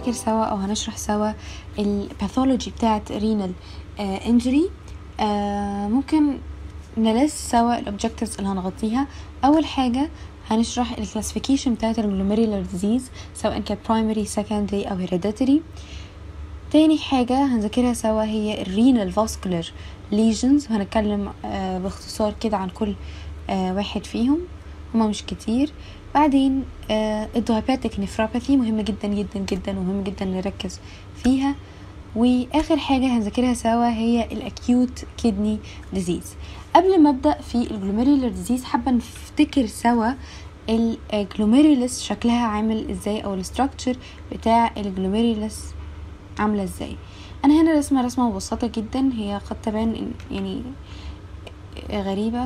هنذاكر سوا او هنشرح سوا الباثولوجي بتاعت رينال انجري ممكن نلس سوا الاوبجكتيفز اللي هنغطيها اول حاجه هنشرح الكلاسيفيكيشن بتاعت الجلوميريولار ديزيز سواء كان برايمري سكندري او هيريديتري تاني حاجة هنذاكرها سوا هي الرينال فاسكولار ليجنز وهنتكلم آه باختصار كده عن كل آه واحد فيهم هما مش كتير بعدين آه الدوهاباتيك نفراباثي مهمة جدا جدا جدا ومهم جدا نركز فيها واخر حاجة هنذاكرها سوا هي الاكيوت كيدني ديزيز قبل ما ابدا في الجلوميرولار ديزيز حابة نفتكر سوا الجلوميرولس شكلها عامل ازاي او الستراكشر بتاع الجلوميرولس عامله ازاي انا هنا رسمه رسمه مبسطه جدا هي قد تبان يعني غريبه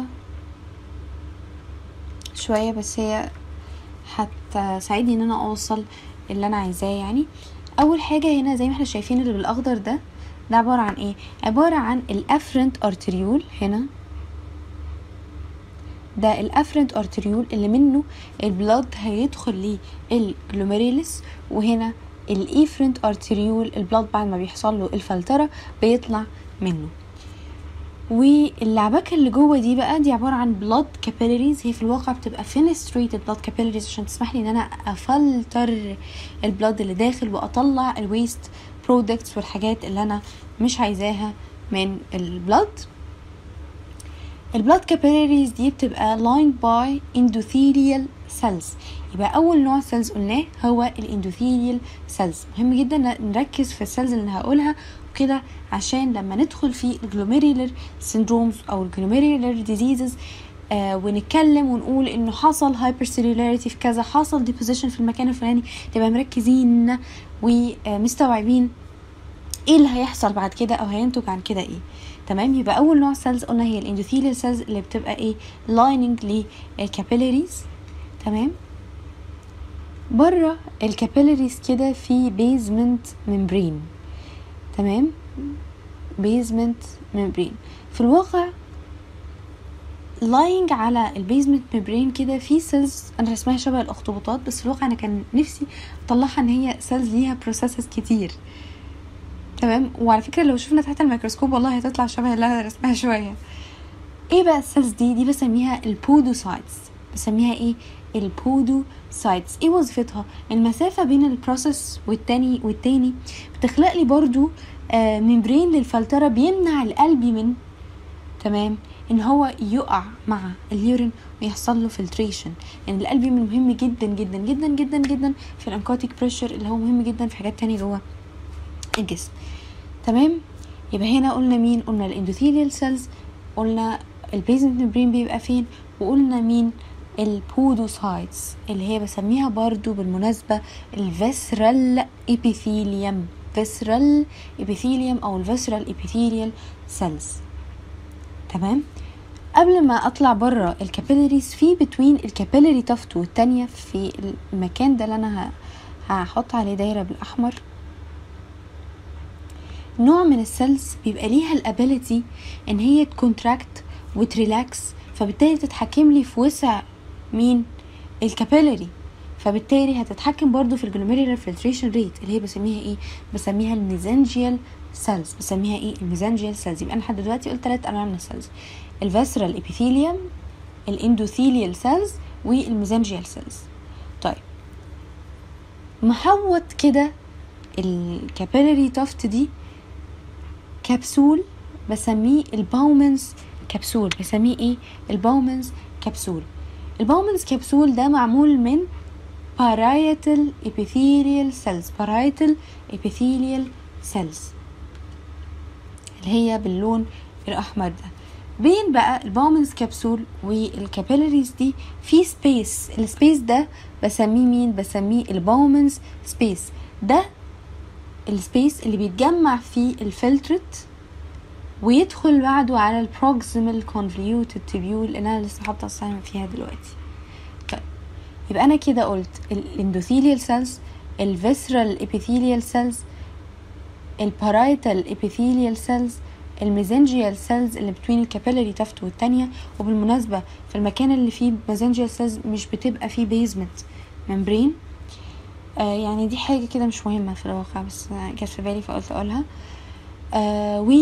شويه بس هي هتساعدني ان انا اوصل اللي انا عايزاه يعني اول حاجه هنا زي ما احنا شايفين اللي بالاخضر ده ده عباره عن ايه عباره عن الافرنت ارتريول هنا ده الافرنت ارتريول اللي منه البلاد هيدخل للجلوميريلس وهنا الايفرنت ارتريول البلاد بعد ما بيحصل له الفلتره بيطلع منه واللعبكه اللي جوه دي بقى دي عباره عن بلاد كابيلاريز هي في الواقع بتبقى فينستريتد بلاد كابيلاريز عشان تسمح لي ان انا افلتر البلاد اللي داخل واطلع الويست برودكتس والحاجات اللي انا مش عايزاها من البلاد البلاد كابيلاريز دي بتبقى lined by endothelial cells يبقى اول نوع سيلز قلناه هو الاندوثيليال سيلز مهم جدا نركز في السيلز اللي هقولها وكده عشان لما ندخل في الجلوميريولر سيندرومز او الجلوميريولر ديزيزز آه ونتكلم ونقول انه حصل هايبر سيلولاريتي في كذا حصل ديبوزيشن في المكان الفلاني نبقى مركزين ومستوعبين ايه اللي هيحصل بعد كده او هينتج عن كده ايه تمام يبقى اول نوع سيلز قلنا هي الاندوثيليال سيلز اللي بتبقى ايه لايننج للكابيلاريز تمام بره الكابيلاريز كده في بيزمنت ممبرين تمام بيزمنت ممبرين في الواقع لاينج على البيزمنت ممبرين كده في سيلز انا رسمها شبه الاخطبوطات بس في الواقع انا كان نفسي اطلعها ان هي سيلز ليها بروسيسز كتير تمام وعلى فكره لو شفنا تحت الميكروسكوب والله هتطلع شبه اللي انا رسمها شويه ايه بقى السيلز دي دي بسميها البودوسايتس بسميها ايه البودوسايتس ايه وظيفتها المسافة بين البروسيس والتاني والتاني بتخلق لي برضو آه ممبرين للفلترة بيمنع القلب من تمام ان هو يقع مع اليورين ويحصل له فلتريشن لان يعني القلب مهم جدا جدا جدا جدا جدا في الانكوتيك بريشر اللي هو مهم جدا في حاجات تانية جوه الجسم تمام يبقى هنا قلنا مين قلنا الاندوثيليال سيلز قلنا البيزنت ممبرين بيبقى فين وقلنا مين البودوسايتس اللي هي بسميها برضو بالمناسبة الفيسرال ابيثيليوم فيسرال ابيثيليوم او الفيسرال ابيثيليال سيلز تمام قبل ما اطلع بره الكابيلاريز في بتوين الكابيلاري تافت والتانية في المكان ده اللي انا هحط عليه دايرة بالاحمر نوع من السيلز بيبقى ليها الابيليتي ان هي تكونتراكت وتريلاكس فبالتالي تتحكم لي في وسع مين الكابيلاري فبالتالي هتتحكم برضو في الجلوميرولار فلتريشن ريت اللي هي بسميها ايه بسميها الميزانجيال سيلز بسميها ايه الميزانجيال سيلز يبقى انا لحد دلوقتي قلت ثلاث انواع من السيلز الفاسرال ابيثيليوم الاندوثيليال سيلز والميزانجيال سيلز طيب محوط كده الكابيلاري تافت دي كبسول بسميه الباومنز كبسول بسميه ايه الباومنز كبسول الباومنز كبسول ده معمول من parietal epithelial cells parietal epithelial cells اللي هي باللون الأحمر ده بين بقى الباومنز كبسول والكابيلاريز دي في سبيس السبيس ده بسميه مين بسميه الباومنز سبيس ده السبيس اللي بيتجمع فيه الفلترت ويدخل بعده على البروكسيمال كونفليوتد تبيول اللي انا لسه حاطه الصيام فيها دلوقتي طيب يبقى انا كده قلت الاندوثيليال سيلز الفيسرال ابيثيليال سيلز البارايتال ابيثيليال سيلز الميزنجيال سيلز اللي بتوين الكابيلاري تافت والتانية وبالمناسبة في المكان اللي فيه ميزنجيال سيلز مش بتبقى فيه بيزمنت ممبرين آه يعني دي حاجة كده مش مهمة في الواقع بس جت في بالي فقلت اقولها آه و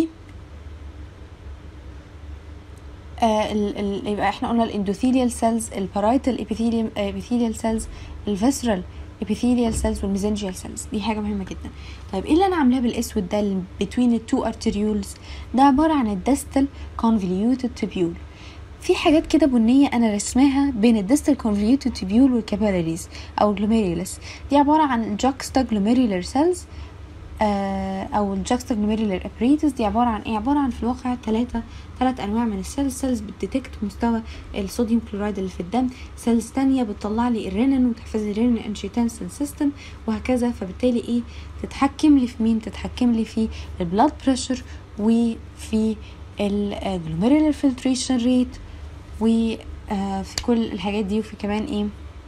آه ال ال يبقى احنا قلنا الاندوثيليال سيلز البارايتال ابيثيليوم ابيثيليال سيلز الفيسرال ابيثيليال سيلز والميزنجيال سيلز دي حاجه مهمه جدا طيب ايه اللي انا عاملاه بالاسود ده بين التو ارتريولز ده عباره عن الدستال كونفوليوتد تبيول في حاجات كده بنيه انا رسماها بين الدستال كونفوليوتد تبيول والكابيلاريز او جلوميريولس دي عباره عن جاكستا جلوميريولار سيلز آه او الجاكستا جلوميريولار ابريتس دي عباره عن ايه عباره عن في الواقع ثلاثه ثلاث انواع من السيلز سيلز بتديتكت مستوى الصوديوم كلورايد اللي في الدم سيلز تانية بتطلع لي الرينين وتحفظ لي الرينين انشيتنسن سيستم وهكذا فبالتالي ايه تتحكم لي في مين تتحكم لي في البلاد بريشر وفي الجلوميريولار فلتريشن ريت وفي كل الحاجات دي وفي كمان ايه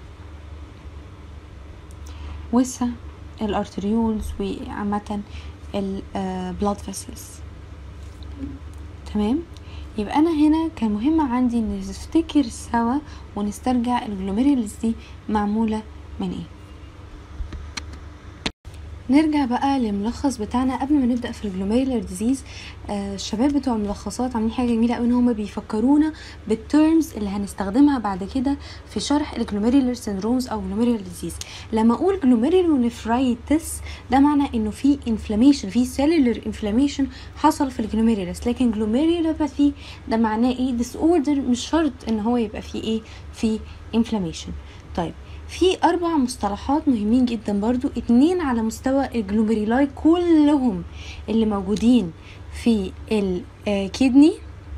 وسع الارتريولز وعامة البلاد فيسلز تمام يبقى انا هنا كان مهم عندي ان نفتكر سوا ونسترجع الجلوميريولز دي معمولة من ايه نرجع بقى للملخص بتاعنا قبل ما نبدا في الجلوميرولار ديزيز آه الشباب بتوع الملخصات عاملين حاجه جميله قوي ان هم بيفكرونا بالتيرمز اللي هنستخدمها بعد كده في شرح الجلوميرولار سيندرومز او جلوميرولار ديزيز لما اقول جلوميرولونفرايتس ده معنى انه في انفلاميشن في سيلولر انفلاميشن حصل في الجلوميرولس لكن جلوميرولوباثي ده معناه ايه ديس اوردر مش شرط ان هو يبقى فيه ايه في انفلاميشن طيب في أربع مصطلحات مهمين جدا برضو اتنين على مستوى الجلوميرولاي كلهم اللي موجودين في الكدني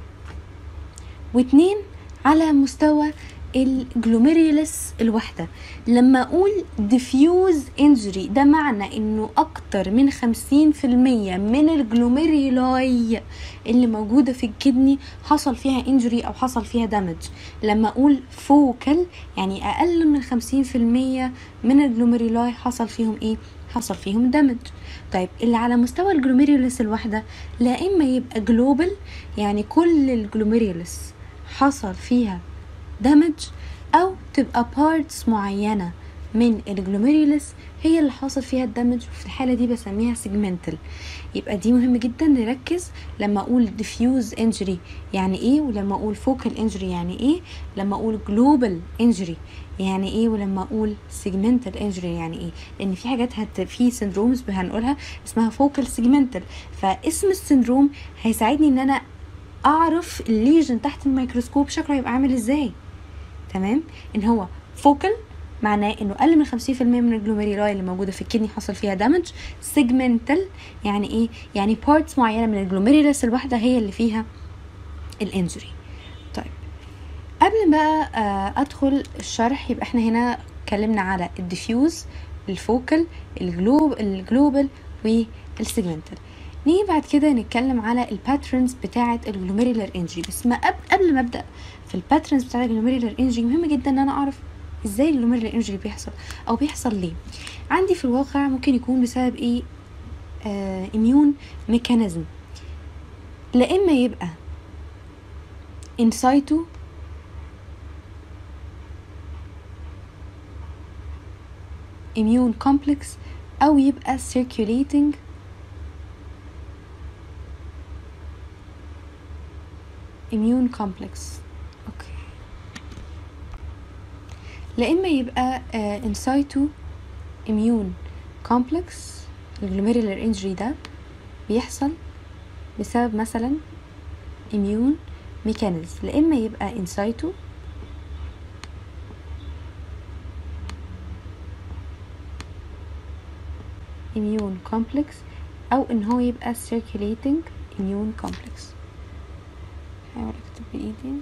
واتنين على مستوى الجلوميريولس الواحدة لما أقول diffuse injury ده معنى إنه أكتر من خمسين في المية من الجلوميريولاي اللي موجودة في الكدني حصل فيها injury أو حصل فيها damage لما أقول focal يعني أقل من خمسين في المية من الجلوميريولاي حصل فيهم إيه حصل فيهم دامج طيب اللي على مستوى الجلوميريولس الواحدة لا إما يبقى جلوبال يعني كل الجلوميريولس حصل فيها دامج او تبقى بارتس معينة من الجلوميريولس هي اللي حاصل فيها الدمج وفي الحالة دي بسميها سيجمنتال يبقى دي مهم جدا نركز لما اقول diffuse injury يعني ايه ولما اقول focal injury يعني ايه لما اقول global injury يعني ايه ولما اقول segmental injury يعني ايه لان في حاجات هت في سندرومز هنقولها اسمها focal segmental فاسم السندروم هيساعدني ان انا اعرف الليجن تحت الميكروسكوب شكله هيبقى عامل ازاي تمام ان هو فوكل معناه انه اقل من 50% من الجلوميرولاي اللي موجوده في الكدني حصل فيها دامج سيجمنتال يعني ايه يعني بارتس معينه من الجلوميرولس الواحده هي اللي فيها الانجري طيب قبل بقى ادخل الشرح يبقى احنا هنا اتكلمنا على الديفيوز الفوكل الجلوب الجلوبال والسيجمنتال نيجي بعد كده نتكلم على الباترنز بتاعه الجلوميرولار انجري بس ما قبل ما ابدا في الباترنز بتاعه الجلوميرولار انجري مهم جدا ان انا اعرف ازاي الجلوميرولار انجري بيحصل او بيحصل ليه عندي في الواقع ممكن يكون بسبب ايه آه اميون ميكانيزم لا اما يبقى انسايتو immune complex او يبقى circulating immune complex اوكي لا اما يبقى ان سايتو immune complex الجلوميرولار انجري ده بيحصل بسبب مثلا immune mechanism لا اما يبقى ان سايتو immune complex او ان هو يبقى circulating immune complex هحاول اكتب بايدي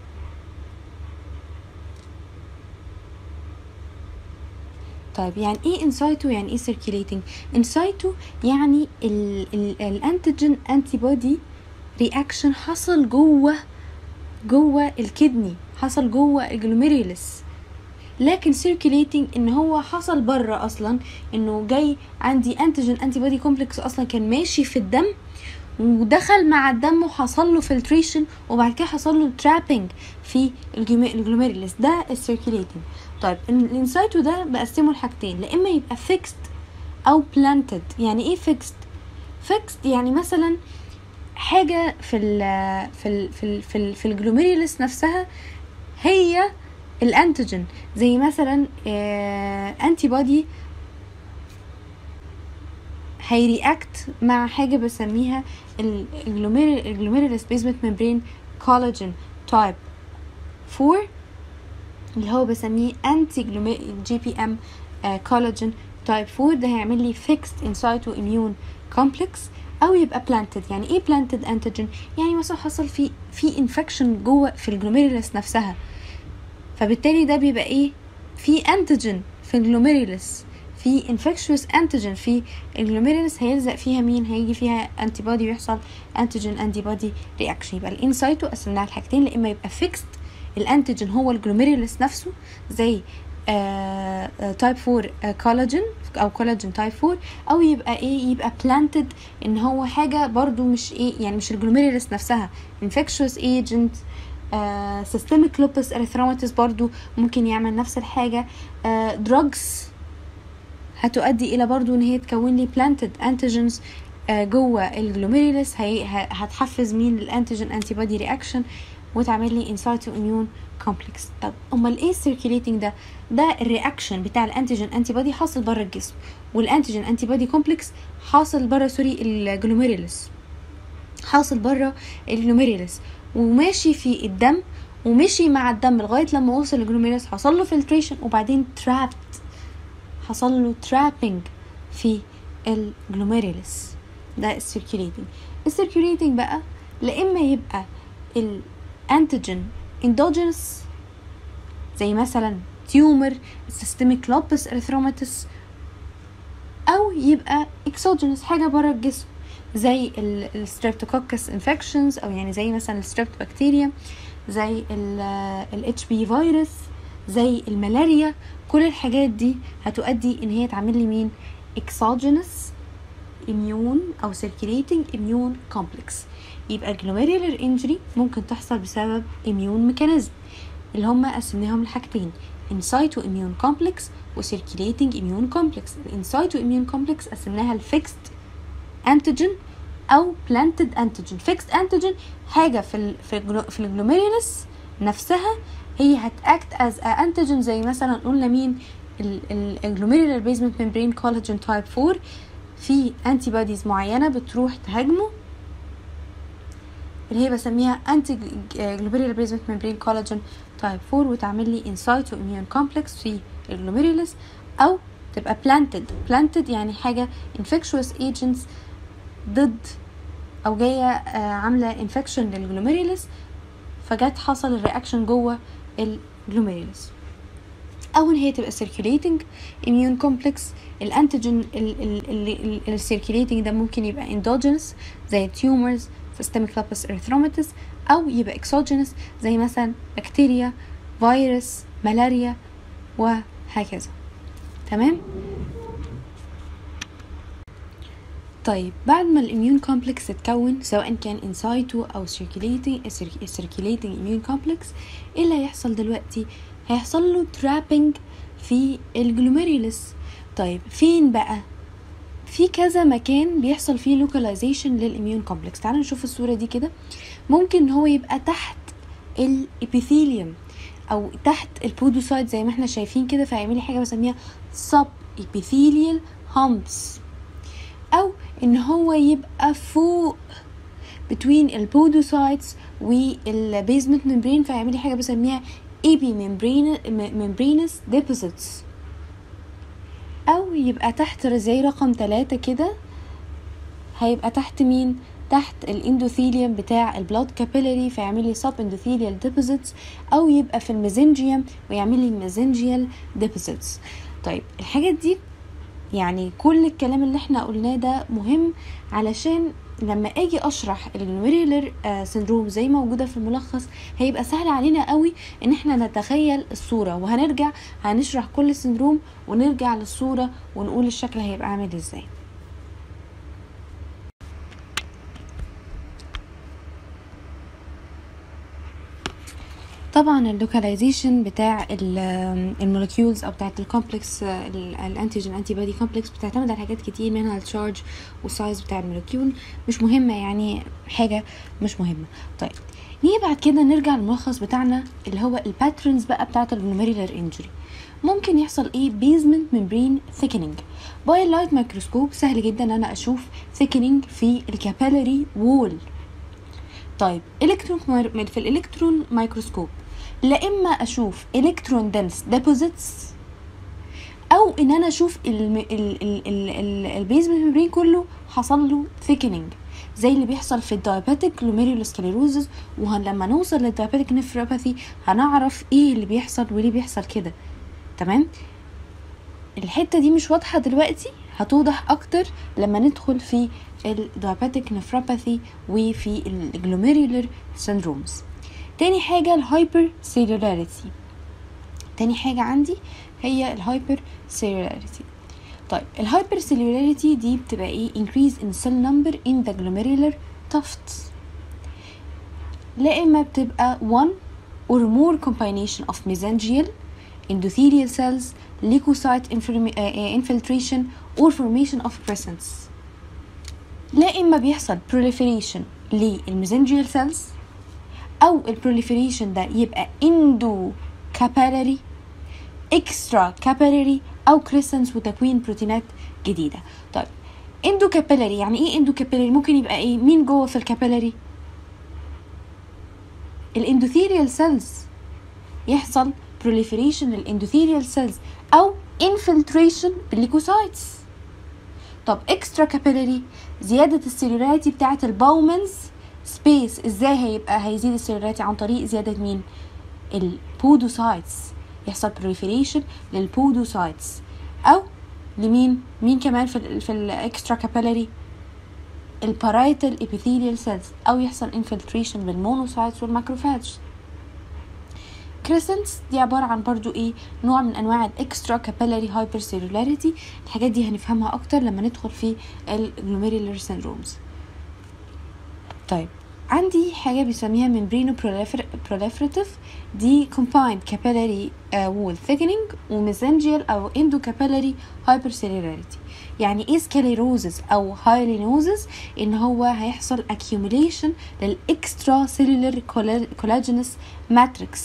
طيب يعني ايه انسايتو يعني ايه سيركيليتنج انسايتو يعني الانتيجين انتي بودي رياكشن حصل جوه جوه الكدني حصل جوه الجلوميريولس لكن سيركيليتنج ان هو حصل بره اصلا انه جاي عندي انتيجين انتي بودي كومبلكس اصلا كان ماشي في الدم ودخل مع الدم وحصل له فلتريشن وبعد كده حصل له ترابنج في الجلوميريلس ده السيركيليتنج طيب الانسايتو ده بقسمه لحاجتين لا اما يبقى فيكست او بلانتد يعني ايه فيكست فيكست يعني مثلا حاجه في ال في ال في ال في, ال في الجلوميريلس نفسها هي الانتيجين زي مثلا انتي بودي هيرياكت مع حاجة بسميها الجلوميرولس بيزمنت ممبرين كولاجين تايب 4 اللي هو بسميه انتي جي بي ام كولاجين تايب 4 ده هيعمل لي فيكست انسايتو اميون كومبلكس او يبقى بلانتد يعني ايه بلانتد انتيجين يعني مثلا حصل في في انفكشن جوه في الجلوميرولس نفسها فبالتالي ده بيبقى ايه في انتيجين في الجلوميرولس في انفكشوس انتيجين في الجلوميرولس هيلزق فيها مين هيجي فيها انتي بودي ويحصل انتيجين انتي بودي رياكشن يبقى الانسايتو قسمناها لحاجتين لا اما يبقى فيكست الانتيجين هو الجلوميرولس نفسه زي تايب 4 كولاجين او كولاجين تايب 4 او يبقى ايه يبقى بلانتد ان هو حاجه برضو مش ايه يعني مش الجلوميرولس نفسها انفكشوس ايجنت سيستميك لوبس اريثروماتيس برضو ممكن يعمل نفس الحاجه دراجز هتؤدي الى برضو ان هي تكون لي بلانتد انتيجينز جوه الجلوميرولس هي هتحفز مين الانتيجين انتي بودي رياكشن وتعمل لي انسايتو اميون كومبلكس طب امال ايه السيركيليتنج ده ده الرياكشن بتاع الانتيجين انتي بودي حاصل بره الجسم والانتيجين انتي بودي كومبلكس حاصل بره سوري الجلوميرولس حاصل بره الجلوميرولس وماشي في الدم ومشي مع الدم لغايه لما وصل للجلوميرولس حصل له فلتريشن وبعدين ترابت حصل له ترابنج في الجلوميرولس ده السيركيليتنج السيركيليتنج بقى لا اما يبقى الانتيجين اندوجينس زي مثلا تيومر سيستميك لوبس اريثروماتيس او يبقى اكسوجينس حاجه بره الجسم زي الستريبتوكوكس انفكشنز او يعني زي مثلا الستريبت بكتيريا زي الاتش بي فيروس زي الملاريا كل الحاجات دي هتؤدي ان هي تعمل لي مين exogenous immune او circulating immune complex يبقى الجلوميرولار انجري ممكن تحصل بسبب immune mechanism اللي هما قسمناهم لحاجتين انسايتو immune complex و circulating immune complex الانسايتو immune complex قسمناها لفيكست انتيجين او planted antigen fixed antigen حاجه في ال في ال في الجلوميرولس نفسها هي هتاكت از انتيجين زي مثلا قلنا مين الجلوميرولار بيزمنت ممبرين كولاجين تايب 4 في انتي بوديز معينه بتروح تهاجمه اللي هي بسميها انتي جلوميرولار بيزمنت ممبرين كولاجين تايب 4 وتعمل لي انسايتو اميون كومبلكس في الجلوميرولس او تبقى planted planted يعني حاجه infectious agents ضد او جايه عامله انفكشن للجلوميرولس فجت حصل الرياكشن جوه الجلوميرولس او ان هي تبقى circulating immune complex الانتيجين السيركيليتنج ده ممكن يبقى endogenous زي tumors systemic lupus erythromatous او يبقى exogenous زي مثلا بكتيريا فيروس ملاريا وهكذا تمام طيب بعد ما الاميون كومبلكس اتكون سواء كان انسايتو او circulating circulating immune complex ايه اللي هيحصل دلوقتي هيحصل له ترابنج في الجلوميرولس طيب فين بقى في كذا مكان بيحصل فيه لوكاليزيشن للاميون كومبلكس تعالوا نشوف الصوره دي كده ممكن ان هو يبقى تحت الابيثيليوم او تحت البودوسايت زي ما احنا شايفين كده فهيعمل لي حاجه بسميها سب epithelial humps او ان هو يبقى فوق between البودوسايتس والبيزمنت ممبرين فيعمل لي حاجه بسميها ايبي ممبرينس ديبوزيتس او يبقى تحت زي رقم ثلاثة كده هيبقى تحت مين تحت الاندوثيليوم بتاع البلاد كابيلاري فيعمل لي سب اندوثيليال ديبوزيتس او يبقى في الميزنجيوم ويعمل لي ميزنجيال ديبوزيتس طيب الحاجات دي يعني كل الكلام اللي احنا قلناه ده مهم علشان لما اجي اشرح الجلوميرولر سندروم زي موجوده في الملخص هيبقى سهل علينا قوي ان احنا نتخيل الصوره وهنرجع هنشرح كل سندروم ونرجع للصوره ونقول الشكل هيبقى عامل ازاي طبعا اللوكاليزيشن بتاع المولكيولز او بتاعت الكومبلكس الانتيجين انتي بودي كومبلكس بتعتمد على حاجات كتير منها التشارج والسايز بتاع المولكيول مش مهمه يعني حاجه مش مهمه طيب نيجي بعد كده نرجع للملخص بتاعنا اللي هو الباترنز بقى بتاعت الجلوميرولار انجري ممكن يحصل ايه بيزمنت ممبرين ثيكنينج باي اللايت مايكروسكوب سهل جدا ان انا اشوف ثيكنينج في الكابيلاري وول طيب الكترون في الالكترون مايكروسكوب لا اما اشوف الكترون دنس ديبوزيتس او ان انا اشوف البيزمنت ممبرين كله حصل له ثيكنينج زي اللي بيحصل في الدايابيتيك glomerulosclerosis ولما نوصل للدايابيتيك نفروباثي هنعرف ايه اللي بيحصل وليه بيحصل كده تمام الحته دي مش واضحه دلوقتي هتوضح اكتر لما ندخل في الدايابيتيك نفروباثي وفي الجلوميرولر سيندرومز تاني حاجه الهايبر سيلولاريتي تاني حاجه عندي هي الهايبر سيلولاريتي طيب الهايبر سيلولاريتي دي بتبقى ايه increase in cell number in the glomerular tufts لا اما بتبقى one or more combination of mesangial endothelial cells leukocyte infiltration or formation of crescents لا اما بيحصل proliferation للميزنجيال cells او البروليفريشن ده يبقى اندو كابيلاري اكسترا كابيلاري او كريسنس وتكوين بروتينات جديده طيب اندو كابيلاري يعني ايه اندو كابيلاري ممكن يبقى ايه مين جوه في الكابيلاري الاندوثيريال سيلز يحصل proliferation للاندوثيريال سيلز او infiltration بالليكوسايتس طب اكسترا كابيلاري زياده السيلولاريتي بتاعه الباومنز سبيس ازاي هيبقى هيزيد السيلولاريتي عن طريق زياده مين البودوسايتس يحصل proliferation للبودوسايتس او لمين مين كمان في ال في الاكسترا كابيلاري البارايتال ابيثيليال سيلز او يحصل infiltration بالمونوسايتس والماكروفاج كريسنتس دي عبارة عن برضو ايه نوع من انواع الاكسترا كابيلاري هايبر سيلولاريتي الحاجات دي هنفهمها اكتر لما ندخل في الجلوميرولار سيندرومز طيب عندي حاجة بيسميها membrano proliferative دي combined capillary uh, wall thickening وmesangial أو endocapillary hypercellularity يعني ايه سكاليروزز أو هايلينوزز إن هو هيحصل accumulation للإكسترا cellular collagenous matrix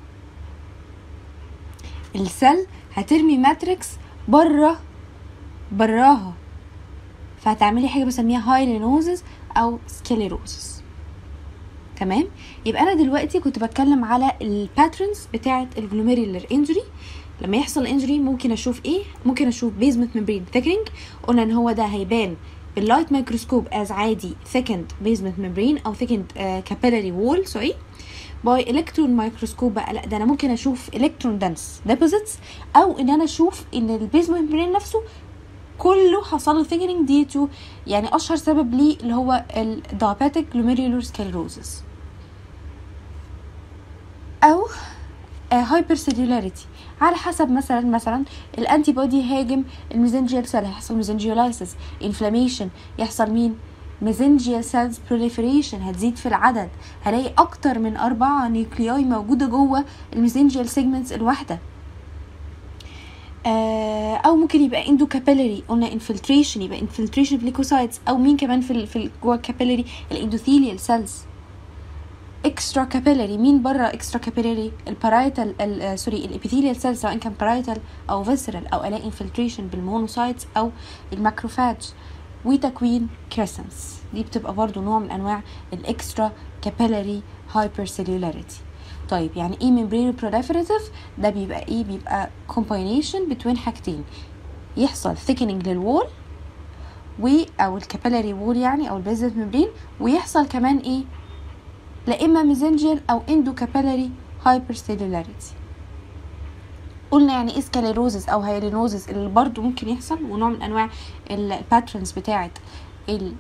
السل هترمي ماتريكس بره براها فهتعملي حاجة بسميها هايلينوزز أو سكاليروزز تمام يبقى انا دلوقتي كنت بتكلم على الباترنز بتاعه الجلوميرولار انجري لما يحصل انجري ممكن اشوف ايه ممكن اشوف بيزمنت ممبرين ثيكنينج قلنا ان هو ده هيبان باللايت مايكروسكوب از عادي ثيكند بيزمنت ممبرين او ثيكند كابيلاري وول سوري باي الكترون مايكروسكوب بقى لا ده انا ممكن اشوف الكترون دانس ديبوزيتس او ان انا اشوف ان البيزمنت ممبرين نفسه كله حصل له ثيكنينج دي تو يعني اشهر سبب ليه اللي هو الدايابيتيك جلوميرولار سكلروزس او هايبر سيلولاريتي على حسب مثلا مثلا الانتي بودي هاجم الميزنجيال سيل هيحصل ميزنجيولايسيس انفلاميشن يحصل مين ميزنجيال سيلز بروليفريشن هتزيد في العدد هلاقي اكتر من اربعة نيوكلياي موجودة جوه الميزنجيال سيجمنتس الواحدة آه او ممكن يبقى اندو كابيلاري قلنا انفلتريشن يبقى انفلتريشن بليكوسايتس او مين كمان في ال في جوه الكابيلاري الاندوثيليال سيلز اكسترا كابيلاري مين بره اكسترا كابيلاري البارايتال سوري الابيثيليال سيل سواء كان بارايتال او فيسرال او الاقي انفلتريشن بالمونوسايتس او الماكروفاج وتكوين كريسنس دي بتبقى برضو نوع من انواع الاكسترا كابيلاري هايبر سيلولاريتي طيب يعني ايه ممبرين بروليفريتيف ده بيبقى ايه بيبقى combination بين حاجتين يحصل thickening للوول و او الكابيلاري وول يعني او البيزل ممبرين ويحصل كمان ايه لا اما ميزنجيال او اندو كابيلاري هايبر سيلولاريتي قلنا يعني ايه سكاليروزز او هايلينوزز اللي برضو ممكن يحصل ونوع من انواع الباترنز بتاعه ال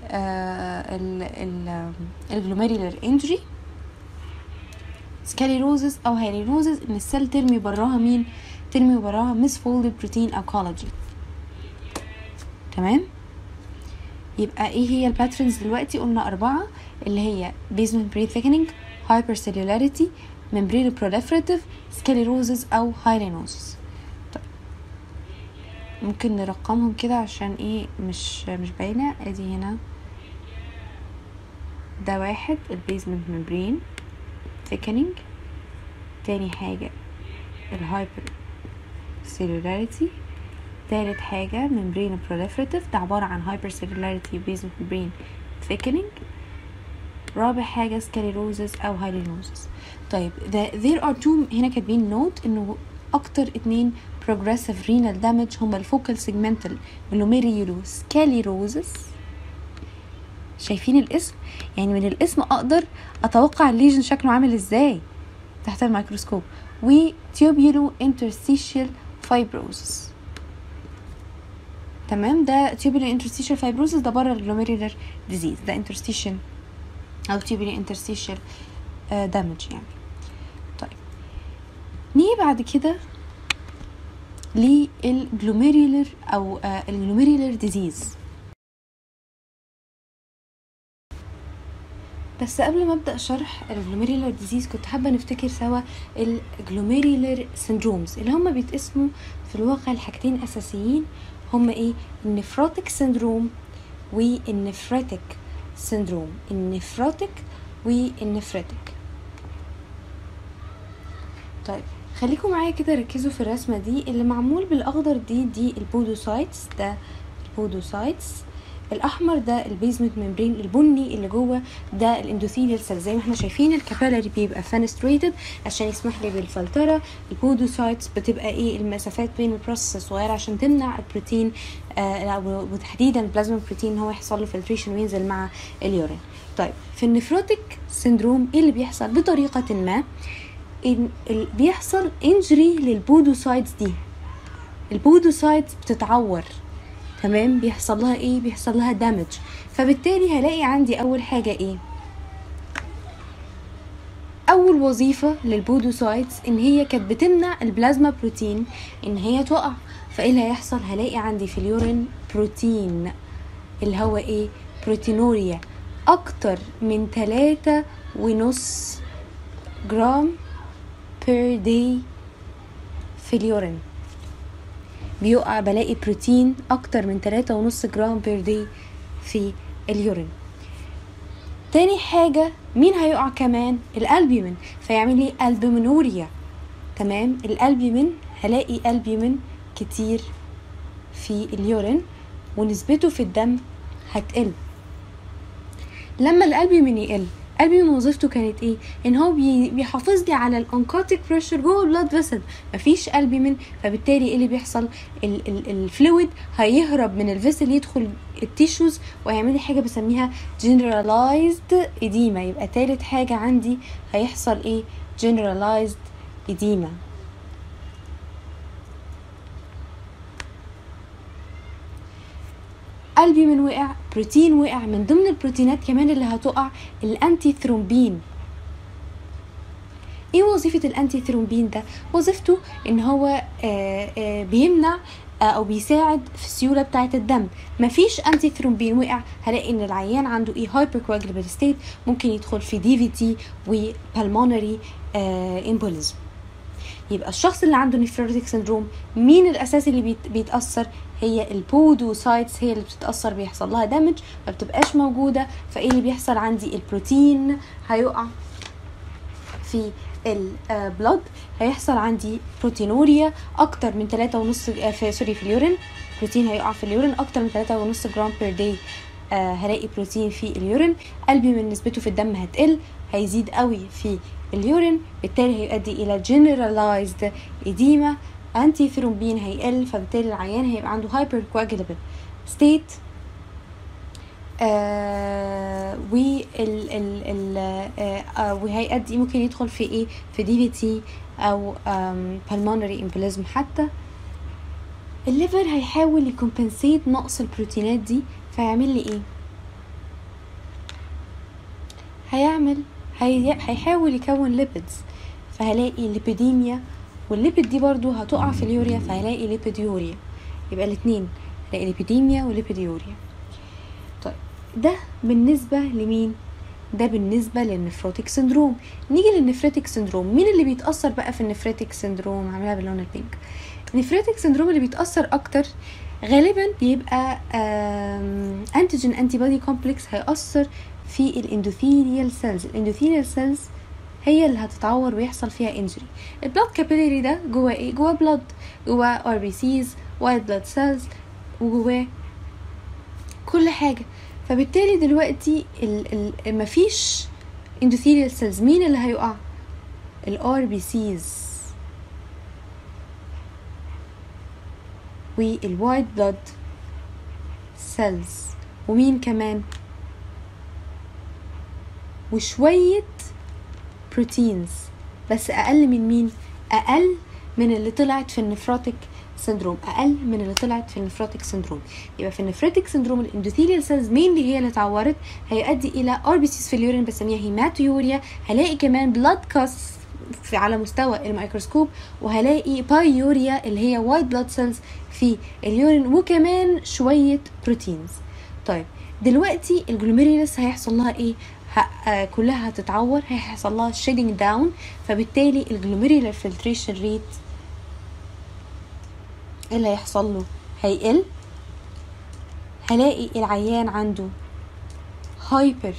ال الجلوميرولار انجري سكاليروزز او هايلينوزز ان السيل ترمي براها مين ترمي براها مس فولدد بروتين او كولاجين تمام يبقى ايه هي الباترنز دلوقتي قلنا اربعه اللي هي basement brain thickening hypercellularity ممبرين بروليفراتيف سكليروزز او هايلينوزز طيب ممكن نرقمهم كده عشان ايه مش مش باينه ادي هنا ده واحد البيزمنت ممبرين thickening تاني حاجة الهايبر سيلولاريتي تالت حاجة ممبرين proliferative ده عبارة عن هايبر سيلولاريتي بيزمنت ممبرين thickening رابع حاجة سكاليروزس أو هايلينوزس طيب the, there are two هنا كاتبين نوت إنه أكتر اتنين progressive renal damage هما الفوكال سيجمنتال glomerular سكاليروزس شايفين الاسم يعني من الاسم اقدر اتوقع الليجن شكله عامل ازاي تحت الميكروسكوب وتيوبيولو انترستيشيال فايبروزس تمام ده تيوبيولو انترستيشيال فايبروزس ده بره الجلوميرولار ديزيز ده انترستيشن او تيوبيولو انترستيشيال دامج يعني طيب نيجي بعد كده للجلوميرولار او الجلوميرولار ديزيز بس قبل ما ابدا شرح الجلوميريولار ديزيز كنت حابه نفتكر سوا الجلوميريولار سيندرومز اللي هم بيتقسموا في الواقع لحاجتين اساسيين هم ايه النفروتيك سيندروم والنفريتك سيندروم النفروتيك والنفريتك طيب خليكم معايا كده ركزوا في الرسمه دي اللي معمول بالاخضر دي دي البودوسايتس ده البودوسايتس الاحمر ده البيزمنت ممبرين البني اللي جوه ده الاندوثيليال سيل زي ما احنا شايفين الكابيلاري بيبقى فانستريتد عشان يسمح لي بالفلتره البودوسايتس بتبقى ايه المسافات بين البروسيس صغيره عشان تمنع البروتين آه وتحديدا البلازما بروتين هو يحصل له فلتريشن وينزل مع اليورين طيب في النفروتيك سيندروم ايه اللي بيحصل بطريقه ما إن بيحصل انجري للبودوسايتس دي البودوسايتس بتتعور تمام بيحصل لها ايه بيحصل لها دامج فبالتالي هلاقي عندي اول حاجه ايه اول وظيفه للبودوسايتس ان هي كانت بتمنع البلازما بروتين ان هي تقع فايه اللي هيحصل هلاقي عندي في اليورين بروتين اللي هو ايه بروتينوريا اكتر من تلاتة ونص جرام بير داي في اليورين بيقع بلاقي بروتين اكتر من تلاتة ونص جرام بير داي في اليورين تاني حاجة مين هيقع كمان الالبيومين فيعمل لي البومينوريا تمام الالبيومين هلاقي البيومين كتير في اليورين ونسبته في الدم هتقل لما الالبيومين يقل قلبي من وظيفته كانت ايه ان هو بي بيحافظ لي على الانكاتيك بريشر جوه البلاد فيسل مفيش قلبي من فبالتالي ايه اللي بيحصل ال ال الفلويد هيهرب من الفيسل يدخل التيشوز وهيعمل لي حاجه بسميها generalized edema يبقى تالت حاجه عندي هيحصل ايه generalized edema قلبي من وقع بروتين وقع من ضمن البروتينات كمان اللي هتقع الانتي ثرومبين ايه وظيفة الانتي ثرومبين ده وظيفته ان هو آآ آآ بيمنع او بيساعد في السيوله بتاعه الدم مفيش انتي ثرومبين وقع هلاقي ان العيان عنده ايه هايبر كواجلبل ستيت ممكن يدخل في دي في تي وبالمونري امبوليزم يبقى الشخص اللي عنده نفروتيك سندروم مين الاساسي اللي بيت بيتاثر هي البودوسايتس هي اللي بتتاثر بيحصل لها دامج ما بتبقاش موجوده فايه اللي بيحصل عندي البروتين هيقع في البلد هيحصل عندي بروتينوريا اكتر من تلاتة ونص في سوري في اليورين بروتين هيقع في اليورين اكتر من تلاتة ونص جرام بير داي آه هلاقي بروتين في اليورين قلبي من نسبته في الدم هتقل هيزيد قوي في اليورين بالتالي هيؤدي الى generalized edema انتي ثرومبين هيقل فبالتالي العيان هيبقى عنده هايبر كواجلبل ستيت آه وال ال ال آه وهيؤدي ممكن يدخل في ايه في دي في تي او pulmonary embolism حتى الليفر هيحاول يكمبنسيت نقص البروتينات دي فيعمل لي ايه هيعمل هي... هيحاول يكون ليبيدز فهلاقي ليبيديميا والليبيد دي برضو هتقع في اليوريا فهلاقي ليبيديوريا يبقى الاتنين هلاقي ليبيديميا وليبيديوريا طيب ده بالنسبة لمين ده بالنسبة للنفروتيك سندروم نيجي للنفريتك سندروم مين اللي بيتأثر بقى في النفريتك سندروم عاملها باللون البينك النفريتك سندروم اللي بيتأثر أكتر غالبا بيبقى انتيجين انتي بودي كومبلكس هيأثر في الاندوثيريال سيلز الاندوثيريال سيلز هي اللي هتتعور ويحصل فيها انجري البلاد كابيلاري ده جواه ايه جواه بلاد جواه ار بي سيز وايت بلاد سيلز وجواه كل حاجه فبالتالي دلوقتي ال ال مفيش اندوثيريال سيلز مين اللي هيقع الار بي سيز والوايت بلاد سيلز ومين كمان وشوية بروتينز بس أقل من مين أقل من اللي طلعت في النفروتيك سندروم اقل من اللي طلعت في النفروتيك سندروم يبقى في النفروتيك سندروم الاندوثيليال سيلز مين اللي هي اللي اتعورت هيؤدي الى ار بي سيز في اليورين بسميها هيماتويوريا هلاقي كمان بلاد كاس في على مستوى الميكروسكوب وهلاقي بايوريا اللي هي وايت بلاد سيلز في اليورين وكمان شويه بروتينز طيب دلوقتي الجلوميريولس هيحصل لها ايه آه كلها هتتعور هيحصل لها شيدنج داون فبالتالي الجلوميريولار فلتريشن ريت اللي هيحصل له هيقل هلاقي العيان عنده هايبر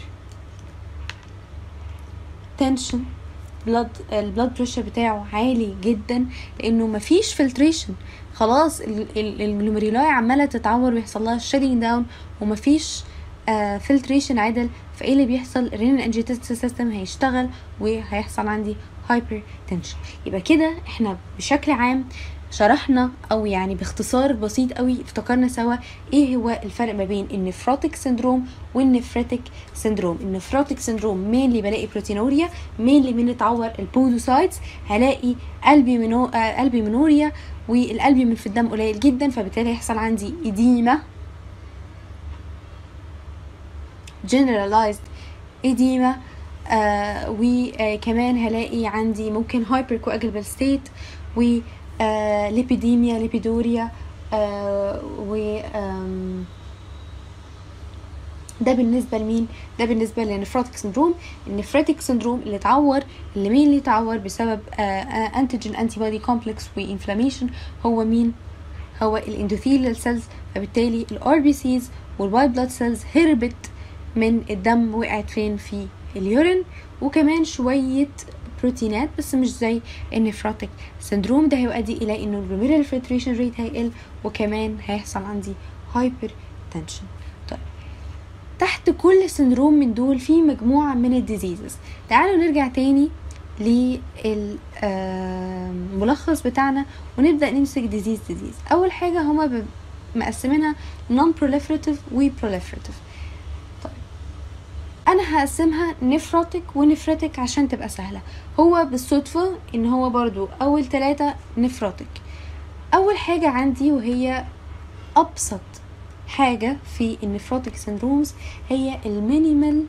تنشن بلاد البلاد بريشر بتاعه عالي جدا لانه مفيش فلتريشن خلاص الجلوميرولاي عماله تتعور ويحصل لها شيدنج داون ومفيش آه فلتريشن عدل فايه اللي بيحصل الرينال انجيتيس سيستم هيشتغل وهيحصل عندي هايبر تنشن يبقى كده احنا بشكل عام شرحنا او يعني باختصار بسيط قوي افتكرنا سوا ايه هو الفرق ما بين النفروتيك سندروم والنفريتك سندروم النفروتيك سندروم مين اللي بلاقي بروتينوريا مين اللي من اتعور البودوسايتس هلاقي قلبي منو... آه قلبي منوريا والقلبي من في الدم قليل جدا فبالتالي هيحصل عندي اديمه generalized edema آه وكمان هلاقي عندي ممكن هايبر كواجلبل ستيت و آه ليبيديميا ليبيدوريا آه و ده بالنسبه لمين ده بالنسبه للنفروتيك سندروم النفريتك سندروم اللي اتعور اللي مين اللي اتعور بسبب انتيجين انتي بودي كومبلكس وانفلاميشن هو مين هو الاندوثيليال سيلز فبالتالي الار بي سيز والوايت بلاد سيلز هربت من الدم وقعت فين في اليورين وكمان شويه بروتينات بس مش زي النفروتيك سندروم ده هيؤدي الى انه الجلوميرال فلتريشن ريت هيقل وكمان هيحصل عندي هايبر تنشن طيب تحت كل سندروم من دول في مجموعة من الديزيزز تعالوا نرجع تاني للملخص بتاعنا ونبدأ نمسك ديزيز ديزيز أول حاجة هما مقسمينها non proliferative و proliferative انا هقسمها نفروتك ونفرتك عشان تبقى سهلة هو بالصدفة ان هو برضو اول ثلاثة نفروتك اول حاجة عندي وهي ابسط حاجة في النفروتك سندرومز هي المينيمال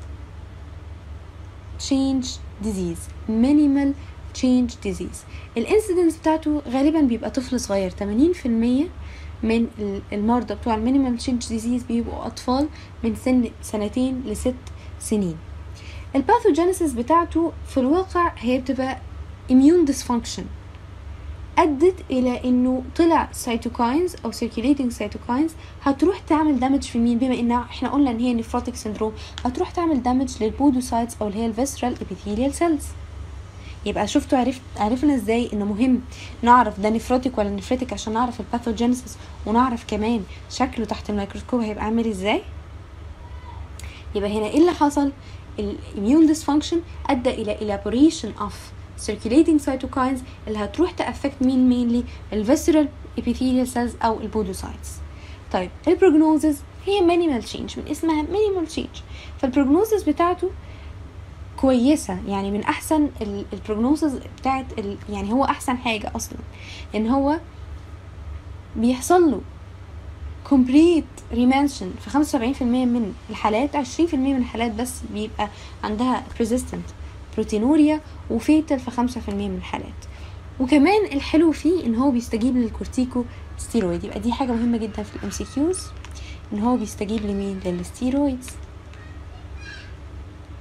تشينج ديزيز مينيمال تشينج ديزيز الانسيدنس بتاعته غالبا بيبقى طفل صغير 80% من المرضى بتوع المينيمال تشينج ديزيز بيبقوا اطفال من سن سنتين لست سنين الباثوجينيسيس بتاعته في الواقع هي بتبقى immune dysfunction ادت الى انه طلع سيتوكاينز او circulating cytokines هتروح تعمل دامج في مين بما ان احنا قلنا ان هي نفروتيك سندروم هتروح تعمل دامج للبودوسايتس او اللي هي الفيسرال ابيثيليال سيلز يبقى شفتوا عرفت عرفنا ازاي انه مهم نعرف ده نفروتيك ولا نفريتك عشان نعرف الباثوجينيسيس ونعرف كمان شكله تحت الميكروسكوب هيبقى عامل ازاي يبقى هنا ايه اللي حصل الاميون ديسفانكشن ادى الى elaboration of circulating cytokines اللي هتروح تأفكت مين مينلي الفيسرال epithelial cells او البودوسايتس طيب البروجنوزز هي مينيمال تشينج من اسمها مينيمال تشينج فالبروجنوزز بتاعته كويسه يعني من احسن البروجنوزز بتاعت ال يعني هو احسن حاجه اصلا ان هو بيحصل له complete remention في 75% من الحالات 20% من الحالات بس بيبقى عندها persistent بروتينوريا وفيتال في 5% من الحالات وكمان الحلو فيه ان هو بيستجيب للكورتيكو ستيرويد يبقى دي حاجه مهمه جدا في الام سي كيوز ان هو بيستجيب لمين للستيرويدز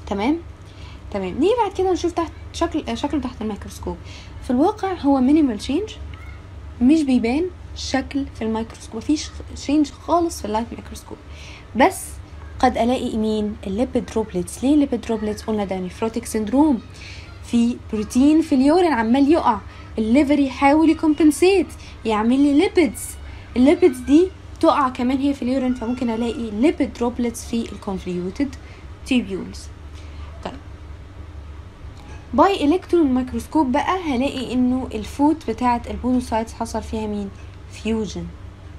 تمام تمام نيجي بعد كده نشوف تحت شكل شكله تحت الميكروسكوب في الواقع هو مينيمال تشينج مش بيبان شكل في الميكروسكوب مفيش تشينج خالص في اللايت ميكروسكوب بس قد الاقي مين الليبيد دروبلتس ليه الليبيد دروبلتس قلنا ده نيفروتيك سندروم في بروتين في اليورين عمال يقع الليفر يحاول يكمبنسيت يعمل لي ليبيدز الليبيدز دي تقع كمان هي في اليورين فممكن الاقي ليبيد دروبلتس في الكونفليوتد تيبيولز طيب باي الكترون ميكروسكوب بقى هلاقي انه الفوت بتاعه البودوسايتس حصل فيها مين فيوجن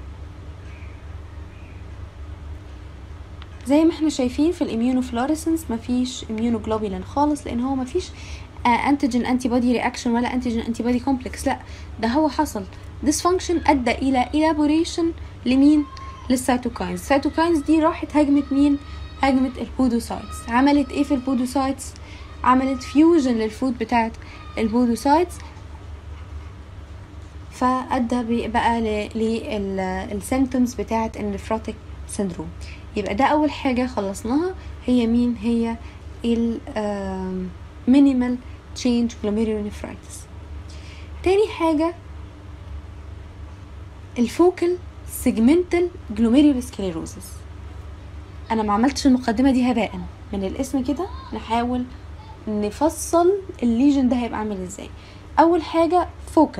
زي ما احنا شايفين في الاميونوفلوريسنس مفيش اميونوجلوبولين خالص لان هو مفيش انتيجين انتي بودي رياكشن ولا انتيجين انتي بودي كومبلكس لا ده هو حصل dysfunction ادى الى elaboration لمين للسيتوكاينز السيتوكاينز دي راحت هجمت مين هجمت البودوسايتس عملت ايه في البودوسايتس عملت فيوجن للفود بتاعت البودوسايتس فادى بقى للسيمتومز بتاعت النفروتيك سندروم يبقى ده اول حاجه خلصناها هي مين هي المينيمال تشينج glomerulonephrititis تاني حاجه الفوكل سيجمنتال glomerulosclerosis انا ما عملتش المقدمه دي هباء من الاسم كده نحاول نفصل الليجن ده هيبقى عامل ازاي اول حاجه فوكل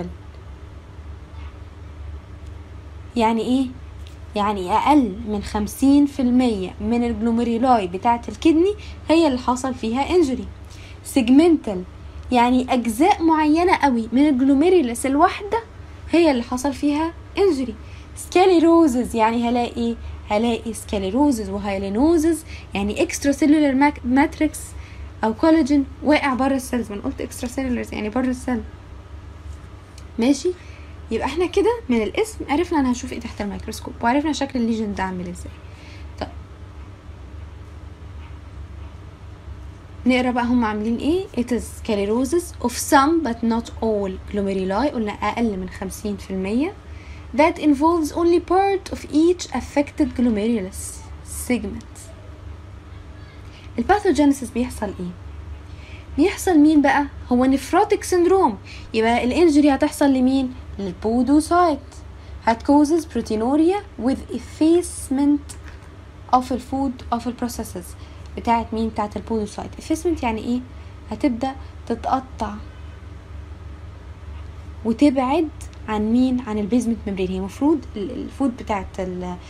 يعني ايه يعني اقل من خمسين في المية من الجلوميرولاي بتاعة الكدني هي اللي حصل فيها انجري سيجمنتال يعني اجزاء معينة قوي من الجلوميريلس الواحدة هي اللي حصل فيها انجري سكاليروزز يعني هلاقي هلاقي سكاليروزز وهايلينوزز يعني اكسترا سيلولر ماتريكس او كولاجين واقع بره السيلز ما قلت اكسترا سيلولرز يعني بره السيل ماشي يبقى احنا كده من الاسم عرفنا انا هشوف ايه تحت الميكروسكوب وعرفنا شكل الليجن ده عامل ازاي طيب نقرا بقى هم عاملين ايه it is sclerosis of some but not all glomeruli قلنا اقل من خمسين في المية that involves only part of each affected glomerulus segment الباثوجينيسيس بيحصل ايه بيحصل مين بقى هو نفروتيك سندروم يبقى الانجري هتحصل لمين للبودوسايت هتكوزز بروتينوريا with effacement of الفود of البروسيسز بتاعت مين بتاعت البودوسايت effacement يعني ايه هتبدا تتقطع وتبعد عن مين عن البيزمنت ممبرين هي المفروض الفود بتاعت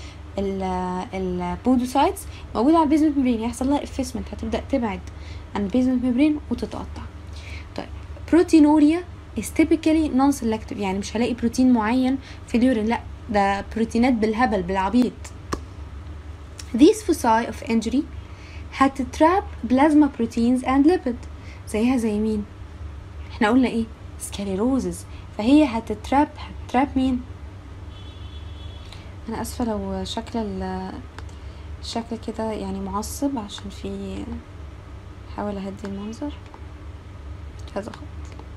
البودوسايتس موجوده على البيزمنت ممبرين يحصل لها effacement هتبدا تبعد عن البيزمنت ممبرين وتتقطع طيب بروتينوريا is typically non selective يعني مش هلاقي بروتين معين في اليورين لا ده بروتينات بالهبل بالعبيط these foci of injury had to trap plasma proteins and lipid زيها زي مين احنا قلنا ايه سكاليروزز فهي هتتراب هتتراب مين انا اسفه لو شكل الشكل كده يعني معصب عشان في حاول اهدي المنظر كذا خط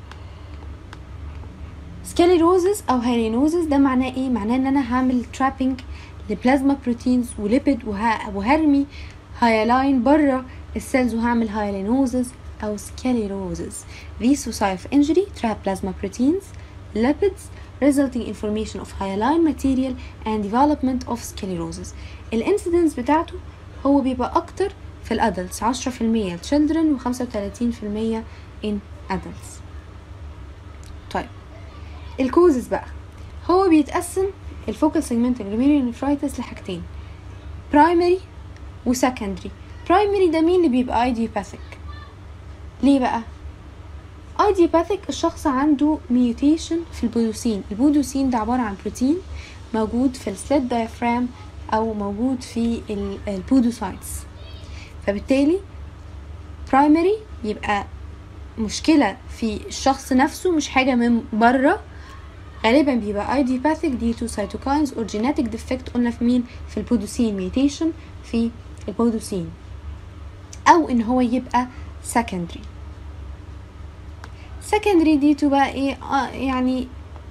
سكاليروزز او هيرينوزز ده معناه ايه معناه ان انا هعمل ترابينج لبلازما بروتينز وليبيد وهرمي هايلاين بره السيلز وهعمل هايلينوزز او سكاليروزز these foci of injury trap plasma proteins lipids resulting in formation of hyaline material and development of sclerosis الانسيدنس بتاعته هو بيبقى اكتر في الادلتس عشرة في المية children وخمسة وتلاتين في المية in adults طيب الكوزز بقى هو بيتقسم الفوكال سيجمنت glomerulonephritis لحاجتين primary وسكندري primary ده مين اللي بيبقى idiopathic ليه بقى idiopathic الشخص عنده ميوتيشن في البودوسين البودوسين ده عبارة عن بروتين موجود في السليت diaphragm او موجود في البودوسايتس فبالتالي primary يبقى مشكلة في الشخص نفسه مش حاجة من بره غالبا بيبقى idiopathic due to cytokines or genetic defect قلنا في مين في البودوسين mutation في البودوسين او ان هو يبقى secondary secondary دي بقى ايه آه يعني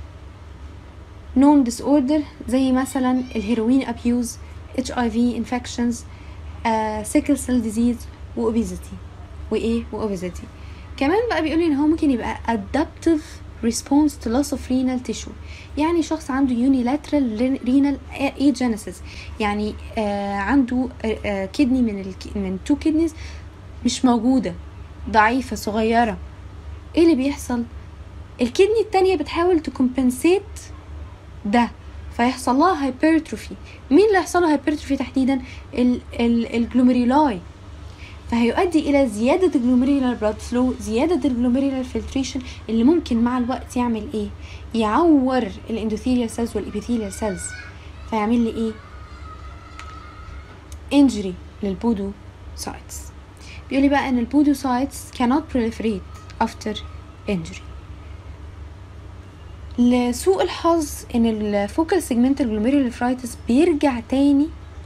known disorder زي مثلا الهيروين abuse HIV infections uh, sickle cell disease و obesity وايه واوبيزيتي كمان بقى بيقول ان هو ممكن يبقى adaptive response to loss of renal tissue يعني شخص عنده unilateral renal agenesis يعني آه عنده آه كدني من ال من تو كدنيز مش موجودة ضعيفة صغيرة ايه اللي بيحصل الكدني التانية بتحاول تكمبنسيت ده فيحصل لها هايبرتروفي مين اللي يحصل له هايبرتروفي تحديدا الجلوميرولاي فهيؤدي الى زياده الجلوميريولار بلاد فلو زياده الجلوميريولار فلتريشن اللي ممكن مع الوقت يعمل ايه يعور الاندوثيليال سيلز والابيثيليال سيلز فيعمل لي ايه انجري للبودو سايتس بيقول لي بقى ان البودو سايتس cannot proliferate after injury لسوء الحظ ان الفوكال سيجمنتال جلوميرولوفرايتس بيرجع تاني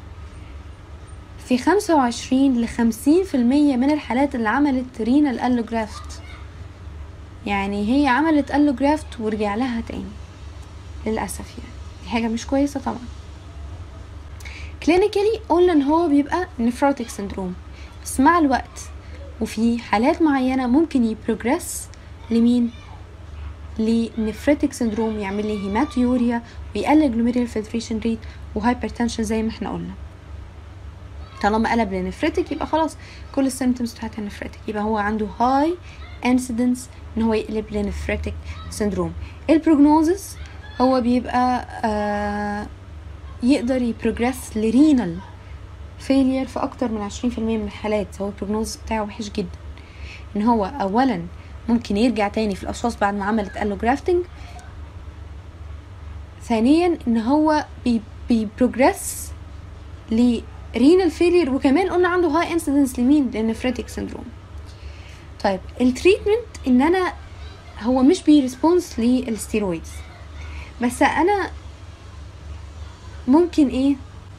في خمسة وعشرين لخمسين في المية من الحالات اللي عملت رينال الوجرافت يعني هي عملت الوجرافت ورجع لها تاني للأسف يعني دي حاجة مش كويسة طبعا كلينيكالي قلنا ان هو بيبقى نفروتيك سندروم بس مع الوقت وفي حالات معينة ممكن يبروجرس لمين لنفريتك سندروم يعمل لي هيماتيوريا ويقلل جلوميريال فلتريشن ريت وهايبرتنشن زي ما احنا قلنا طالما قلب لنفريتك يبقى خلاص كل السيمتومز بتاعت النفريتك يبقى هو عنده هاي انسيدنس ان هو يقلب لنفريتك سندروم البروجنوزس هو بيبقى آه يقدر يبروجرس لرينال فيلير في اكتر من عشرين في المية من الحالات هو البروجنوز بتاعه وحش جدا ان هو اولا ممكن يرجع تاني في الاشخاص بعد ما عملت الوجرافتنج ثانيا ان هو بي بيبروجرس لرينال فيلير وكمان قلنا عنده هاي انسيدنس لمين للنفريتك سندروم طيب التريتمنت ان انا هو مش بيرسبونس للستيرويدز بس انا ممكن ايه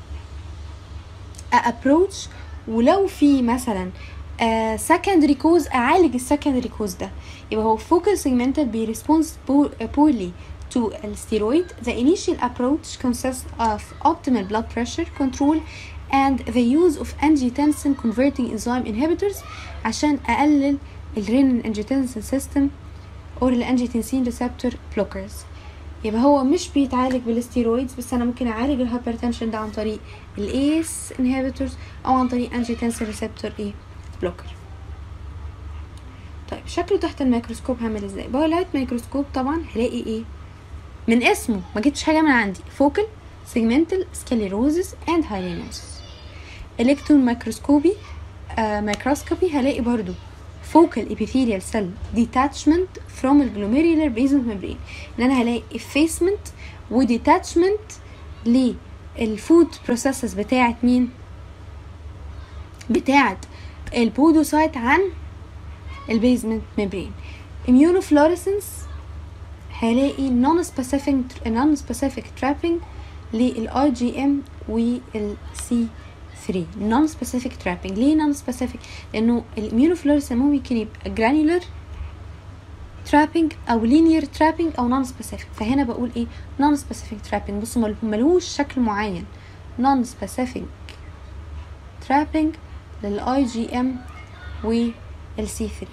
ابروتش ولو في مثلا سكندري كوز اعالج السكندري كوز ده يبقى هو فوكال سيجمنتال بيرسبونس poorly to الستيرويد the initial approach consists of optimal blood pressure control and the use of angiotensin converting enzyme inhibitors عشان اقلل الرينين angiotensin system or الانجيوتنسين receptor blockers يبقى هو مش بيتعالج بالستيرويدز بس انا ممكن اعالج الهايبرتنشن ده عن طريق الايس انهبيتورز او عن طريق انجيوتنسين ريسبتور ايه بلوكر طيب شكله تحت الميكروسكوب هعمل ازاي بايلايت ميكروسكوب طبعا هلاقي ايه من اسمه ما جبتش حاجه من عندي فوكال سيجمنتال سكليروزس اند هايلينوسس الكترون ميكروسكوبي آه ميكروسكوبي هلاقي برضو focal epithelial cell detachment from الجلوميريولار basement membrane ان انا هلاقي effacement و detachment للفود بروسيسز بتاعت مين بتاعت البودوسايت عن البيزمنت ميمبرين immunofluorescence هلاقي non specific non specific trapping للاي جي ام والسي 3 non specific trapping ليه non specific لانه الاميونوفلورسنس ممكن يبقى granular trapping او linear trapping او non specific فهنا بقول ايه non specific trapping بصوا ملوش شكل معين non specific trapping للاي جي ام والسي 3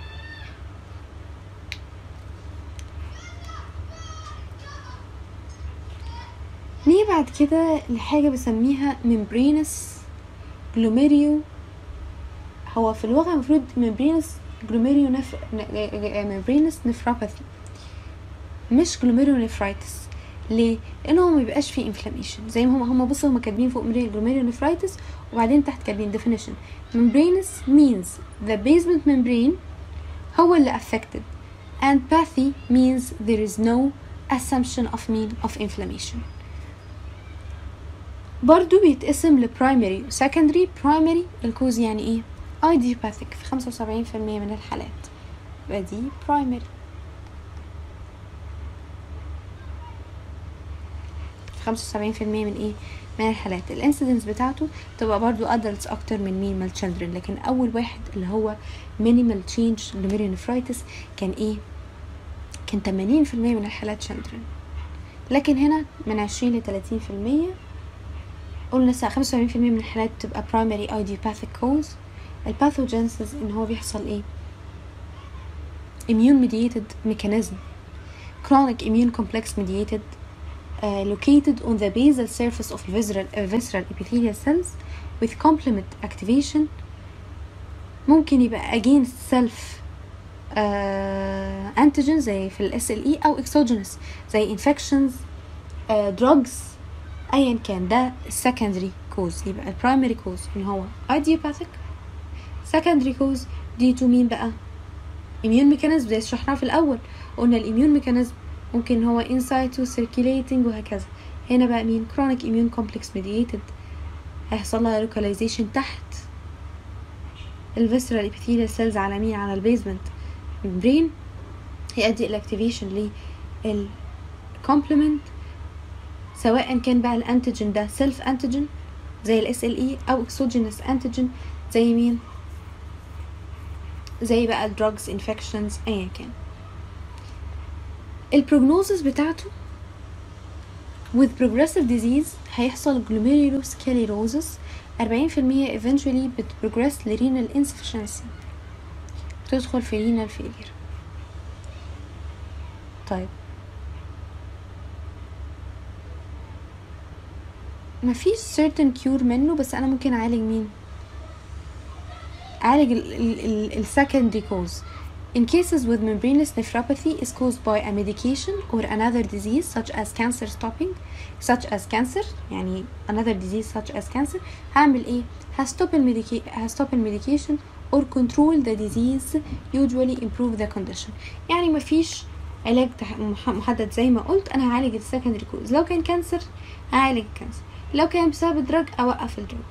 نيجي بعد كده لحاجة بسميها membranous جلوميريو هو في اللغة المفروض ممبرينس جلوميريو نف... ممبرينس نفروباثي مش جلوميريو نفرايتس ليه؟ لأنه هو ما بيبقاش فيه انفلاميشن زي ما هم هم بصوا هم كاتبين فوق جلوميريو نفرايتس وبعدين تحت كاتبين definition membranous means the basement membrane هو اللي affected and pathy means there is no assumption of mean of inflammation برضو بيتقسم لبرايمري وسكندري برايمري الكوز يعني ايه ايديوباثيك في خمسة وسبعين في المية من الحالات يبقى دي برايمري في خمسة وسبعين في المية من ايه من الحالات الانسيدنس بتاعته تبقى برضو adults اكتر من مين من children لكن اول واحد اللي هو minimal change glomerulonephritis كان ايه كان تمانين في المية من الحالات children لكن هنا من عشرين لتلاتين في المية قلنا خمسة وسبعين في المية من الحالات تبقى primary idiopathic cause الباثوجينسيس ان هو بيحصل ايه immune mediated mechanism chronic immune complex mediated uh, located on the basal surface of visceral, uh, visceral epithelial cells with complement activation ممكن يبقى against self uh, antigen زي في ال SLE أو exogenous زي infections uh, drugs أيا كان ده secondary cause يبقى ال primary cause إن هو idiopathic secondary cause due to مين بقى immune mechanism زي شرحناه في الأول قلنا الاميون mechanism ممكن هو inside to circulating وهكذا هنا بقى مين chronic immune complex mediated هيحصل لها localization تحت الفيسرال epithelial cells على مين على البيزمنت membrane هيؤدي الى activation للcomplement سواء كان بقى الانتيجين ده سيلف انتيجين زي الاس ال اي او اكسوجينس انتيجين زي مين زي بقى الدراجز انفكشنز ايا كان البروجنوزس بتاعته with progressive disease هيحصل glomerulosclerosis 40% eventually بتبروجرس لرينال insufficiency تدخل في رينال failure طيب مفيش certain cure منه بس انا ممكن اعالج مين اعالج ال ال ال ال secondary cause in cases with membranous nephropathy is caused by a medication or another disease such as cancer stopping such as cancer يعني another disease such as cancer هعمل ايه هستوب الميديكي هستوب الميديكيشن or control the disease usually improve the condition يعني مفيش علاج تح- مح- محدد زي ما قلت انا هعالج السكندري كوز لو كان كانسر هعالج الكانسر لو كان بسبب الدرج اوقف الدرج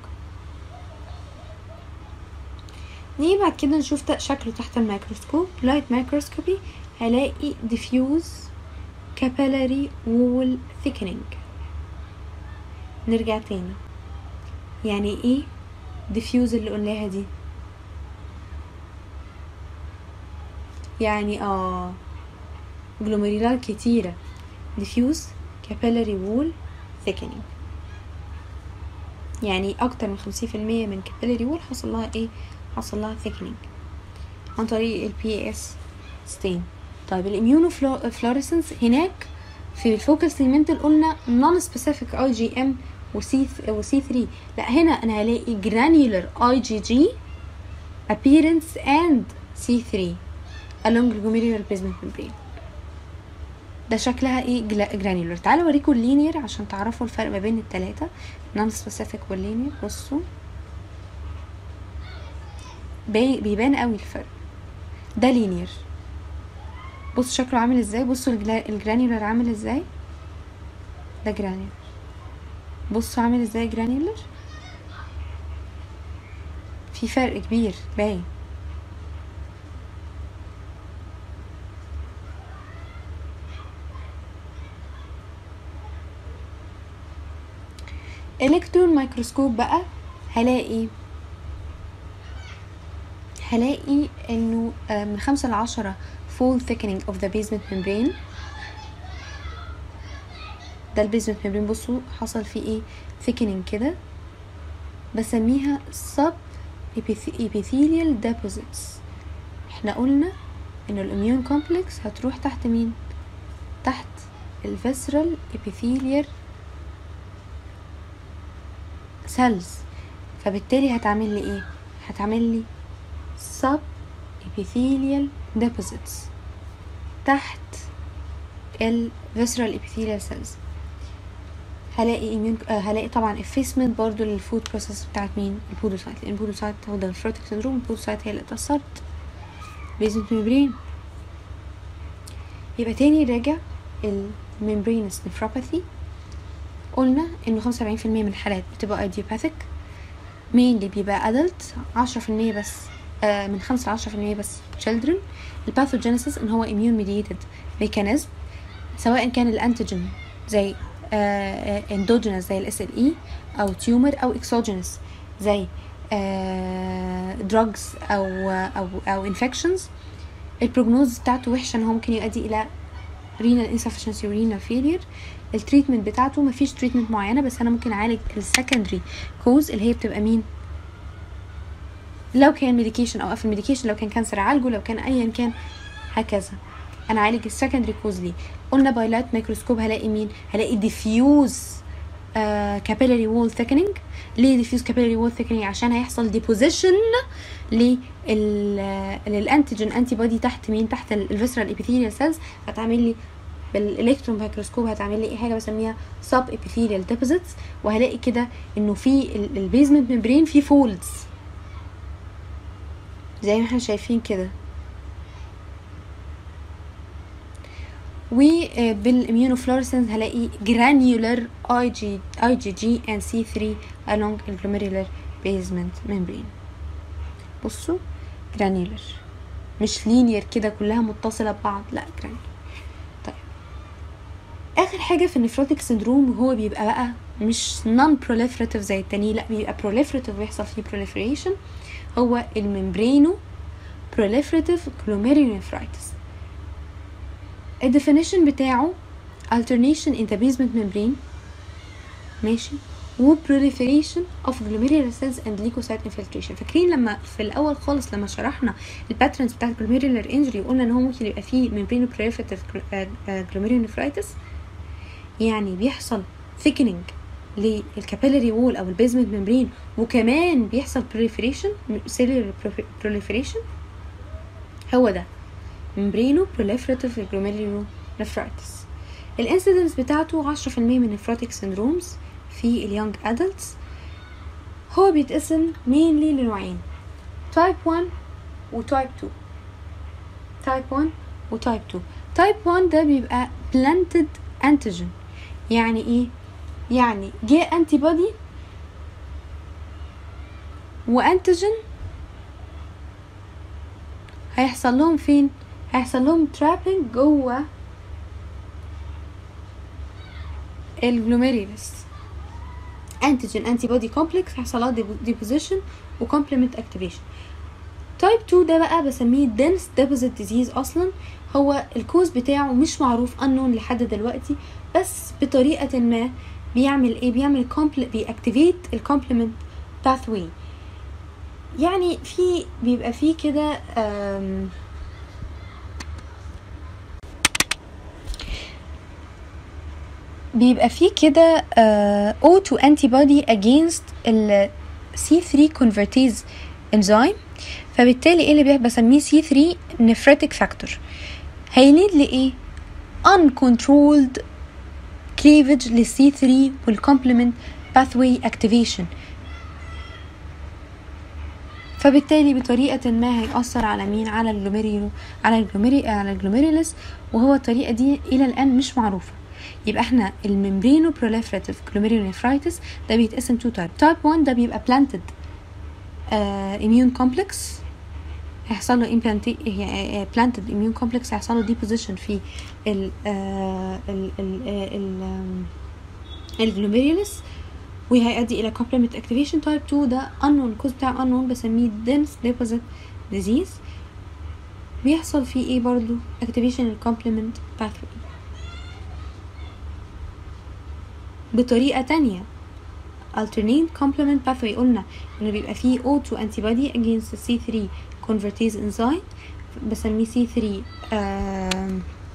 نيجي بعد كده نشوف تا- شكله تحت الميكروسكوب لايت مايكروسكوبي هلاقي diffuse capillary wall thickening نرجع تاني يعني ايه diffuse اللي قلناها دي يعني اه جلوميرولار كتيرة diffuse capillary wall thickening يعني أكتر من خمسين في المية من capillary wall حصل لها ايه حصل لها thickening عن طريق ال PAS stain طيب الاميونو فلوريسنس هناك في الفوكال سيجمنتال قلنا نون سبيسيفيك اي جي ام وسي وسي 3 لا هنا انا هلاقي granular اي جي جي appearance and C3 along glomerular basement membrane ده شكلها ايه جرانيولر تعالوا اوريكم اللينير عشان تعرفوا الفرق ما بين التلاتة نون سبيسيفيك واللينير بصوا بي- بيبان قوي الفرق ده لينير بص شكله عامل ازاي بصوا الجلا- الجرانيولر عامل ازاي ده جرانيولر بصوا عامل ازاي جرانيولر في فرق كبير باين الكترون مايكروسكوب بقى هلاقي هلاقي انه آه، من خمسة لعشرة full thickening of the basement membrane ده البيزمنت membrane بصوا حصل فيه ايه thickening كده بسميها sub epithelial deposits احنا قلنا ان الاميون كومبلكس هتروح تحت مين تحت الفيسرال epithelial cells فبالتالي هتعمل لي ايه هتعمل لي sub epithelial deposits تحت ال visceral epithelial cells هلاقي immune آه هلاقي طبعا effacement برضو للفود بروسيس بتاعت مين البودوسايت لان البودوسايت هو ده الفروتك سندروم البودوسايت هي اللي اتأثرت بيزنت ميمبرين يبقى تاني راجع الممبرينس نفروباثي قلنا انه خمسة وسبعين في المية من الحالات بتبقى idiopathic mainly بيبقى adult عشرة في المية بس آه من خمسة لعشرة في المية بس children الباثوجينيسيس ان هو immune mediated mechanism سواء كان الانتيجين زي آه endogenous زي الاس ال اي او tumor او exogenous زي آه drugs او او او infections البروجنوز بتاعته وحشه ان هو ممكن يؤدي الى renal insufficiency و renal failure التريتمنت بتاعته مفيش تريتمنت معينه بس انا ممكن اعالج السكندري كوز اللي هي بتبقى مين لو كان ميديكيشن اوقف الميديكيشن لو كان كانسر اعالجه لو كان ايا كان هكذا انا اعالج السكندري كوز ليه قلنا بايلات ميكروسكوب هلاقي مين هلاقي ديفيوز كابيلاري وول ثيكنينج ليه ديفيوز كابيلاري وول ثيكنينج عشان هيحصل ديبوزيشن للانتيجين انتي بودي تحت مين تحت الفيسرال ابيثيليال سيلز هتعمل لي بالالكترون ميكروسكوب هتعمل لي ايه حاجه بسميها سب ابيثيليال ديبوزيتس وهلاقي كده انه في البيزمنت ممبرين فيه فولدز زي ما احنا شايفين كده وبالاميونوفلورسنس هلاقي granular IG, IgG and C3 along the glomerular basement membrane بصوا granular مش linear كده كلها متصلة ببعض لا granular طيب آخر حاجة في النفروتيك سندروم هو بيبقى بقى مش non proliferative زي التاني لا بيبقى proliferative ويحصل فيه proliferation هو الممبرينو proliferative glomerulonephritis الديفينيشن بتاعه alternation in the basement membrane ماشي و proliferation of glomerular cells and leukocyte infiltration فاكرين لما في الاول خالص لما شرحنا الباترنز بتاعت glomerular injury وقلنا ان هو ممكن يبقى فيه membrane proliferative glomerulonephritis يعني بيحصل thickening للكابيلاري وول او البيزمنت ممبرين وكمان بيحصل proliferation cellular proliferation هو ده ممبرينو proliferative glomerulonephritis الانسيدنس بتاعته 10% من نفروتيك سندرومز في اليونج ادلتس هو بيتقسم mainly لنوعين تايب 1 وتايب 2 تايب 1 وتايب 2 تايب 1 ده بيبقى planted antigen يعني ايه يعني جه انتي بودي وانتيجين هيحصل لهم فين هيحصل لهم ترابنج جوه الجلوميريولس انتيجين انتي بودي كومبلكس هيحصل لها ديبوزيشن وكومبلمنت اكتيفيشن تايب 2 ده بقى بسميه دنس ديبوزيت ديزيز اصلا هو الكوز بتاعه مش معروف انون لحد دلوقتي بس بطريقه ما بيعمل ايه بيعمل كومبل بيأكتيفيت الكومبلمنت باثوي يعني في بيبقى فيه كده بيبقى فيه كده اوتو انتي بودي اجينست ال C3 convertase enzyme فبالتالي ايه اللي بيحصل بسميه C3 nephritic factor هيليد لايه uncontrolled cleavage لل C3 والcomplement pathway activation فبالتالي بطريقة ما هيأثر على مين على الجلوميريولو على الجلوميري على الجلوميريولس وهو الطريقة دي إلى الآن مش معروفة يبقى احنا الممبرينو بروليفراتيف glomerulonephritis ده بيتقسم تو تايب تايب 1 ده بيبقى planted uh, immune complex هيحصل له implanted planted immune complex هيحصل له deposition في ال ال ال الجلوميريولس وهيؤدي الى complement activation type 2 ده unknown cause بتاع unknown بسميه dense deposit disease بيحصل فيه ايه برضو activation الكومبلمنت pathway بطريقة تانية alternate complement pathway قلنا انه بيبقى فيه O2 antibody against C3 convertase enzyme بسميه C3 uh,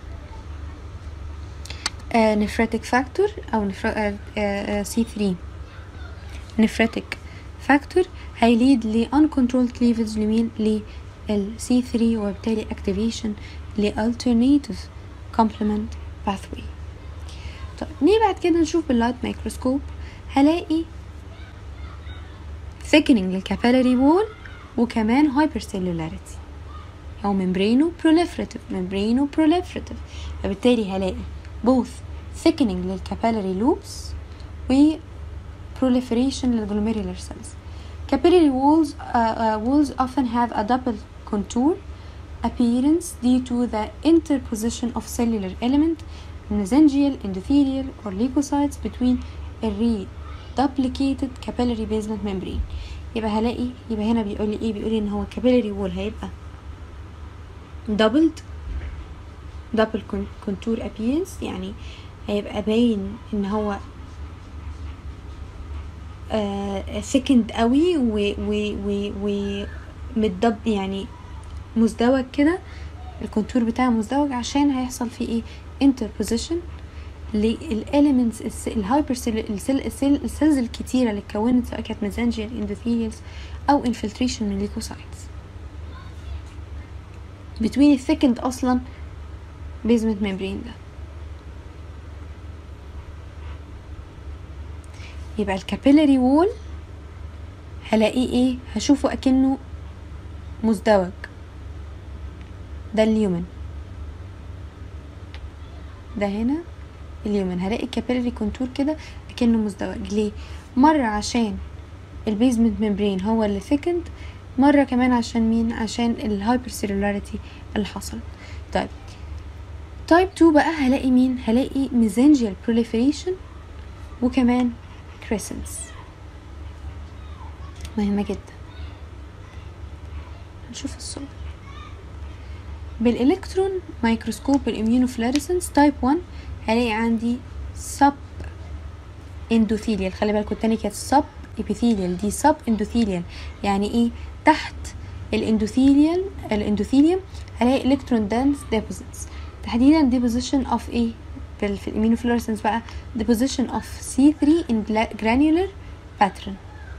uh, nephritic factor او نفر... uh, uh, C3 nephritic factor هيليد ل uncontrolled cleavage لمين لل C3 وبالتالي activation ل alternative complement pathway طيب نيجي بعد كده نشوف باللايت مايكروسكوب هلاقي thickening للكابيلاري وول وكمان hypercellularity أو membrano proliferative membrano proliferative فبالتالي هلاقي both thickening للكابيلاري loops و proliferation للglomerular cells capillary walls uh, uh, walls often have a double contour appearance due to the interposition of cellular element mesangial, endothelial or leukocytes between a reduplicated capillary basement membrane يبقى هلاقي يبقى هنا بيقول لي ايه بيقول لي ان هو capillary wall هيبقى doubled double contour appearance يعني هيبقى باين ان هو آه thickened قوي و و و و متدب يعني مزدوج كده الكونتور بتاعه مزدوج عشان هيحصل فيه ايه interposition للاليمنتس الهايبر السيلز الكتيره اللي اتكونت سواء كانت ميزانجيال اندوثيليالز او انفلتريشن من ليكوسايتس between الثيكند اصلا بيزمنت ميمبرين ده يبقى الكابيلاري وول هلاقيه ايه هشوفه اكنه مزدوج ده اليومن ده هنا اليومن هلاقي الكابيلاري كونتور كده اكنه مزدوج ليه مرة عشان البيزمنت ممبرين هو اللي ثيكند مرة كمان عشان مين عشان الهايبر سيلولاريتي اللي حصلت طيب تايب 2 بقى هلاقي مين هلاقي ميزانجيال proliferation وكمان كريسنس مهمة جدا هنشوف الصور بالإلكترون مايكروسكوب بالإميونوفلوريسنس تايب 1 هلاقي عندي سب اندوثيليال خلي بالكم التاني كانت سب ابيثيليال دي سب اندوثيليال يعني ايه تحت الاندوثيليال الاندوثيليوم هلاقي الكترون دانس ديبوزيتس تحديدا ديبوزيشن اوف ايه بال- في الاميونوفلوريسنس بقى deposition of C3 in gla- granular pattern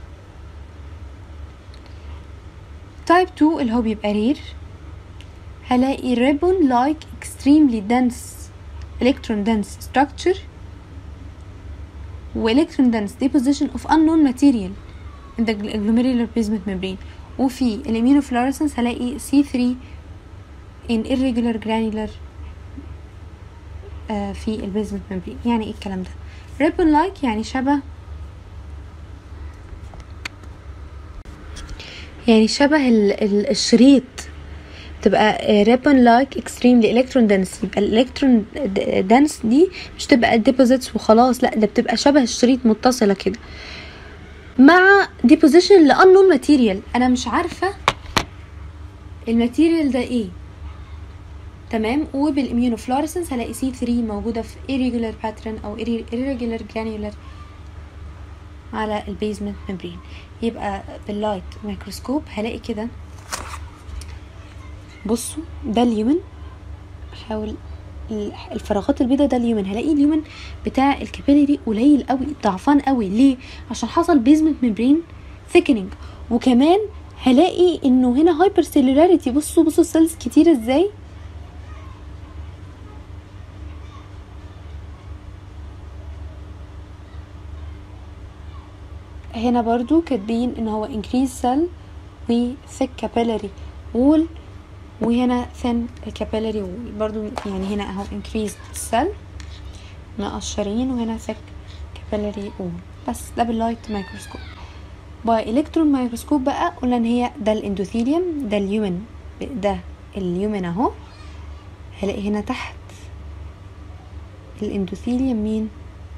type 2 اللي هو بيبقى رير هلاقي ribbon like extremely dense electron dense structure و electron dense deposition of unknown material in the glomerular basement membrane وفي الاميونوفلوريسنس هلاقي C3 in irregular granular آه، في البيزمنت ممبرين يعني ايه الكلام ده ريبون لايك يعني شبه يعني شبه ال- ال- الشريط تبقى ريبون لايك اكستريملي الكترون دنس يبقى الالكترون دنس دي مش تبقى ديبوزيتس وخلاص لا ده بتبقى شبه الشريط متصله كده مع ديبوزيشن لانون ماتيريال انا مش عارفه الماتيريال ده ايه تمام وبالاميونوفلوريسنس هلاقي سي 3 موجوده في irregular pattern او irregular granular على البيزمنت ممبرين يبقى باللايت ميكروسكوب هلاقي كده بصوا ده اليومن احاول ال- الفراغات البيضاء ده اليومن هلاقي اليومن بتاع الكابيلاري قليل قوي ضعفان قوي ليه عشان حصل بيزمنت ممبرين ثيكنينج وكمان هلاقي انه هنا هايبر سيلولاريتي بصوا بصوا السيلز كتير ازاي هنا برضو كاتبين ان هو increase cell و thick capillary wall وهنا thin capillary wall برضو يعني هنا اهو increased cell مقشرين وهنا thick capillary wall بس ده باللايت مايكروسكوب باي الكترون مايكروسكوب بقى قلنا ان هي ده الاندوثيليوم ده اليومن ده اليومن اهو هلاقي هنا تحت الاندوثيليوم مين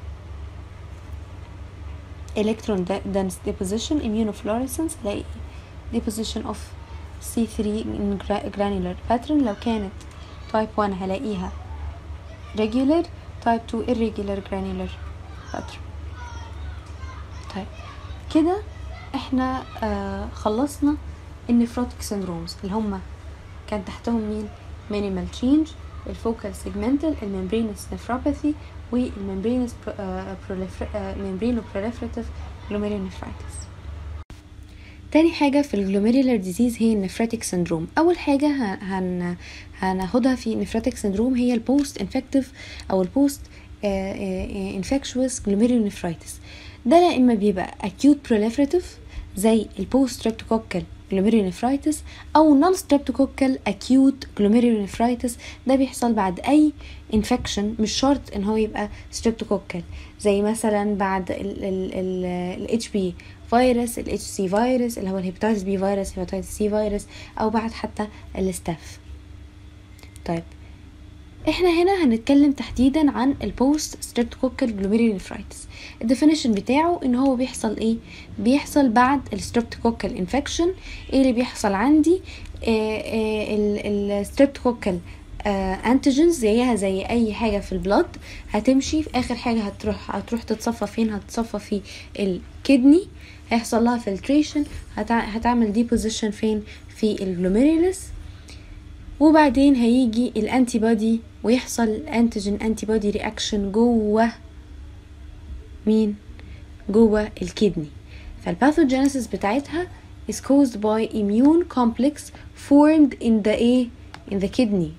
electron de- dense deposition immunofluorescence هلاقي deposition of C3 in gra- granular pattern لو كانت type 1 هلاقيها regular type 2 irregular granular pattern طيب كده احنا آه خلصنا النفروتيك سيندرومز اللي هما كان تحتهم مين minimal change الفوكال سيجمنتال الممبرينس نفروباثي والممبرينس ممبرينو بروليفراتيف جلوميرونيفرايتس تاني حاجة في الجلوميرولار ديزيز هي النفراتيك سندروم أول حاجة ه- هن هناخدها في النفراتيك سندروم هي البوست انفكتيف أو البوست انفكشوس جلوميرونيفرايتس ده يا إما بيبقى acute proliferative زي البوست streptococcal glomerulonephritis او non streptococcal acute glomerulonephritis ده بيحصل بعد اي انفكشن مش شرط ان هو يبقى streptococcal زي مثلا بعد ال اتش بي فيروس ال اتش سي فيروس اللي هو الهيباتيتس بي فيروس هيباتيتس سي فيروس او بعد حتى الستاف طيب احنا هنا هنتكلم تحديدا عن البوست ستريبتوكوكال جلوميرولينفرايتس الديفينيشن بتاعه ان هو بيحصل ايه بيحصل بعد الستريبتوكوكال انفكشن ايه اللي بيحصل عندي الستريبتوكوكال انتيجنز زيها زي اي حاجه في البلد هتمشي في اخر حاجه هتروح هتروح تتصفى فين هتتصفى في الكدني هيحصل لها فلتريشن هتعمل ديبوزيشن فين في الجلوميريولس وبعدين هيجي الانتي بودي ويحصل انتيجين انتي بودي رياكشن جوه مين جوه الكدني فالباثوجينيسيس بتاعتها is caused by immune complex formed in the A in the kidney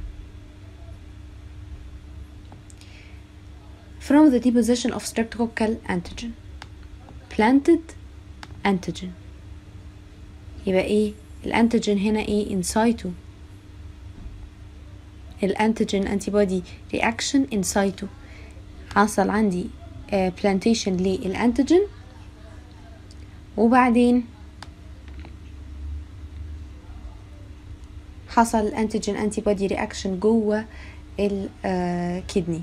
from the deposition of streptococcal antigen planted antigen يبقى ايه الانتيجين هنا ايه in situ الانتيجين انتي بودي رياكشن ان سايتو حصل عندي بلانتيشن للانتيجين وبعدين حصل الانتيجين انتي بودي رياكشن جوه الكدني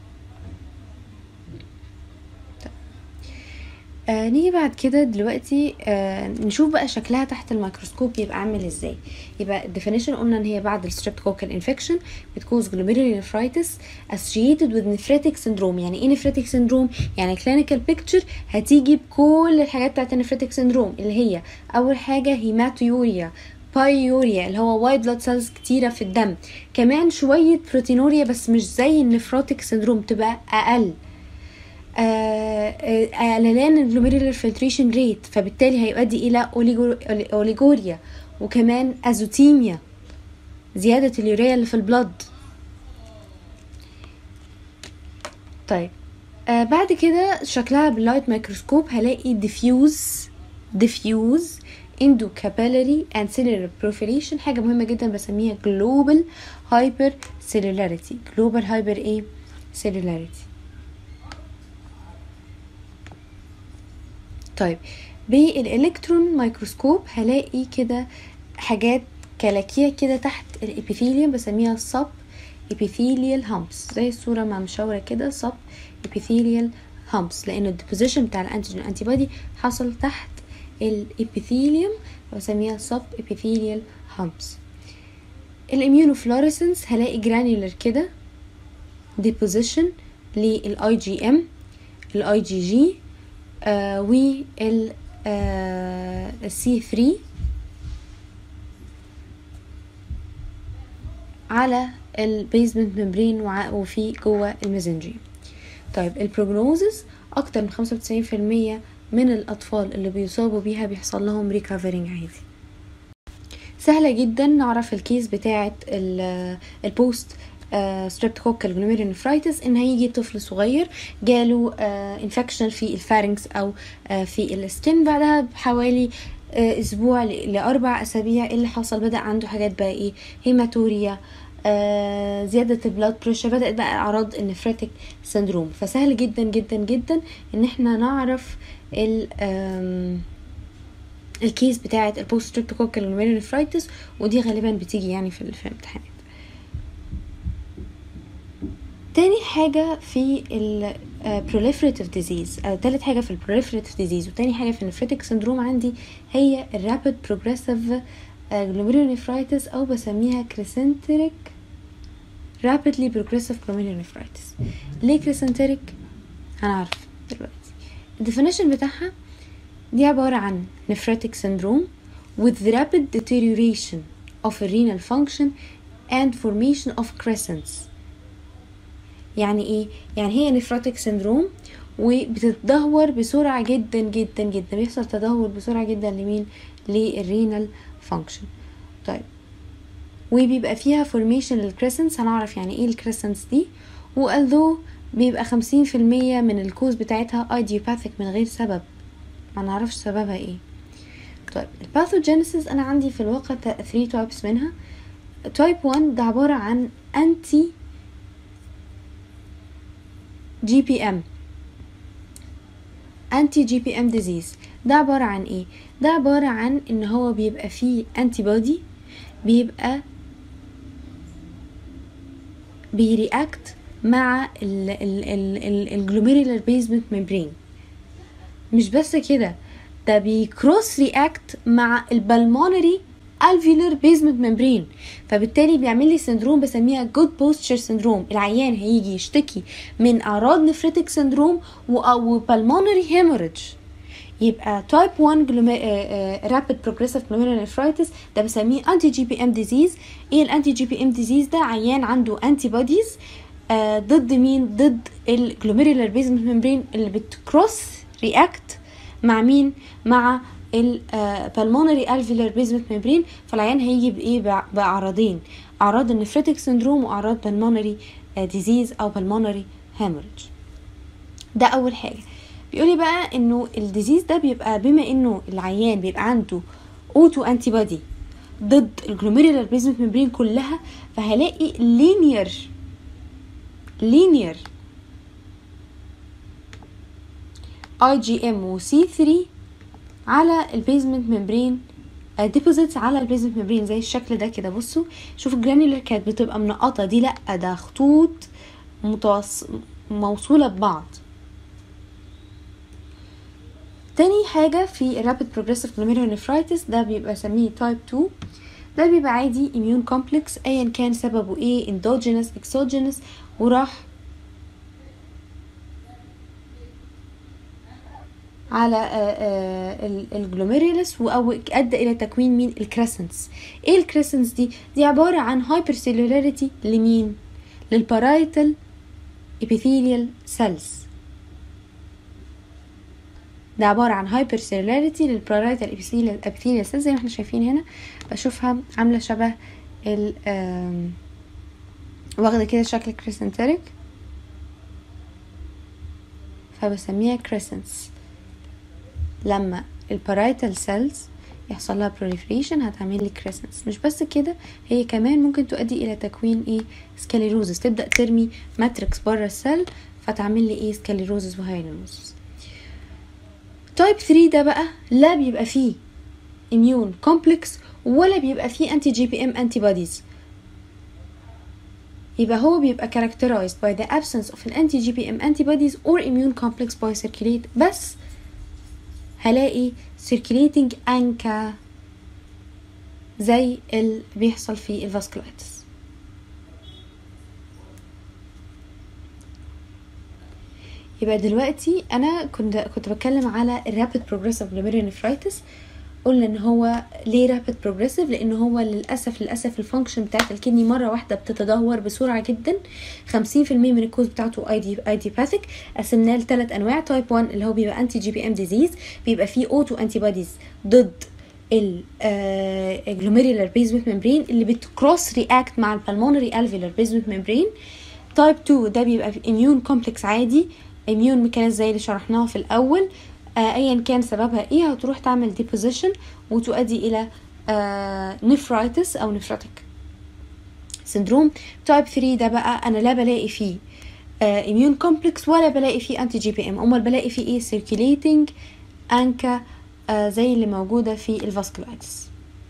آه نيجي بعد كده دلوقتي آه نشوف بقى شكلها تحت الميكروسكوب يبقى عامل ازاي يبقى الديفينيشن قلنا ان هي بعد الستريبتوكوكال انفكشن بتكوز glomerular nephritis associated with nephritic syndrome يعني ايه nephritic syndrome يعني clinical picture هتيجي بكل الحاجات بتاعت النفريتك syndrome اللي هي اول حاجه هيماتويوريا بايوريا اللي هو وايت بلاد سيلز كتيره في الدم كمان شويه بروتينوريا بس مش زي النفروتيك سندروم تبقى اقل قللان الجلوميرولار فلتريشن ريت فبالتالي هيؤدي الى اوليجوريا وكمان ازوتيميا زيادة اليوريا اللي في البلد طيب آه بعد كده شكلها باللايت ميكروسكوب هلاقي ديفيوز ديفيوز اندو كابيلاري اند سيلولار بروفيليشن حاجة مهمة جدا بسميها جلوبال هايبر سيلولاريتي جلوبال هايبر ايه سيلولاريتي طيب بالالكترون ميكروسكوب هلاقي كده حاجات كلاكية كده تحت الابيثيليوم بسميها سب epithelial humps زي الصورة مع مشاورة كده سب epithelial humps لأن الديبوزيشن بتاع الانتيجين انتي بودي حصل تحت الابيثيليوم بسميها سب epithelial humps الاميونوفلوريسنس هلاقي جرانيولر كده deposition للاي جي ام الاي جي جي وال سي 3 على البيزمنت ممبرين وفي جوه الميزنجي طيب البروجنوزس اكتر من خمسة وتسعين في المية من الاطفال اللي بيصابوا بيها بيحصل لهم ريكفرينج عادي سهلة جدا نعرف الكيس بتاعة البوست ستريبتوكوكال جلوميرونيفرايتس ان هيجي طفل صغير جاله انفكشن في الفارنكس او في الستين بعدها بحوالي اسبوع لاربع اسابيع اللي حصل بدا عنده حاجات بقى ايه هيماتوريا آه زيادة البلاد بريشر بدأت بقى أعراض النفريتك سندروم فسهل جدا جدا جدا إن احنا نعرف ال الكيس بتاعة البوست ستريبتوكوكال جلوميرونيفرايتس ودي غالبا بتيجي يعني في الامتحانات تاني حاجة في ال proliferative disease أو تالت حاجة في ال proliferative disease وتاني حاجة في النفريتك سندروم عندي هي ال rapid progressive glomerulonephritis أو بسميها crescenteric rapidly progressive glomerulonephritis ليه crescenteric؟ هنعرف دلوقتي الديفينيشن بتاعها دي عبارة عن nephritic syndrome with rapid deterioration of renal function and formation of crescents يعني ايه يعني هي نفراتيك سندروم وبتتدهور بسرعة جدا جدا جدا بيحصل تدهور بسرعة جدا لمين للرينال فانكشن طيب وبيبقى فيها فورميشن للكريسنتس هنعرف يعني ايه الكريسنتس دي والذو بيبقى خمسين في المية من الكوز بتاعتها ايديوباثيك من غير سبب ما نعرفش سببها ايه طيب الباثوجينيسيس انا عندي في الواقع 3 تايبس منها تايب 1 ده عبارة عن انتي جي بي ام انتي جي بي ام ديزيز ده عبارة عن ايه ده عبارة عن ان هو بيبقى فيه انتي بودي بيبقى بيرياكت مع الجلوميرولار بيزمنت ممبرين مش بس كده ده بيكروس رياكت مع البلمونري alveolar basement membrane فبالتالي بيعمل لي سندروم بسميها good posture syndrome العيان هيجي يشتكي من اعراض نفريتك سندروم او pulmonary hemorrhage يبقى تايب 1 رابid بروجريسيف glomerulonephritis ده بسميه انتي جي بي ام ديزيز ايه الانتي جي بي ام ديزيز ده عيان عنده انتي بوديز ضد مين ضد الجلوميرولار بيزمنت ممبرين اللي بتكروس رياكت مع مين مع البلمونري الفيلر بيزمنت ممبرين فالعيان هيجي بايه باعراضين اعراض النفريتك سندروم واعراض بالمونري ديزيز او بالمونري هامورج ده اول حاجه بيقولي بقى انه الديزيز ده بيبقى بما انه العيان بيبقى عنده اوتو انتي بودي ضد الجلوميرولار بيزمنت ممبرين كلها فهلاقي لينير لينير اي جي ام وسي 3 على البيزمنت ممبرين ديبوزيتس على البيزمنت ممبرين زي الشكل ده كده بصوا شوفوا الجرانيولار كانت بتبقى منقطه دي لا ده خطوط متوص... موصوله ببعض تاني حاجة في الرابid progressive glomerulonephritis ده بيبقى سميه تايب 2 ده بيبقى عادي immune complex ايا كان سببه ايه endogenous exogenous وراح على الجلوميرولس او ادى الى تكوين مين الكريسنس ايه الكريسنس دي دي عباره عن هايبر سيلولاريتي لمين للبارايتال epithelial cells ده عبارة عن هايبر سيلولاريتي للبارايتال epithelial cells زي ما احنا شايفين هنا بشوفها عاملة شبه ال واخدة كده شكل كريسنتريك فبسميها كريسنس لما البارايتال سيلز يحصل لها proliferation هتعمل لي كريسنس مش بس كده هي كمان ممكن تؤدي الى تكوين ايه سكاليروزس تبدا ترمي ماتريكس بره السيل فتعمل لي ايه سكاليروزس وهايلوزس تايب 3 ده بقى لا بيبقى فيه اميون كومبلكس ولا بيبقى فيه انتي جي بي ام انتي بوديز يبقى هو بيبقى characterized by the absence of an anti-GPM antibodies or immune complex by circulate بس هلاقي circulating ANCA زي اللي بيحصل في الفاسكولايتس يبقى دلوقتي انا كنت كنت بتكلم على الرابid progressive glomerulonephritis قلنا ان هو ليه رابid بروجريسيف لان هو للاسف للاسف الفانكشن بتاعت الكدني مره واحده بتتدهور بسرعه جدا 50% من الكوز بتاعته اي دي ايديوباثيك قسمناه لثلاث انواع تايب 1 اللي هو بيبقى انتي جي بي ام ديزيز بيبقى فيه اوتو انتي بوديز ضد الجلوميرولار بيزمنت ممبرين اللي بتكروس رياكت مع البلمونري الفيلر بيزمنت ممبرين تايب 2 ده بيبقى اميون كومبلكس عادي اميون ميكانيزم زي اللي شرحناه في الاول آه ايا كان سببها ايه هتروح تعمل ديبوزيشن وتؤدي الى آه نفرايتس او نفراتيك سندروم تايب 3 ده بقى انا لا بلاقي فيه اميون آه كومبلكس ولا بلاقي فيه انتي جي بي ام امال بلاقي فيه ايه سيركيليتنج انكا آه زي اللي موجوده في الفاسكولايتس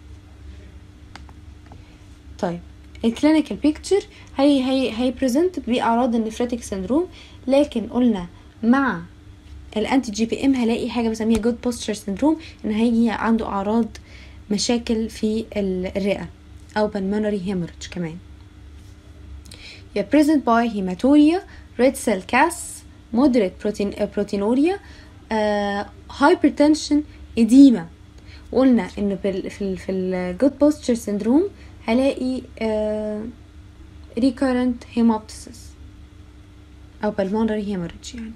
طيب الكلينيكال بيكتشر هي هي هي بريزنت باعراض النفريتك سندروم لكن قلنا مع الانتي جي بي ام هلاقي حاجه بسميها جود بوستشر سندروم ان هيجي عنده اعراض مشاكل في الرئه او pulmonary hemorrhage كمان يا present by hematuria red cell cas moderate protein uh, proteinuria uh, hypertension edema قلنا ان في في في الجود بوستشر سندروم هلاقي uh, recurrent hemoptysis او pulmonary hemorrhage يعني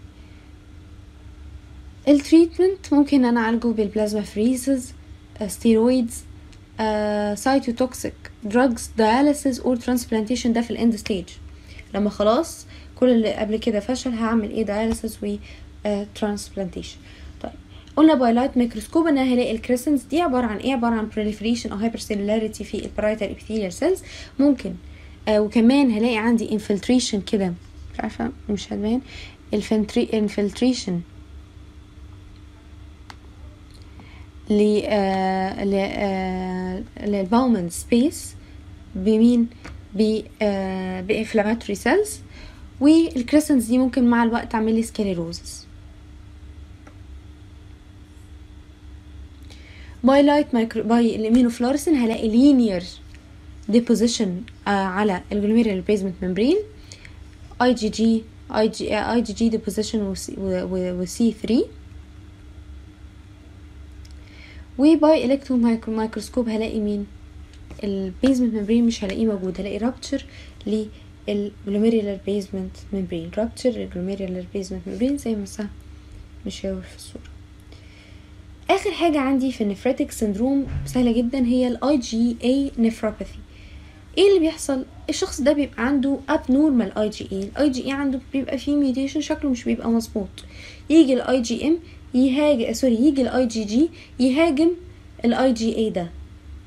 التريتمنت ممكن انا اعالجه بالبلازما فريزز ستيرويدز سايتوتوكسيك دراجز dialysis اور ترانسبلانتيشن ده في الاند ستيج لما خلاص كل اللي قبل كده فشل هعمل ايه dialysis و ترانسبلانتيشن طيب قلنا بايلايت ميكروسكوب انا هلاقي الكريسنس دي عباره عن ايه عباره عن proliferation او hypercellularity في البرايتال epithelial cells ممكن آه وكمان هلاقي عندي infiltration كده مش عارفه مش هتبان infiltration ل للباومن سبيس بمين ب بانفلاماتوري سيلز والكريسنس دي ممكن مع الوقت تعمل لي سكليروزس باي لايت مايكرو باي الامينوفلورسين هلاقي لينير ديبوزيشن على الجلوميرال بيزمنت ممبرين اي جي جي اي جي اي جي جي ديبوزيشن وسي 3 وباي الكترون مايكروسكوب هلاقي مين البيزمنت ممبرين مش هلاقيه موجود هلاقي رابتشر للجلوميريولار بيزمنت ممبرين رابتشر للجلوميريولار بيزمنت ممبرين زي ما سهم مشاور في الصورة اخر حاجة عندي في النفراتيك سندروم سهلة جدا هي الاي جي اي نفروباثي ايه اللي بيحصل الشخص ده بيبقى عنده abnormal اي جي اي الاي جي اي عنده بيبقى فيه ميوتيشن شكله مش بيبقى مظبوط يجي الاي جي ام يهاجم سوري يجي الاي جي جي يهاجم الاي جي اي ده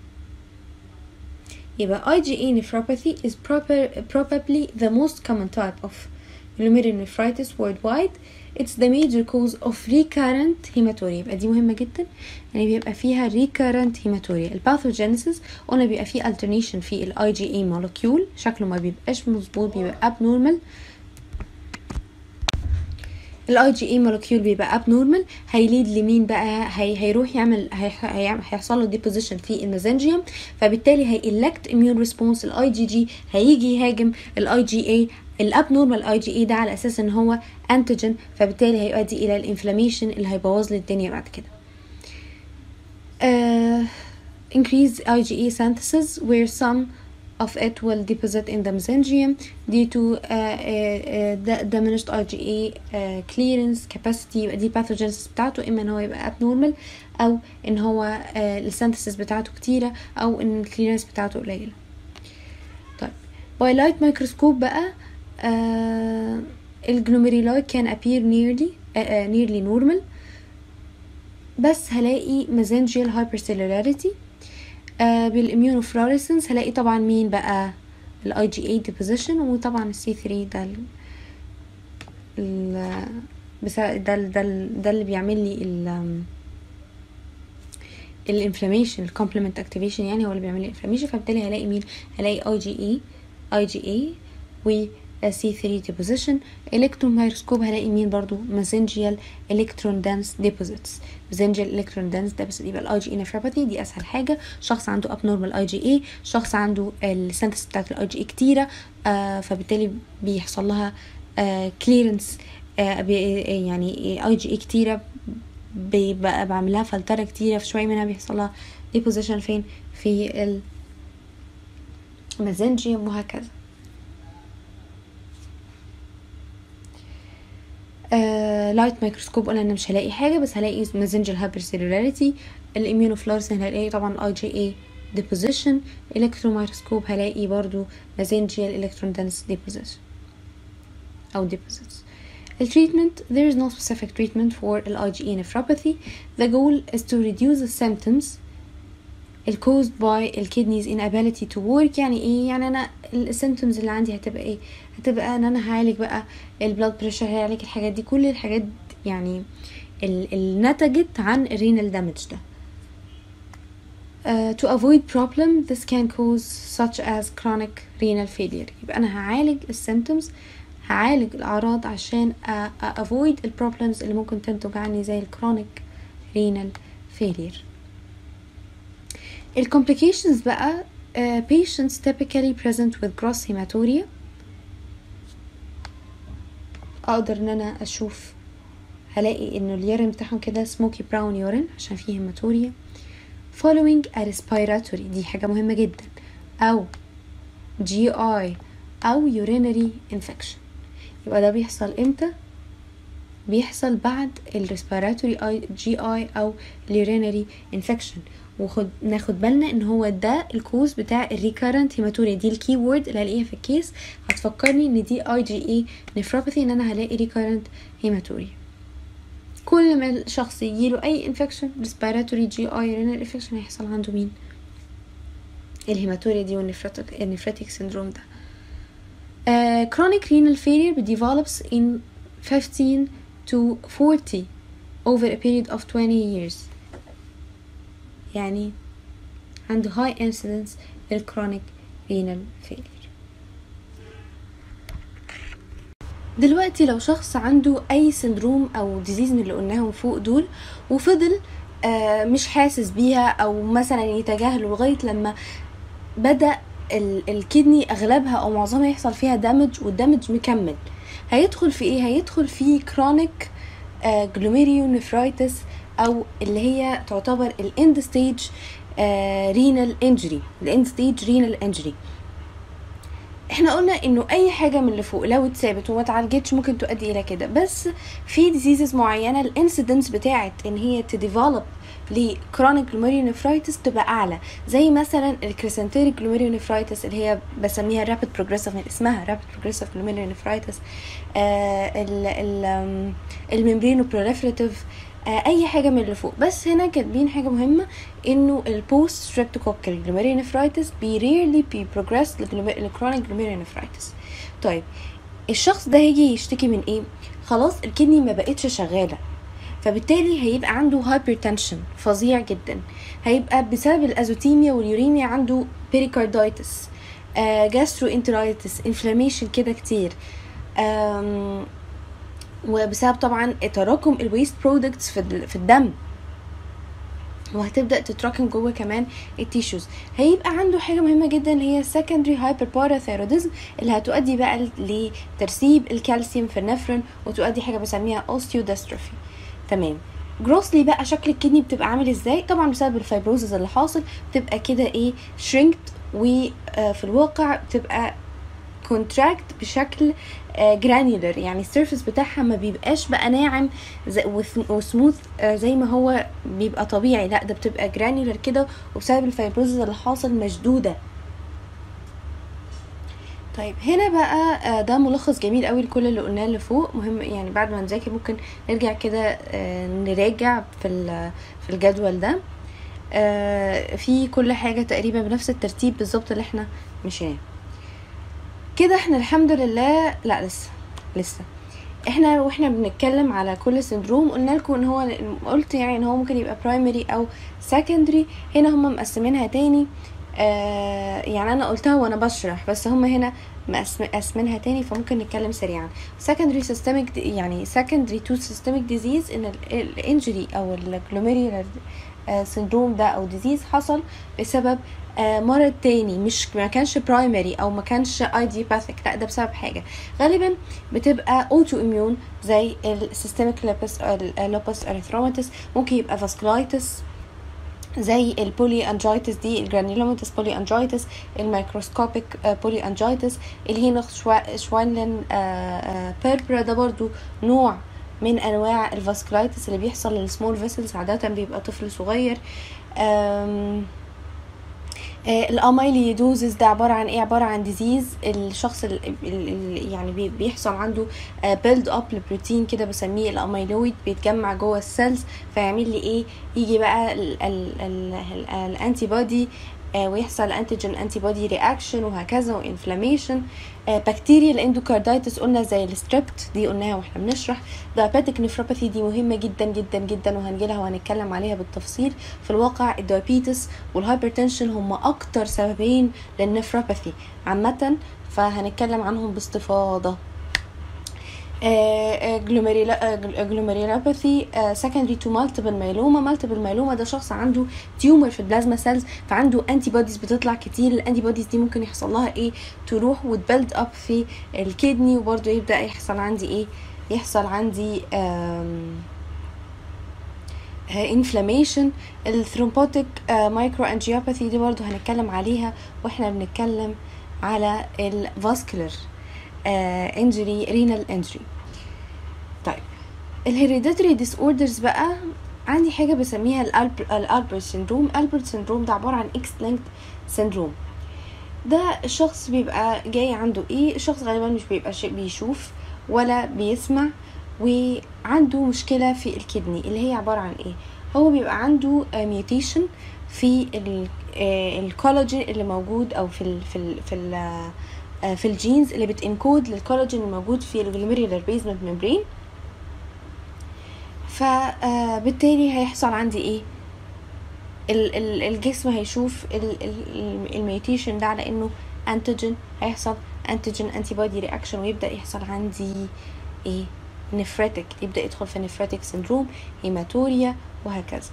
يبقى IgA nephropathy is proper, probably the most common type of glomerulonephritis worldwide it's the major cause of recurrent hematuria يبقى دي مهمة جدا يعني بيبقى فيها recurrent hematuria الباثوجينيسيس قلنا بيبقى فيه alternation في ال IgA molecule شكله ما بيبقاش مظبوط بيبقى abnormal الاي جي اي مولكيول بيبقى اب نورمال هيليد لمين بقى هي هيروح يعمل هي هي هيحصل له ديبوزيشن في الميزنجيوم فبالتالي هيلكت اميون ريسبونس الاي جي جي هيجي يهاجم الاي جي اي الاب نورمال اي جي اي ده على اساس ان هو انتيجين فبالتالي هيؤدي الى الانفلاميشن اللي هيبوظ لي الدنيا بعد كده uh, increase IgE synthesis where some of it will deposit in the mesengium due to uh, uh, uh, diminished IgE uh, clearance capacity يبقى دي pathogenesis بتاعته اما ان هو يبقى abnormal او ان هو uh, السينثيسيس بتاعته كتيرة او ان الكليرنس بتاعته قليلة طيب by light microscope بقى uh, الجلوميرولاي can appear nearly uh, uh, nearly normal بس هلاقي mesangial hypercellularity آه بالاميونوفلوريسنس هلاقي طبعا مين بقى الاي جي اي ديبوزيشن وطبعا السي 3 ده ال ال بس ده ال ده ال ده اللي بيعمل لي ال الانفلاميشن الكومبلمنت اكتيفيشن يعني هو اللي بيعمل لي الانفلاميشن فبالتالي هلاقي مين هلاقي اي جي اي اي جي اي و سي 3 ديبوزيشن الكترون مايكروسكوب هلاقي مين برضو مازنجيال الكترون دانس ديبوزيتس مازنجيال الكترون دانس ديبوزيت يبقى الاي جي اي نفروباثي دي اسهل حاجه شخص عنده اب نورمال اي جي اي شخص عنده السنتس بتاعت الاي جي اي كتيره آه فبالتالي بيحصل لها آه كليرنس آه يعني اي جي اي كتيره بقى بعمل لها فلتره كتيره في شويه منها بيحصل لها ديبوزيشن فين في المازنجيوم وهكذا لايت uh, مايكروسكوب قلنا ان مش هلاقي حاجه بس هلاقي مازنجل هايبر سيلولاريتي الاميونوفلورسن هلاقي طبعا اي جي اي ديبوزيشن الكترون مايكروسكوب هلاقي برضو مازنجيال الكترون دانس ديبوزيشن او deposits التريتمنت there is no specific treatment for IgE nephropathy the goal is to reduce the symptoms caused by الكدنيز inability to work يعني ايه يعني انا السيمتومز اللي عندي هتبقى ايه هتبقى ان انا هعالج بقى البلاد بريشر هعالج الحاجات دي كل الحاجات يعني اللي نتجت عن الرينال دامج ده Uh, to avoid problem this can cause such as chronic renal failure يبقى انا هعالج السيمتومز هعالج الاعراض عشان avoid البروبلمز اللي ممكن تنتج عني زي الكرونيك renal failure الcomplications بقى uh, patients typically present with gross hematuria اقدر ان انا اشوف هلاقي انه اليورين بتاعهم كده سموكي براون يورين عشان فيه هيماتوريا following a respiratory دي حاجة مهمة جدا أو GI أو urinary infection يبقى ده بيحصل امتى بيحصل بعد الريسبيراتوري جي اي او اليورينري انفكشن وخد ناخد بالنا ان هو ده الكوز بتاع الريكارنت هيماتوريا دي الكي وورد اللي هلاقيها في الكيس هتفكرني ان دي اي جي اي نفروباثي ان انا هلاقي ريكارنت هيماتوريا كل ما الشخص يجيله اي انفكشن ريسبيراتوري جي اي رينال انفكشن هيحصل عنده مين الهيماتوريا دي والنفراتيك سيندروم ده uh, chronic renal failure develops in 15 to 40 over a period of 20 years يعني عنده high incidence للchronic renal failure دلوقتي لو شخص عنده اي سندروم او ديزيز من اللي قلناهم فوق دول وفضل آه مش حاسس بيها او مثلا يتجاهله لغايه لما بدا الكدني اغلبها او معظمها يحصل فيها دامج والدامج مكمل هيدخل في ايه هيدخل في كرونيك جلوميريو نفرايتس او اللي هي تعتبر الاند ستيج رينال انجري الاند ستيج رينال انجري احنا قلنا انه اي حاجه من اللي فوق لو اتثابت وما اتعالجتش ممكن تؤدي الى كده بس في ديزيزز معينه الانسيدنس بتاعت ان هي تديفلوب لكرونيك جلوميريونيفرايتس تبقى اعلى زي مثلا الكريسنتيريك جلوميريونيفرايتس اللي هي بسميها رابيد بروجريسيف من اسمها رابيد بروجريسيف جلوميريونيفرايتس الممبرينو بروليفريتيف اي حاجه من اللي فوق بس هنا كاتبين حاجه مهمه انه البوست ستريبتوكوكال جلوميريونيفرايتس بي ريرلي بي بروجريس لكرونيك جلوميريونيفرايتس طيب الشخص ده هيجي يشتكي من ايه خلاص الكدني ما بقتش شغاله فبالتالي هيبقى عنده هايبرتنشن فظيع جدا هيبقى بسبب الازوتيميا واليوريميا عنده بيريكاردايتس جاسترو انترايتس انفلاميشن كده كتير وبسبب طبعا تراكم الويست برودكتس في في الدم وهتبدا تتراكم جوه كمان التيشوز هيبقى عنده حاجه مهمه جدا اللي هي secondary hyperparathyroidism اللي هتؤدي بقى لترسيب الكالسيوم في النفرون وتؤدي حاجه بسميها osteodystrophy تمام جروسلي بقى شكل الكدني بتبقى عامل ازاي طبعا بسبب الفايبروزز اللي حاصل بتبقى كده ايه شرينكت وفي الواقع بتبقى كونتراكت بشكل جرانيولر يعني السيرفيس بتاعها ما بيبقاش بقى ناعم وسموث زي ما هو بيبقى طبيعي لا ده بتبقى جرانيولر كده وبسبب الفايبروزز اللي حاصل مشدوده طيب هنا بقى ده ملخص جميل قوي لكل اللي قلناه اللي فوق مهم يعني بعد ما نذاكر ممكن نرجع كده نراجع في في الجدول ده في كل حاجه تقريبا بنفس الترتيب بالظبط اللي احنا مشيناه كده احنا الحمد لله لا لسه لسه احنا واحنا بنتكلم على كل سندروم قلنا لكم ان هو قلت يعني ان هو ممكن يبقى برايمري او سكندري هنا هم مقسمينها تاني آه يعني انا قلتها وانا بشرح بس هم هنا مقسمينها تاني فممكن نتكلم سريعا secondary systemic يعني secondary to systemic disease ان الانجري او الجلوميريولار سندروم ده او ديزيز حصل بسبب آه مرض تاني مش ما كانش برايمري او ما كانش ايديوباثيك لا ده بسبب حاجه غالبا بتبقى اوتو اميون زي السيستميك لوبس لوبس اريثروماتيس ممكن يبقى فاسكولايتس زي البولي انجايتس دي الجرانيلوماتس بولي انجايتس الميكروسكوبيك بولي انجايتس الهينوخ شوانلين بيربرا ده برضو نوع من انواع الفاسكولايتس اللي بيحصل للسمول فيسلز عاده بيبقى طفل صغير الاميليدوزز ده عباره عن ايه عباره عن ديزيز الشخص اللي يعني بيحصل عنده بيلد اب لبروتين كده بسميه الاميلويد بيتجمع جوه السيلز فيعمل لي ايه يجي بقى الانتي بودي ويحصل انتيجين انتي بودي رياكشن وهكذا وانفلاميشن بكتيريا الاندوكاردايتس قلنا زي الستريبت دي قلناها واحنا بنشرح دايابيتك نفروباثي دي مهمه جدا جدا جدا وهنجيلها وهنتكلم عليها بالتفصيل في الواقع الدايابيتس والهايبرتنشن هم اكتر سببين للنفروباثي عامه فهنتكلم عنهم باستفاضه جلوميريلوباثي سكندري تو مالتيبل مايلوما مالتيبل مايلوما ده شخص عنده تيومر في البلازما سيلز فعنده انتي بوديز بتطلع كتير الانتي بوديز دي ممكن يحصل لها ايه تروح وتبلد اب في الكدني وبرده يبدا يحصل عندي ايه يحصل عندي انفلاميشن الثرومبوتيك مايكرو انجيوباثي دي برضو هنتكلم عليها واحنا بنتكلم على الفاسكولار انجري رينال انجري طيب الهيريديتري ديس اوردرز بقى عندي حاجه بسميها الالبرت سيندروم البرت سيندروم ده عباره عن اكس لينكد سيندروم ده الشخص بيبقى جاي عنده ايه الشخص غالبا مش بيبقى شيء بيشوف ولا بيسمع وعنده مشكله في الكدني اللي هي عباره عن ايه هو بيبقى عنده ميوتيشن في الكولاجين اللي موجود او في ال في ال في ال في الجينز اللي بتنكود للكولاجين الموجود في الجلوميريولار بيزمنت ممبرين فبالتالي هيحصل عندي ايه الجسم هيشوف الميوتيشن ده على انه انتيجين هيحصل انتيجين انتي بودي رياكشن ويبدا يحصل عندي ايه نفرتك يبدا يدخل في نفرتك سندروم هيماتوريا وهكذا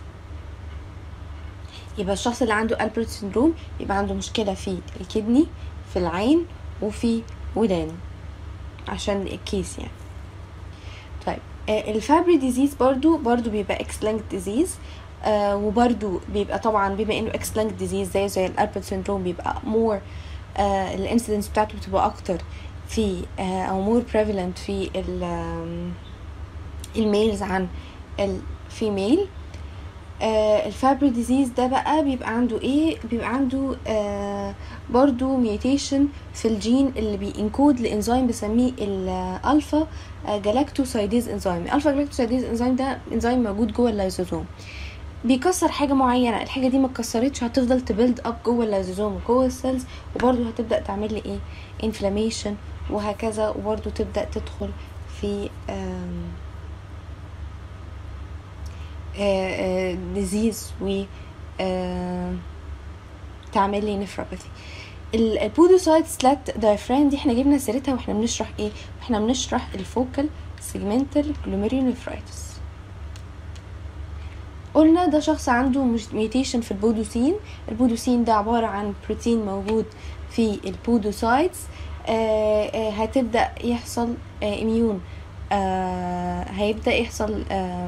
يبقى الشخص اللي عنده البرت سندروم يبقى عنده مشكله في الكدني في العين وفي ودانه عشان الكيس يعني طيب الفابري ديزيز برضو برضو بيبقى اكس لينك ديزيز آه وبرضو بيبقى طبعا بما انه اكس لينك ديزيز زي زي الالبرت سيندروم بيبقى مور آه الانسيدنس بتاعته بتبقى اكتر في آه او مور بريفالنت في الميلز عن الفيميل آه الفابري ديزيز ده بقى بيبقى عنده ايه بيبقى عنده آه برضو ميوتيشن في الجين اللي بينكود لانزيم بسميه الالفا جلاكتوسايديز انزيم الالفا جلاكتوسايديز انزيم ده انزيم موجود جوه اللايزوزوم بيكسر حاجة معينة الحاجة دي ما اتكسرتش هتفضل تبيلد اب جوه اللايزوزوم وجوه السيلز وبرضو هتبدأ تعمل لي ايه انفلاميشن وهكذا وبرضو تبدأ تدخل في آم ديزيز و تعمل لي نفروباثي البودوسايت سلات دايفرام دي احنا جبنا سيرتها واحنا بنشرح ايه احنا بنشرح الفوكال سيجمنتال جلوميريونيفرايتس قلنا ده شخص عنده ميوتيشن في البودوسين البودوسين ده عبارة عن بروتين موجود في البودوسايتس آه آه هتبدأ يحصل اميون آه هيبدأ يحصل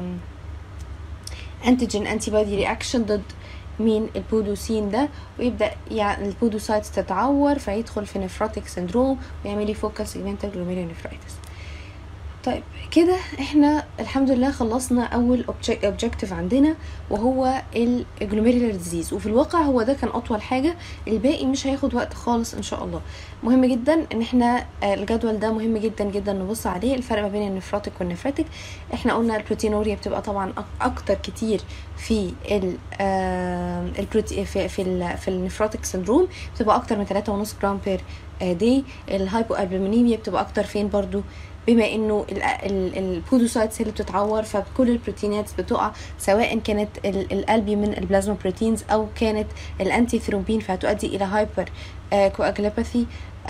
انتيجين انتي بودي رياكشن ضد مين البودوسين ده ويبدا يعني البودوسايتس تتعور فيدخل في نفروتيك سندروم ويعمل لي فوكال سيجمنتال جلوميرونيفرايتس طيب كده احنا الحمد لله خلصنا اول اوبجكتيف عندنا وهو الجلوميرولار ديزيز وفي الواقع هو ده كان اطول حاجه الباقي مش هياخد وقت خالص ان شاء الله مهم جدا ان احنا الجدول ده مهم جدا جدا نبص عليه الفرق ما بين النفروتيك والنفراتيك احنا قلنا البروتينوريا بتبقى طبعا اكتر كتير في ال البروتي في في, ال في النفروتيك سندروم بتبقى اكتر من 3.5 جرام بير داي الهايبو البومينيميا بتبقى اكتر فين برضو بما انه البودوسايتس هي اللي بتتعور فكل البروتينات بتقع سواء كانت القلبي من البلازما بروتينز او كانت الانتي ثرومبين فهتؤدي الى هايبر كواجلوباثي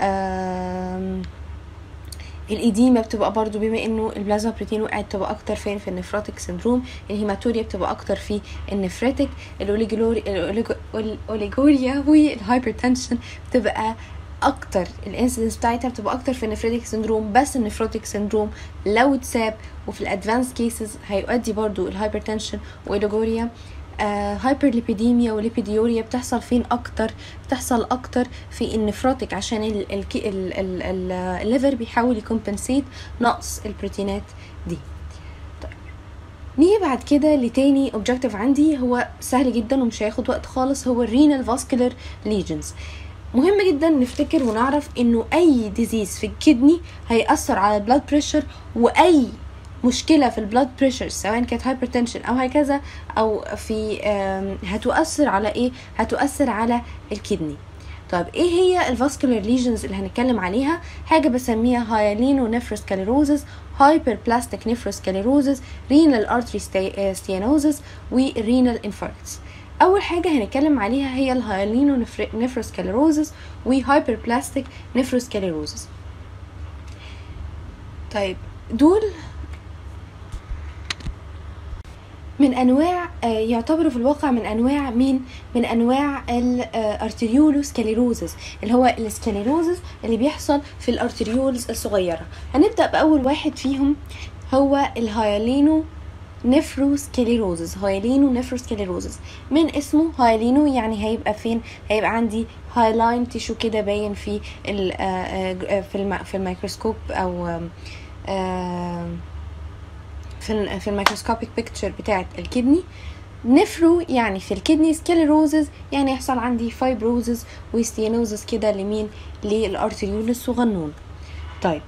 الايديما بتبقى برضو بما انه البلازما بروتين وقعت بتبقى اكتر فين في النفروتيك سندروم الهيماتوريا بتبقى اكتر في النفريتك الاوليجوريا والهايبرتنشن بتبقى اكتر الانسيدنس بتاعتها بتبقى اكتر في النفروتيك سندروم بس النفروتيك سندروم لو اتساب وفي الادفانس كيسز هيؤدي برضو الهايبرتنشن والاوليجوريا هايبر ليبيديميا وليبيديوريا بتحصل فين اكتر بتحصل اكتر في النفروتيك عشان الليفر بيحاول يكمبنسيت نقص البروتينات دي طيب نيجي بعد كده لتاني اوبجكتيف عندي هو سهل جدا ومش هياخد وقت خالص هو الرينال فاسكولار ليجنز مهم جدا نفتكر ونعرف انه اي ديزيز في الكدني هيأثر على البلاد بريشر واي مشكله في البلاد بريشر سواء كانت هايبرتنشن او هكذا او في هتؤثر على ايه هتؤثر على الكدني طيب ايه هي الفاسكولار ليجنز اللي هنتكلم عليها حاجه بسميها هايلينو نفروسكاليروزس هايبر بلاستيك نفروسكاليروزس رينال ارتري ستيانوزس ورينال انفاركتس اول حاجه هنتكلم عليها هي الهايلينو نفروسكاليروزس وهايبر بلاستيك نفروسكاليروزس طيب دول من انواع يعتبروا في الواقع من انواع مين من انواع الارتريولوسكليروزس اللي هو السكليروزس اللي بيحصل في الارتريولز الصغيره هنبدا باول واحد فيهم هو الهايلينو نفروسكليروزس هايلينو نفروسكليروزس من اسمه هايلينو يعني هيبقى فين هيبقى عندي هايلاين تيشو كده باين في في في الميكروسكوب او في في الميكروسكوبيك بيكتشر بتاعه الكدني نفرو يعني في الكدني سكليروزز يعني يحصل عندي فايبروزز وستيانوزز كده لمين للارتريول الصغنون طيب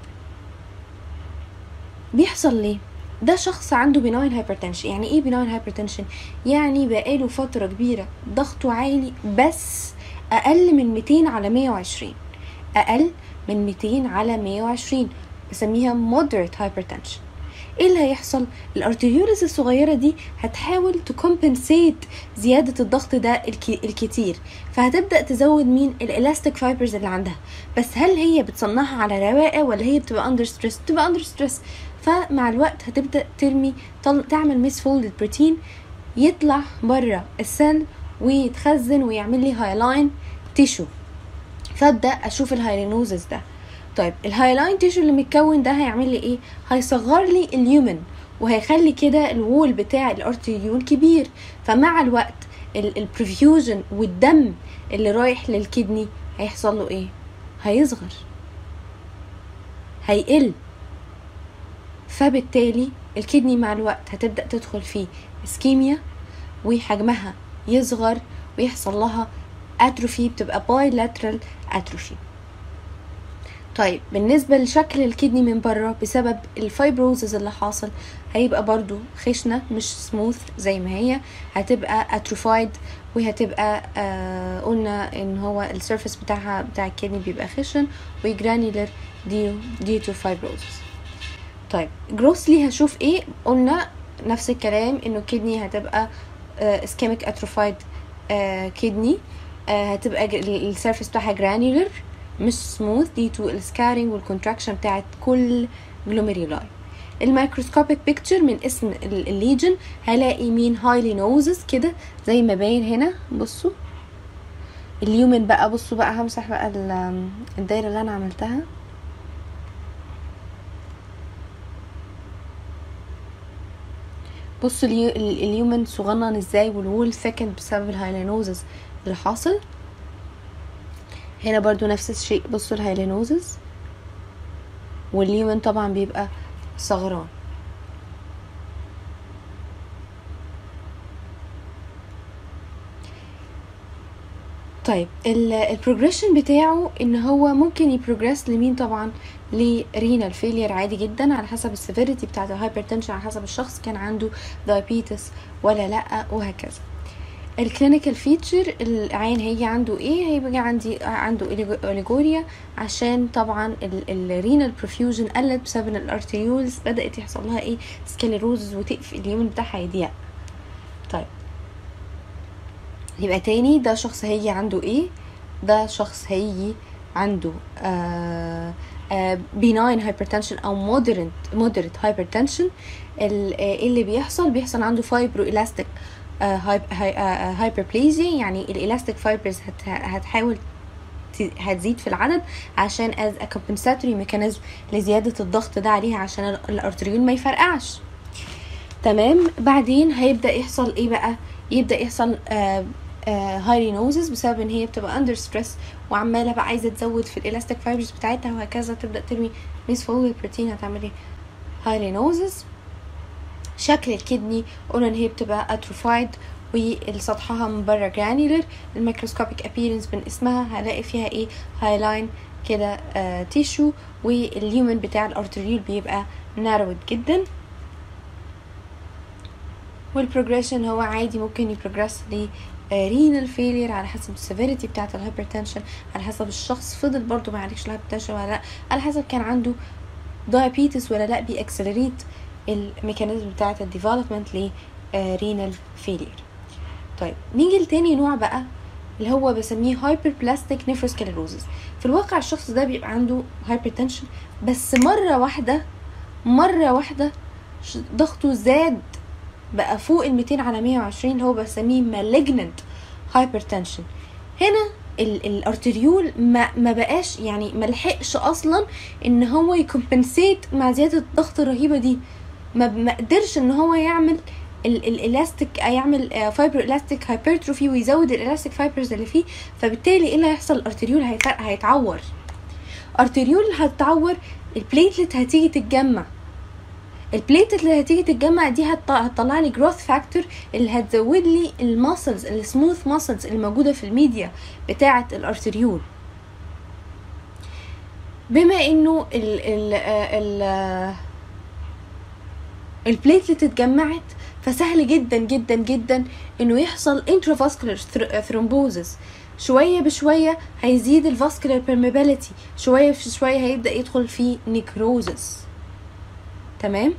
بيحصل ليه ده شخص عنده بناين هايبرتنشن يعني ايه بناين هايبرتنشن يعني بقاله فتره كبيره ضغطه عالي بس اقل من 200 على 120 اقل من 200 على 120 بسميها moderate hypertension ايه اللي هيحصل الارتريولز الصغيره دي هتحاول تكمبنسيت زياده الضغط ده الكتير فهتبدا تزود مين الالاستيك فايبرز اللي عندها بس هل هي بتصنعها على رواقه ولا هي بتبقى اندر ستريس بتبقى اندر ستريس فمع الوقت هتبدا ترمي تعمل ميس فولد بروتين يطلع بره السيل ويتخزن ويعمل لي هايلاين تيشو فابدا اشوف الهايلينوزس ده طيب الهايلاين تيشو اللي متكون ده هيعمل لي ايه هيصغر لي اليومن وهيخلي كده الوول بتاع الارتريول كبير فمع الوقت البرفيوجن والدم اللي رايح للكدني هيحصل له ايه هيصغر هيقل فبالتالي الكدني مع الوقت هتبدأ تدخل في اسكيميا وحجمها يصغر ويحصل لها اتروفي بتبقى بايلاترال اتروفي طيب بالنسبة لشكل الكدني من بره بسبب الفايبروزز اللي حاصل هيبقى برضو خشنة مش سموث زي ما هي هتبقى اتروفايد وهتبقى آه قلنا ان هو السيرفيس بتاعها بتاع الكدني بيبقى خشن وجرانيولر ديو ديو تو فايبروزز طيب جروسلي هشوف ايه قلنا نفس الكلام انه الكدني هتبقى اسكيميك اتروفايد كدني هتبقى السيرفيس بتاعها جرانيولر مش سموث دي تو السكارينج والكونتراكشن بتاعت كل جلوميرولاي الميكروسكوبيك بيكتشر من اسم الليجن هلاقي مين هايلي نوزز كده زي ما باين هنا بصوا اليومن بقى بصوا بقى همسح بقى الدايره اللي انا عملتها بصوا اليومن صغنن ازاي والوول سكند بسبب الهايلينوزز اللي حاصل هنا برضو نفس الشيء بصوا الهايلينوزز واليومن طبعا بيبقى صغران طيب البروجريشن بتاعه ان هو ممكن يبروجريس لمين طبعا لرينال فيلير عادي جدا على حسب السيفيريتي بتاعت الهايبرتنشن على حسب الشخص كان عنده دايابيتس ولا لا وهكذا الكلينيكال فيتشر العين هيجي عنده ايه هيبقى عندي عنده اوليجوريا عشان طبعا الرينال برفيوجن قلت بسبب ان الارتريولز بدات يحصل لها ايه سكليروزز وتقفل اليمين بتاعها يضيق طيب يبقى تاني ده شخص هيجي عنده ايه ده شخص هيجي عنده آه بيناين هايبرتنشن او مودريت مودريت هايبرتنشن اللي بيحصل بيحصل عنده فايبرو الاستيك هايبربليزيا يعني الالاستيك فايبرز هتحاول هتزيد في العدد عشان از a compensatory mechanism لزيادة الضغط ده عليها عشان الارتريول ما يفرقعش تمام بعدين هيبدأ يحصل ايه بقى يبدأ يحصل هايلي نوزز بسبب ان هي بتبقى اندر ستريس وعماله بقى عايزه تزود في الالاستيك فايبرز بتاعتها وهكذا تبدا ترمي ميسفول بروتين هتعمل ايه هايلي نوزز شكل الكدني قلنا ان هي بتبقى اتروفايد وسطحها من بره جرانيولر الميكروسكوبيك ابيرنس من اسمها هلاقي فيها ايه هايلاين كده آه تيشو واليومن بتاع الارتريول بيبقى نارود جدا والبروجريشن هو عادي ممكن يبروجرس ل رينال فيلير على حسب السيفيريتي بتاعه الهايبرتنشن على حسب الشخص فضل برضو ما عليكش الهايبرتنشن ولا لا على حسب كان عنده دايابيتس ولا لا بيأكسلريت الميكانيزم بتاعه الديفلوبمنت لرينال فيلير طيب نيجي لتاني نوع بقى اللي هو بسميه هايبر بلاستيك نيفروسكليروزس في الواقع الشخص ده بيبقى عنده هايبرتنشن بس مرة واحدة مرة واحدة ضغطه زاد بقى فوق ال 200 على 120 اللي هو بسميه malignant hypertension هنا الارتريول ما ما بقاش يعني ما لحقش اصلا ان هو يكمبنسيت مع زياده الضغط الرهيبه دي ما ما قدرش ان هو يعمل الالاستيك يعمل فايبر الاستيك هايبرتروفي ويزود الالاستيك فايبرز اللي فيه فبالتالي ايه اللي هيحصل الارتريول هيتعور ارتريول هتتعور البليتلت هتيجي تتجمع البليتلت اللي هتيجي تتجمع دي هتطلع لي جروث فاكتور اللي هتزود لي الماسلز السموث ماسلز اللي موجوده في الميديا بتاعه الارتريول بما انه ال ال ال البليتلت اتجمعت فسهل جدا جدا جدا انه يحصل intravascular thrombosis شويه بشويه هيزيد الفاسكولار بيرميبيليتي شويه في شويه هيبدا يدخل في نيكروزس تمام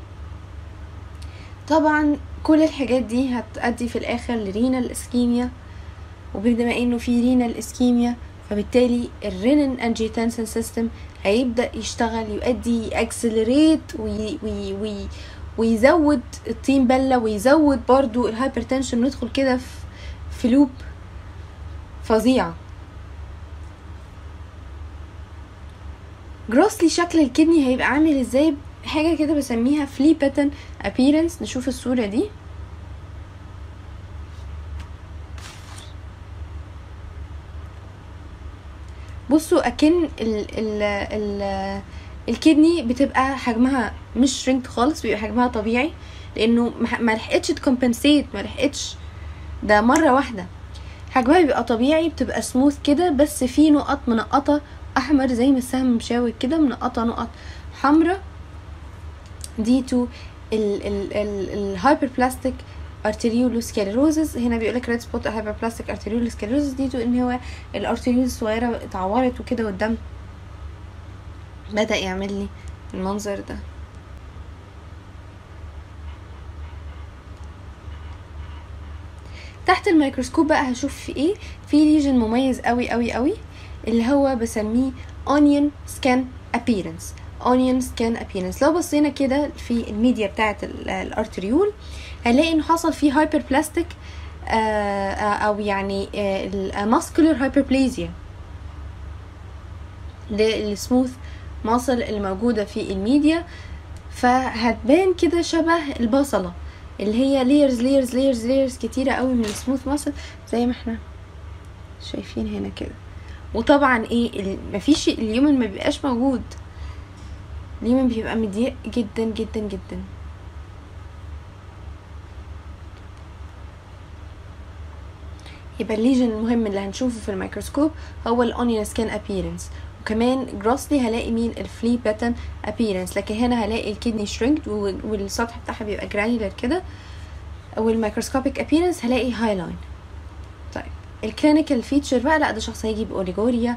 طبعا كل الحاجات دي هتؤدي في الاخر لرينال اسكيميا وبما انه في رينال اسكيميا فبالتالي الرينين انجيتنسن سيستم هيبدا يشتغل يؤدي اكسلريت وي وي وي ويزود الطين بله ويزود برضو الهايبرتنشن ندخل كده في في لوب فظيعه جروسلي شكل الكدني هيبقى عامل ازاي حاجه كده بسميها فلي باتن appearance نشوف الصورة دي بصوا اكن ال ال ال الكدني بتبقى حجمها مش شرينك خالص بيبقى حجمها طبيعي لانه ما لحقتش تكمبنسيت ما لحقتش ده مره واحده حجمها بيبقى طبيعي بتبقى سموث كده بس في نقط منقطه احمر زي ما السهم مشاور كده منقطه نقط حمراء دي تو الهايبر بلاستيك ارتريولوسكليروزز هنا بيقول لك ريد سبوت هايبر بلاستيك ارتريولوسكليروزز دي تو ان هو الارتريول الصغيره اتعورت وكده والدم بدا يعمل لي المنظر ده تحت الميكروسكوب بقى هشوف في ايه في ليجن مميز قوي قوي قوي اللي هو بسميه onion skin appearance onion skin appearance لو بصينا كده في الميديا بتاعه الارتريول هنلاقي انه حصل فيه هايبر بلاستيك او يعني الماسكولار هايبربليزيا للسموث ماسل اللي موجودة في الميديا فهتبان كده شبه البصلة اللي هي ليرز ليرز ليرز ليرز كتيرة قوي من السموث ماسل زي ما احنا شايفين هنا كده وطبعا ايه مفيش اليومن ما بيبقاش موجود اليومن بيبقى مضيق جدا جدا جدا يبقى الليجن المهم اللي هنشوفه في الميكروسكوب هو الاونيون سكان ابييرنس وكمان جروسلي هلاقي مين الفلي باتن ابييرنس لكن هنا هلاقي الكدني شرينكد والسطح بتاعها بيبقى جرانيولر كده والميكروسكوبيك ابييرنس هلاقي هايلاين طيب الكلينيكال فيتشر بقى لا ده شخص هيجي باوليجوريا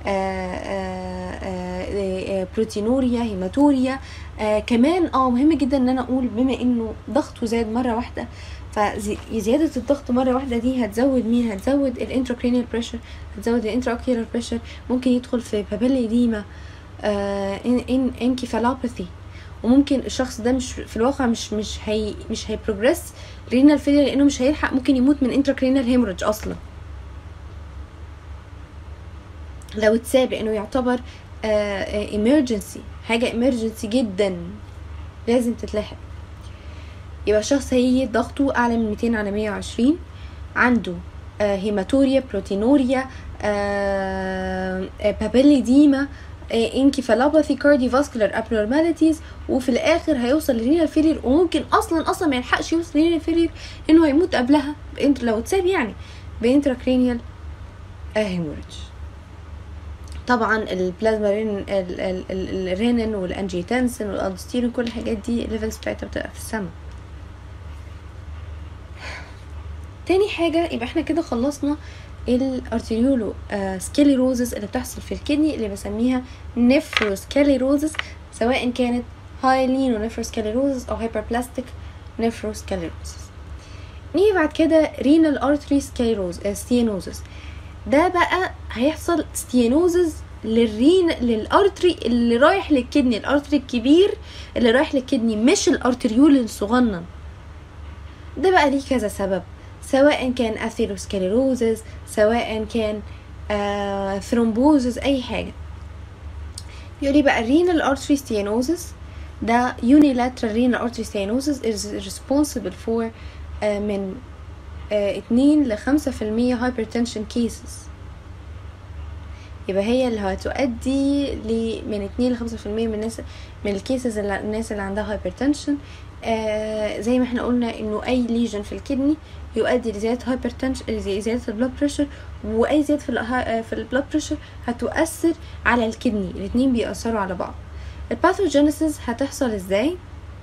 بروتينوريا هيماتوريا آه كمان اه مهم جدا ان انا اقول بما انه ضغطه زاد مره واحده فزيادة الضغط مرة واحدة دي هتزود مين هتزود الانتراكرينيال بريشر هتزود الانتراكيولار بريشر ممكن يدخل في بابيلي ديما آه ان انكيفالوباثي وممكن الشخص ده مش في الواقع مش مش هي مش هي بروجريس رينال فيلير لانه مش هيلحق ممكن يموت من انتراكرينيال هيموريدج اصلا لو اتساب لانه يعتبر ايمرجنسي حاجه ايمرجنسي جدا لازم تتلحق يبقى الشخص هيجي ضغطه اعلى من 200 على 120 عنده آه هيماتوريا بروتينوريا آه آه بابيلي ديما انكيفالوباثي كاردي فاسكولار ابنورماليتيز وفي الاخر هيوصل لرينال فيلير وممكن اصلا اصلا ما يلحقش يوصل لرينال فيلير انه هيموت قبلها لو اتساب يعني بانتراكرينيال هيموريدج طبعا البلازما رين الرينين والانجيتنسن والالدوستيرون كل الحاجات دي الليفلز بتاعتها بتبقى في السماء تاني حاجة يبقى احنا كده خلصنا الارتريولو آه سكيليروزس اللي بتحصل في الكدني اللي بسميها نفروسكاليروزس سواء كانت هايلينو نفروسكاليروزس او هايبربلاستيك نفروسكاليروزس نيجي بعد كده رينال ارتري سكيروز ستيانوزس ده بقى هيحصل ستيانوزز للرين للارتري اللي رايح للكدني الارتري الكبير اللي رايح للكدني مش الارتريول الصغنن ده بقى ليه كذا سبب سواء كان اثيروسكليروزز سواء كان آه ثرومبوزز اي حاجه بيقولي بقى renal artery stenosis ده unilateral renal artery stenosis is responsible for آه من آه اتنين لخمسة في المية hypertension cases يبقى هي اللي هتؤدي ل من اتنين لخمسة في المية من الناس من الكيسز اللي الناس اللي عندها هايبرتنشن آه زي ما احنا قلنا انه اي ليجن في الكدني يؤدي لزيادة هايبرتنشن زيادة البلاد بريشر واي زيادة في ال في البلاد بريشر هتؤثر على الكدني الاتنين بيأثروا على بعض الباثوجينيسيس هتحصل ازاي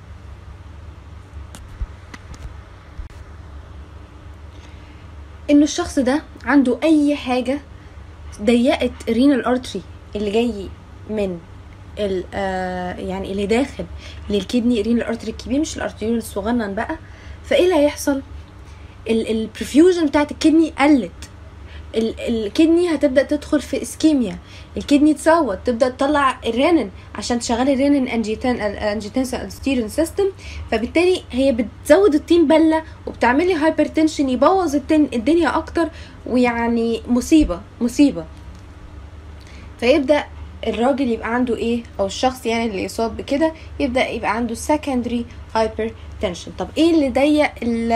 انه الشخص ده عنده اي حاجة ضيقت الرينال ارتري اللي جاي من ال آه يعني اللي داخل للكدني رينال ارتري الكبير مش الارتريول الصغنن بقى فايه اللي هيحصل البرفيوجن بتاعت الكدني قلت الكدني هتبدا تدخل في اسكيميا الكدني تصوت تبدا تطلع الرينين عشان تشغل الرينين انجيتان انجيتنسن ستيرن سيستم فبالتالي هي بتزود الطين بله وبتعمل لي هايبرتنشن يبوظ الدنيا اكتر ويعني مصيبه مصيبه فيبدا الراجل يبقى عنده ايه او الشخص يعني اللي يصاب بكده يبدا يبقى عنده secondary hypertension طب ايه اللي ضيق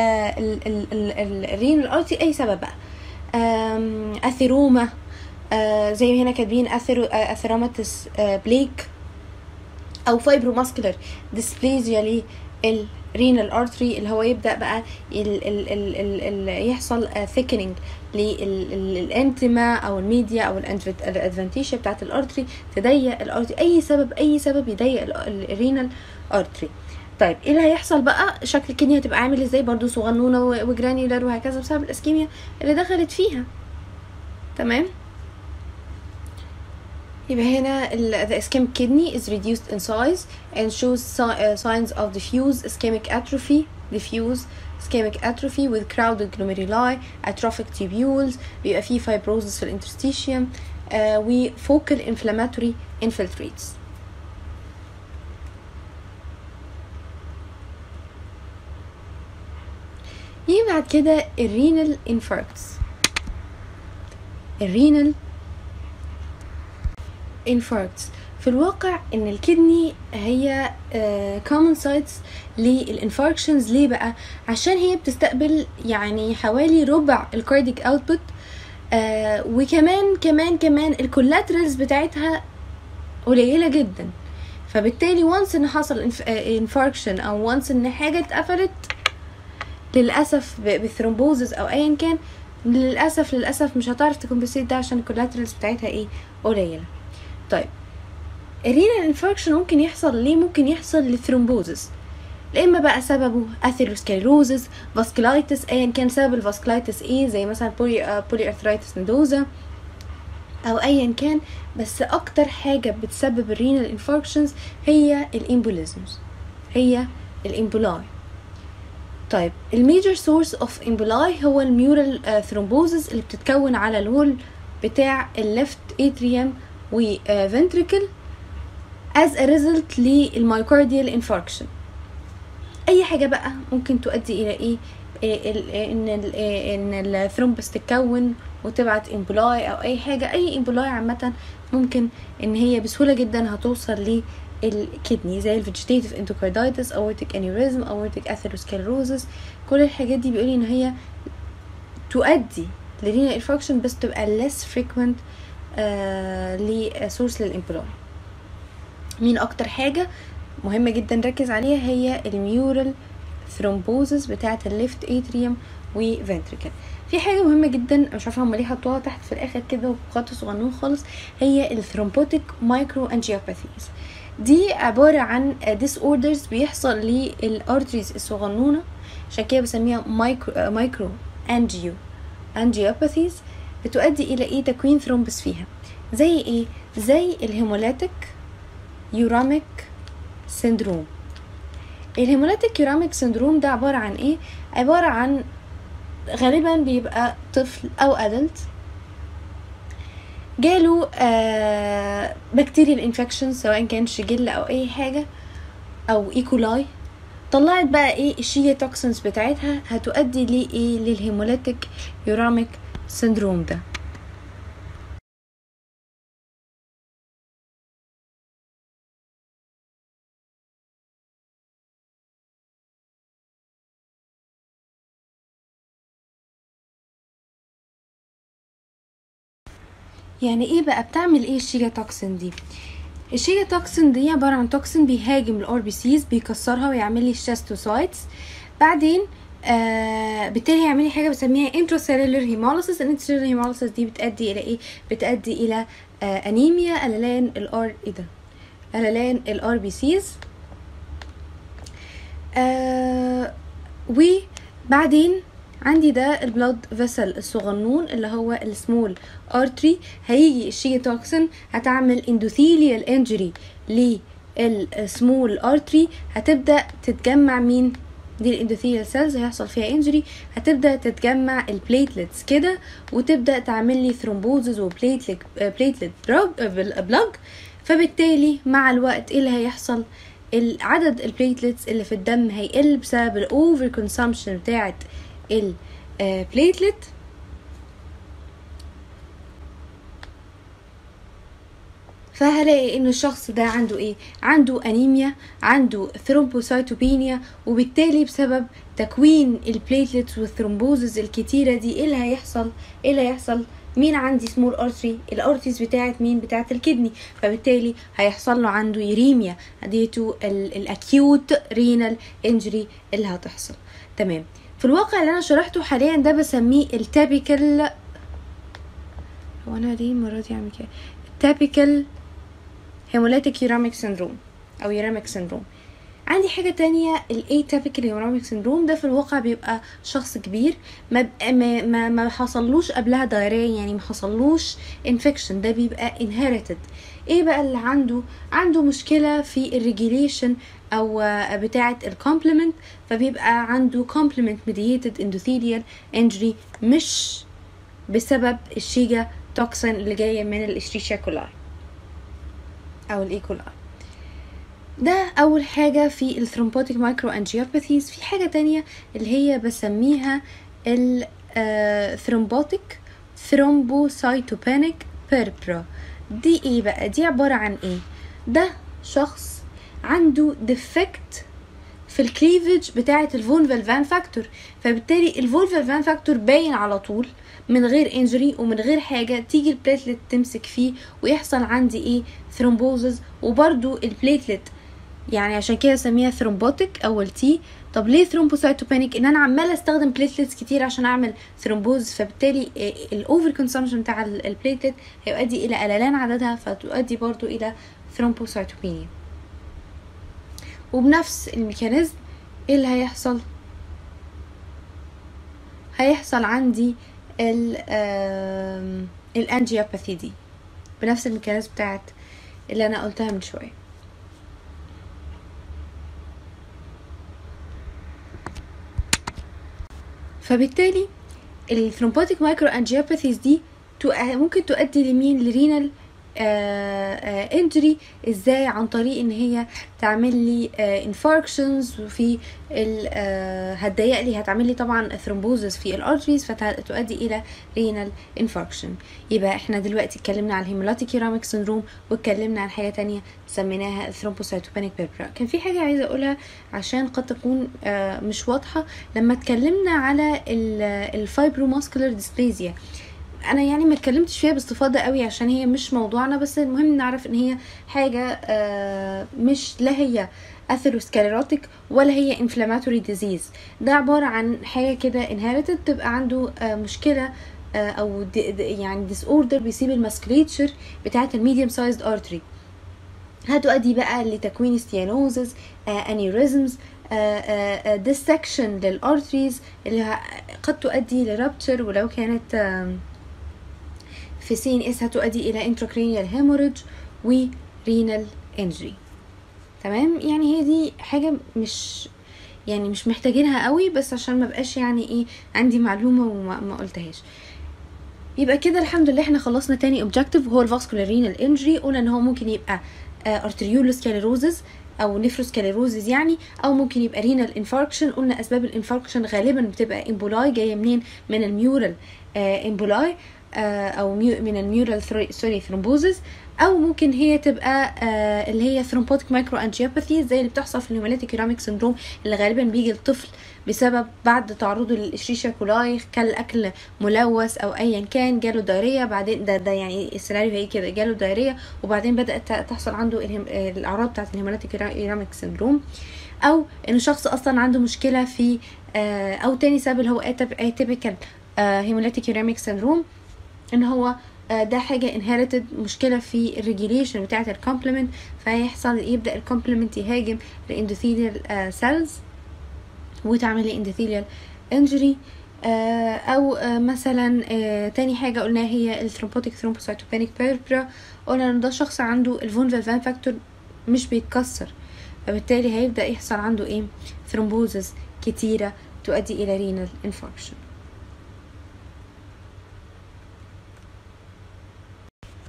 الرينال ارتي اي سبب بقى آم، اثيروما آه زي ما هنا كاتبين أثيرو آه، اثيروماتس آه بليك او فايبروماسكولار ديسبليزيا للرينال ارتري اللي هو يبدا بقى ال ال ال ال ال يحصل ثيكنينج للانتما او الميديا او الادفانتيشيا بتاعت الارتري تضيق الارتري اي سبب اي سبب يضيق الرينال ارتري طيب ايه اللي هيحصل بقى شكل الكدني هتبقى عامل ازاي برضو صغنونه و- وجرانيولار وهكذا بسبب الاسكيميا اللي دخلت فيها تمام يبقى هنا ال- the ischemic kidney is reduced in size and shows si- uh, signs of diffuse ischemic atrophy diffuse ischemic atrophy with crowded glomeruli atrophic tubules بيبقى فيه fibrosis في الانترستيشيوم uh, و focal inflammatory infiltrates يجي بعد كده الرينال انفاركتس الرينال انفاركتس في الواقع ان الكدني هي كومن سايتس للانفاركشنز ليه بقى عشان هي بتستقبل يعني حوالي ربع الكارديك اوتبوت آه وكمان كمان كمان الكولاترالز بتاعتها قليله جدا فبالتالي وانس ان حصل انفاركشن او وانس ان حاجه اتقفلت للاسف ب- بالثرومبوزس او ايا كان للاسف للاسف مش هتعرف تكمبنسيت ده عشان الكولاترالز بتاعتها ايه قليله طيب الرينال انفاركشن ممكن يحصل ليه ممكن يحصل للثرومبوزس لا اما بقى سببه اثيروسكليروزس فاسكولايتس ايا كان سبب الفاسكولايتس ايه زي مثلا بولي بولي ارثرايتس ندوزا او ايا كان بس اكتر حاجه بتسبب الرينال انفاركشنز هي الامبوليزمز هي الامبولاي طيب الميجر سورس اوف امبولاي هو الميورال ثرومبوزس اللي بتتكون على الوول بتاع الليفت اتريوم وفنتريكل as a result للمايوكارديال انفاركشن اي حاجه بقى ممكن تؤدي الى ايه إيه ال- إيه ان ال- إيه ان الثرومبس تتكون وتبعت امبولاي او اي حاجه اي امبولاي عامه ممكن ان هي بسهوله جدا هتوصل للكدني زي الفيجيتيف اندوكاردايتس اورتيك انيوريزم اورتيك اثيروسكلروزس كل الحاجات دي بيقولي ان هي تؤدي لرينال انفاركشن بس تبقى less frequent آه لسورس للامبولاي مين اكتر حاجه مهمه جدا نركز عليها هي الميورال ثرومبوزس بتاعه الليفت اتريوم وفنتريكل في حاجه مهمه جدا مش عارفه هم ليه حطوها تحت في الاخر كده وخط صغنون خالص هي الثرومبوتيك مايكرو انجيوباثيز دي عباره عن ديس اوردرز بيحصل للارتريز الصغنونه عشان كده بسميها مايكرو مايكرو انجيو انجيوباثيز بتؤدي الى ايه تكوين ثرومبس فيها زي ايه زي الهيمولاتيك يوراميك سيندروم الهيمولاتيك يوراميك سيندروم ده عبارة عن ايه عبارة عن غالبا بيبقى طفل او ادلت جاله آه بكتيريال انفكشن سواء كان شيجيلا او اي حاجة او ايكولاي طلعت بقى ايه الشيا توكسنز بتاعتها هتؤدي لايه للهيمولاتيك يوراميك سيندروم ده يعني ايه بقى بتعمل ايه الشيجا توكسين دي الشيجا توكسين دي عبارة عن توكسين بيهاجم الار بي سيز بيكسرها ويعمل لي الشاستوسايتس بعدين آه بالتالي هيعمل لي حاجه بسميها intracellular hemolysis الانترسيلولر hemolysis دي بتؤدي الى ايه بتؤدي الى آه انيميا قللان الار ايه ده قللان الار بي سيز آه وبعدين عندي ده البلاد فيسل الصغنون اللي هو السمول ارتري هيجي الشيا توكسين هتعمل اندوثيليال انجري للسمول ارتري هتبدا تتجمع مين دي الاندوثيليال سيلز هيحصل فيها انجري هتبدا تتجمع البليتلتس كده وتبدا تعمل لي ثرومبوزز وبليتلت بليتلت بلاج فبالتالي مع الوقت ايه اللي هيحصل عدد البليتلتس اللي في الدم هيقل بسبب الاوفر كونسامشن بتاعه البليتلت فهلاقي ان الشخص ده عنده ايه عنده انيميا عنده ثرومبوسايتوبينيا وبالتالي بسبب تكوين البليتلتس والثرومبوزز الكتيره دي ايه اللي هيحصل ايه اللي هيحصل مين عندي سمول ارتري الارتريز بتاعت مين بتاعت الكدني فبالتالي هيحصل له عنده يريميا ديتو الاكيوت رينال انجري اللي هتحصل تمام في الواقع اللي انا شرحته حاليا ده بسميه التابيكال هو انا ليه المره دي اعمل كده التابيكال هيموليتيك يوراميك سيندروم او يوراميك سيندروم عندي حاجة تانية الاتابيكال هيموراميك سيندروم ده في الواقع بيبقى شخص كبير ما ما ما, ما حصلوش قبلها دايريا يعني ما حصلوش انفكشن ده بيبقى inherited ايه بقى اللي عنده عنده مشكلة في الريجيليشن او بتاعة الكومبلمنت فبيبقى عنده complement mediated endothelial injury مش بسبب الشيجا توكسين اللي جاية من الاشريشيا كولاي او الايكولاي ده اول حاجة في الثرومبوتيك مايكرو انجيوباثيز في حاجة تانية اللي هي بسميها الثرومبوتيك ثرومبوسايتوبانيك بيربرا دي ايه بقى دي عبارة عن ايه ده شخص عنده ديفكت في الكليفج بتاعة الفولفال فان فاكتور فبالتالي الفولفال فان فاكتور باين على طول من غير انجري ومن غير حاجة تيجي البليتلت تمسك فيه ويحصل عندي ايه ثرومبوزز وبرده البليتلت يعني عشان كده سميها ثرومبوتيك اول تي طب ليه ثرومبوسايتوبانيك ان انا عماله استخدم بليتلتس كتير عشان اعمل ثرومبوز فبالتالي الاوفر كونسومشن بتاع البليتلت هيؤدي الى قللان عددها فتؤدي برضو الى ثرومبوسايتوبينيا وبنفس الميكانيزم ايه اللي هيحصل هيحصل عندي ال الانجيوباثي دي بنفس الميكانيزم بتاعت اللي انا قلتها من شويه فبالتالي الثرومبوتيك مايكرو انجيوباثيز دي ممكن تؤدي لمين لرينال انجري ازاي عن طريق ان هي تعمل لي انفاركشنز وفي هتضيق لي هتعمل لي طبعا ثرومبوزس في الارتريز فتؤدي الى رينال انفاركشن يبقى احنا دلوقتي اتكلمنا عن الهيمولاتيك يوراميك سندروم واتكلمنا عن حاجه تانية سميناها ثرومبوسايتوبانيك بيربرا كان في حاجه عايزه اقولها عشان قد تكون مش واضحه لما اتكلمنا على الفايبروماسكولار ديسبليزيا انا يعني ما اتكلمتش فيها باستفاضه قوي عشان هي مش موضوعنا بس المهم نعرف ان هي حاجه مش لا هي اثيروسكليروتيك ولا هي انفلاماتوري ديزيز ده عباره عن حاجه كده انهيرتد تبقى عنده مشكله او دي دي يعني ديس اوردر بيسيب الماسكليتشر بتاعه الميديوم سايزد ارتري هتؤدي بقى لتكوين ستيانوزز انيوريزمز ديسكشن للارتريز اللي قد تؤدي لرابتشر ولو كانت في سي ان اس هتؤدي الى انتراكرينيال هيموريدج ورينال انجري تمام يعني هي دي حاجه مش يعني مش محتاجينها قوي بس عشان ما بقاش يعني ايه عندي معلومه وما ما قلتهاش يبقى كده الحمد لله احنا خلصنا تاني اوبجكتيف وهو الفاسكولار رينال انجري قلنا ان هو ممكن يبقى ارتريولوسكليروزز او نفروسكليروزز يعني او ممكن يبقى رينال انفاركشن قلنا اسباب الانفاركشن غالبا بتبقى امبولاي جايه منين من الميورال امبولاي او ميو من الميورال سوري ثرومبوزز او ممكن هي تبقى آه اللي هي ثرومبوتيك مايكرو انجيوباثي زي اللي بتحصل في الهيموليتيك يوراميك سندروم اللي غالبا بيجي للطفل بسبب بعد تعرضه للشيشه كولاي كل اكل ملوث او ايا كان جاله دايريه بعدين ده ده يعني السيناريو هي كده جاله دايريه وبعدين بدات تحصل عنده الاعراض بتاعه الهيموليتيك يوراميك سندروم او ان شخص اصلا عنده مشكله في آه او تاني سبب اللي هو اتيبيكال هيموليتيك يوراميك سندروم ان هو ده حاجة inherited مشكلة في الريجيليشن بتاعة الكومبلمنت فهيحصل يبدأ الكومبلمنت يهاجم الاندوثيليال سيلز وتعمل لي اندوثيليال انجري او مثلا تاني حاجة قلناها هي الثرومبوتيك ثرومبوسايتوبانيك بيربرا قلنا ان ده شخص عنده الفون فان فاكتور مش بيتكسر فبالتالي هيبدأ يحصل عنده ايه ثرومبوزز كتيرة تؤدي الى رينال انفاركشن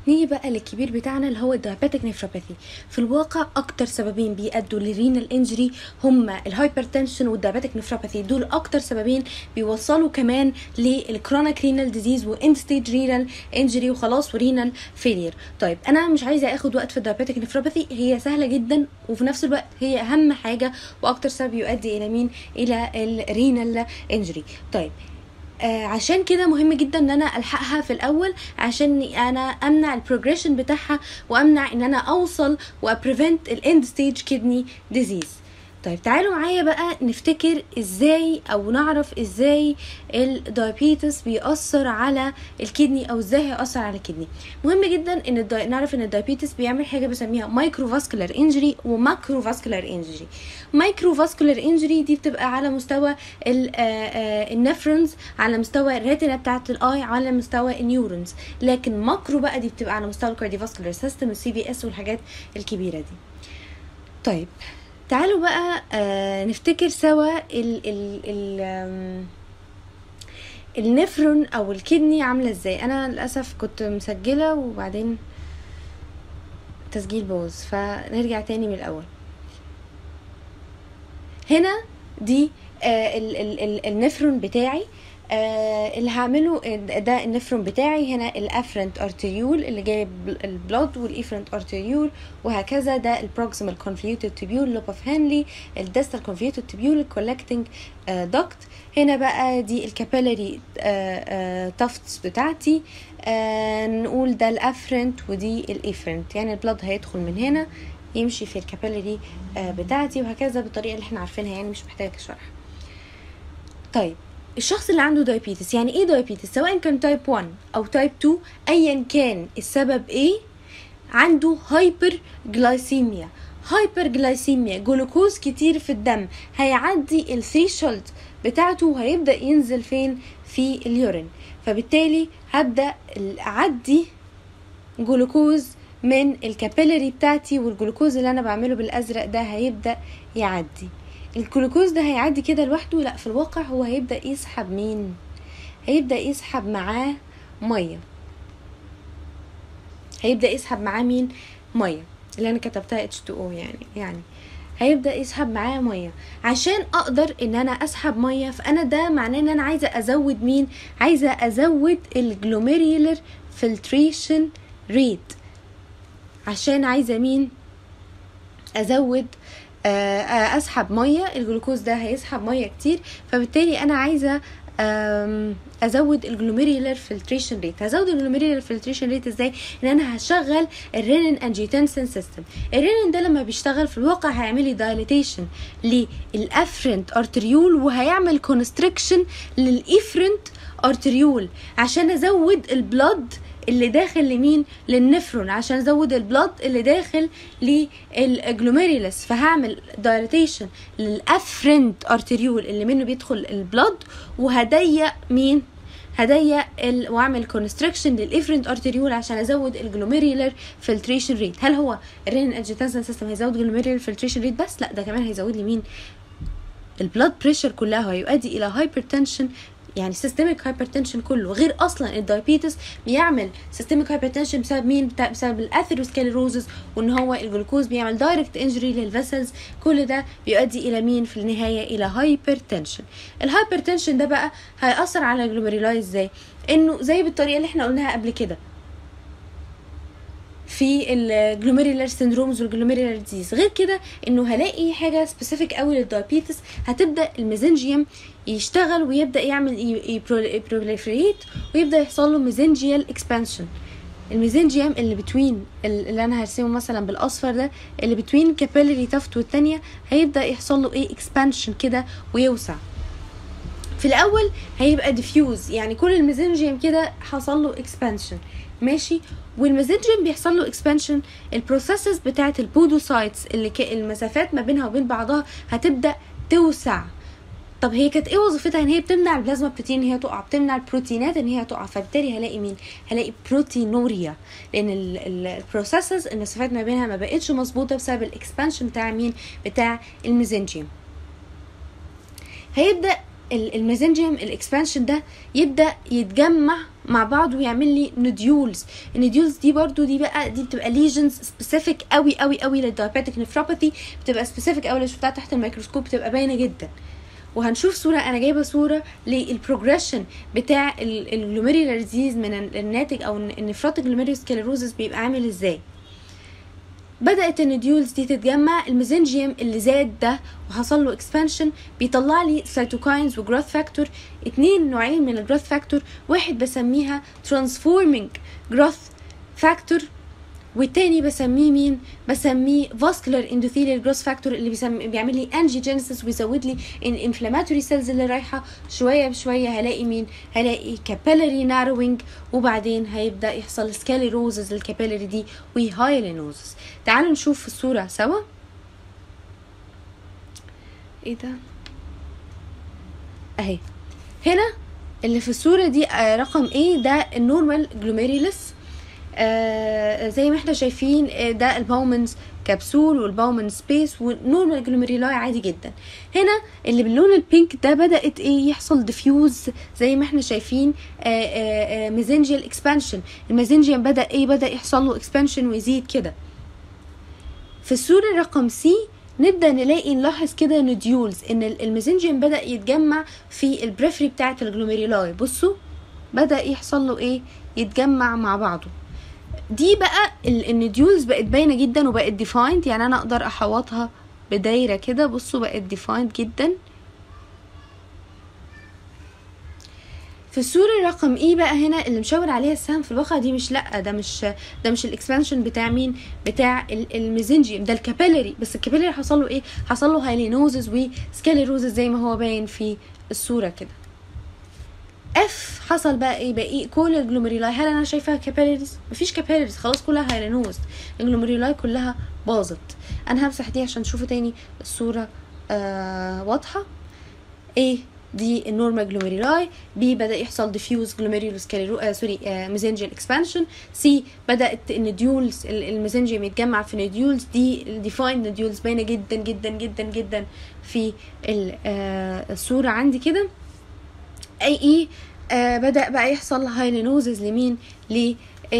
نيجي بقى للكبير بتاعنا اللي هو الدايابيتك نيفروباثي في الواقع اكتر سببين بيأدوا للرينال انجري هما الهايبرتنشن والدايابيتك نيفروباثي دول اكتر سببين بيوصلوا كمان للكرونيك رينال ديزيز واند ستيج رينال انجري وخلاص ورينال فيلير طيب انا مش عايزه اخد وقت في الدايابيتك نيفروباثي هي سهله جدا وفي نفس الوقت هي اهم حاجه واكتر سبب يؤدي الى مين الى الرينال انجري طيب آه عشان كده مهم جدا ان انا الحقها في الاول عشان انا امنع البروجريشن بتاعها وامنع ان انا اوصل وابريفنت الاند ستيج كدني ديزيز طيب تعالوا معايا بقى نفتكر ازاي او نعرف ازاي الدايابيتس بيأثر على الكدني او ازاي هيأثر على الكدني مهم جدا ان الدي... نعرف ان الدايابيتس بيعمل حاجه بسميها مايكرو فاسكولار انجري وماكرو فاسكولار انجري مايكرو فاسكولار انجري دي بتبقى على مستوى النفرونز على مستوى الريتنا بتاعه الاي على مستوى النيورونز لكن ماكرو بقى دي بتبقى على مستوى الكارديوفاسكولار سيستم السي في اس والحاجات الكبيره دي طيب تعالوا بقى آه نفتكر سوا ال ال ال النفرون او الكدني عامله ازاي انا للاسف كنت مسجله وبعدين تسجيل باظ فنرجع تاني من الاول هنا دي آه ال ال ال النفرون بتاعي آه اللي هعمله ده النفرون بتاعي هنا الافرنت ارتريول اللي جايب البلود والايفرنت ارتريول وهكذا ده البروكسيمال كونفليوتد تبيول لوب اوف هانلي الديستال كونفليوتد تبيول الكولكتنج دكت هنا بقى دي الكابيلاري تافتس بتاعتي آه نقول ده الافرنت ودي الايفرنت يعني البلود هيدخل من هنا يمشي في الكابيلاري آه بتاعتي وهكذا بالطريقه اللي احنا عارفينها يعني مش محتاجه شرح طيب الشخص اللي عنده دايابيتس يعني ايه دايابيتس سواء كان تايب 1 او تايب 2 ايا كان السبب ايه عنده هايبر جلايسيميا هايبر جلايسيميا جلوكوز كتير في الدم هيعدي الثريشولد بتاعته وهيبدا ينزل فين في اليورين فبالتالي هبدا اعدي جلوكوز من الكابيلاري بتاعتي والجلوكوز اللي انا بعمله بالازرق ده هيبدا يعدي الجلوكوز ده هيعدي كده لوحده لا في الواقع هو هيبدا يسحب مين هيبدا يسحب معاه ميه هيبدا يسحب معاه مين ميه اللي انا كتبتها H2O يعني يعني هيبدا يسحب معاه ميه عشان اقدر ان انا اسحب ميه فانا ده معناه ان انا عايزه ازود مين عايزه ازود الجلوميريولر فلتريشن ريت عشان عايزه مين ازود اسحب ميه الجلوكوز ده هيسحب ميه كتير فبالتالي انا عايزه ازود الجلوميريولار فلتريشن ريت هزود الجلوميريولار فلتريشن ريت ازاي ان انا هشغل الرينين انجيتنسن سيستم الرينين ده لما بيشتغل في الواقع هيعمل لي دايليتيشن للافرنت ارتريول وهيعمل كونستريكشن للايفرنت ارتريول عشان ازود البلد اللي داخل لمين للنفرون عشان ازود البلد اللي داخل للجلوميريلس فهعمل دايليتيشن للافرنت ارتريول اللي منه بيدخل البلد وهضيق مين هضيق ال... واعمل كونستريكشن للافرنت ارتريول عشان ازود الجلوميريولار فلتريشن ريت هل هو الرينين انجيتنسن سيستم هيزود جلوميريولار فلتريشن ريت بس لا ده كمان هيزود لي مين البلاد بريشر كلها هيؤدي الى هايبرتنشن يعني سيستميك هايبرتنشن كله غير اصلا الدايابيتس بيعمل سيستميك هايبرتنشن بسبب مين بسبب الاثيروسكليروزس وان هو الجلوكوز بيعمل دايركت انجري للفيسلز كل ده بيؤدي الى مين في النهايه الى هايبرتنشن الهايبرتنشن ده بقى هياثر على الجلوميرولاي ازاي انه زي بالطريقه اللي احنا قلناها قبل كده في الجلوميريولار سيندرومز والجلوميريولار ديزيز غير كده انه هلاقي حاجه سبيسيفيك قوي للدايابيتس هتبدا الميزنجيوم يشتغل ويبدا يعمل يبروليفريت ويبدا يحصل له ميزنجيال اكسبانشن الميزنجيوم اللي بتوين اللي انا هرسمه مثلا بالاصفر ده اللي بتوين كابيلري تافت والتانية هيبدا يحصل له ايه اكسبانشن كده ويوسع في الاول هيبقى ديفيوز يعني كل الميزنجيوم كده حصل له اكسبانشن ماشي والميزنجيوم بيحصل له اكسبانشن البروسيسز بتاعه البودوسايتس اللي ك... المسافات ما بينها وبين بعضها هتبدا توسع طب هي كانت ايه وظيفتها ان هي بتمنع البلازما بروتين ان هي تقع بتمنع البروتينات ان هي تقع فبالتالي هلاقي مين هلاقي بروتينوريا لان البروسيسز المسافات ما بينها ما بقتش مظبوطه بسبب الاكسبانشن بتاع مين بتاع الميزنجيوم هيبدا الميزنجيوم الاكسبانشن ده يبدا يتجمع مع بعض ويعمل لي نوديولز النوديولز دي برضو دي بقى دي بتبقى ليجنز سبيسيفيك قوي قوي قوي للدايابيتك نفروباثي بتبقى سبيسيفيك قوي لو شفتها تحت الميكروسكوب بتبقى باينه جدا وهنشوف صورة أنا جايبة صورة للبروجريشن بتاع الجلوميريولار ديزيز من الناتج أو النفروتيك جلوميريوسكليروزس بيبقى عامل ازاي بدأت النوديولز دي تتجمع الميزنجيوم اللي زاد ده وحصل له اكسبانشن بيطلع لي سيتوكاينز وجروث فاكتور اتنين نوعين من الجروث فاكتور واحد بسميها ترانسفورمينج جروث فاكتور والتاني بسميه مين بسميه vascular endothelial growth factor اللي بيسمي بيعمل لي angiogenesis ويزود لي الانفلاماتوري سيلز اللي رايحه شويه بشويه هلاقي مين هلاقي capillary narrowing وبعدين هيبدا يحصل سكاليروزز للكابيلاري دي وهايلينوزز تعالوا نشوف الصوره سوا ايه ده اهي هنا اللي في الصوره دي آه، رقم ايه ده النورمال جلوميريلس آه زي ما احنا شايفين آه، ده الباومنز كبسول والباومن سبيس والنورمال جلوميرولاي عادي جدا هنا اللي باللون البينك ده بدات ايه يحصل ديفيوز زي ما احنا شايفين ميزنجيال اكسبانشن الميزنجيال بدا ايه بدا يحصل له اكسبانشن ويزيد كده في الصورة رقم سي نبدا نلاقي نلاحظ كده نوديولز ان الميزنجيوم بدا يتجمع في البريفري بتاعه الجلوميرولاي بصوا بدا يحصل له ايه يتجمع مع بعضه دي بقى ال- النوديولز بقت باينه جدا وبقت ديفايند يعني انا اقدر احوطها بدايره كده بصوا بقت ديفايند جدا في الصورة رقم ايه بقى هنا اللي مشاور عليها السهم في الواقع دي مش لا ده مش ده مش الاكسبانشن بتاع مين بتاع ال- الميزنجيوم ده الكابيلاري بس الكابيلاري حصل له ايه حصل له هايلينوزز وسكاليروزز زي ما هو باين في الصورة كده اف حصل بقى ايه بقى إيه كل الجلوميرولاي هل انا شايفاها كابيلاريز مفيش كابيلاريز خلاص كلها هايلينوز الجلوميرولاي كلها باظت انا همسح دي عشان تشوفوا تاني الصوره آه واضحه ايه دي النورمال جلوميرولاي بي بدا يحصل ديفيوز جلوميريولوس كاليرو آه سوري آه ميزنجيال اكسبانشن سي بدات النديولز الميزنجيوم يتجمع في نديولز دي الديفايند نديولز باينه جدا جدا جدا جدا في ال- آه الصوره عندي كده اي اي آه بدا بقى يحصل هايلينوزز لمين ل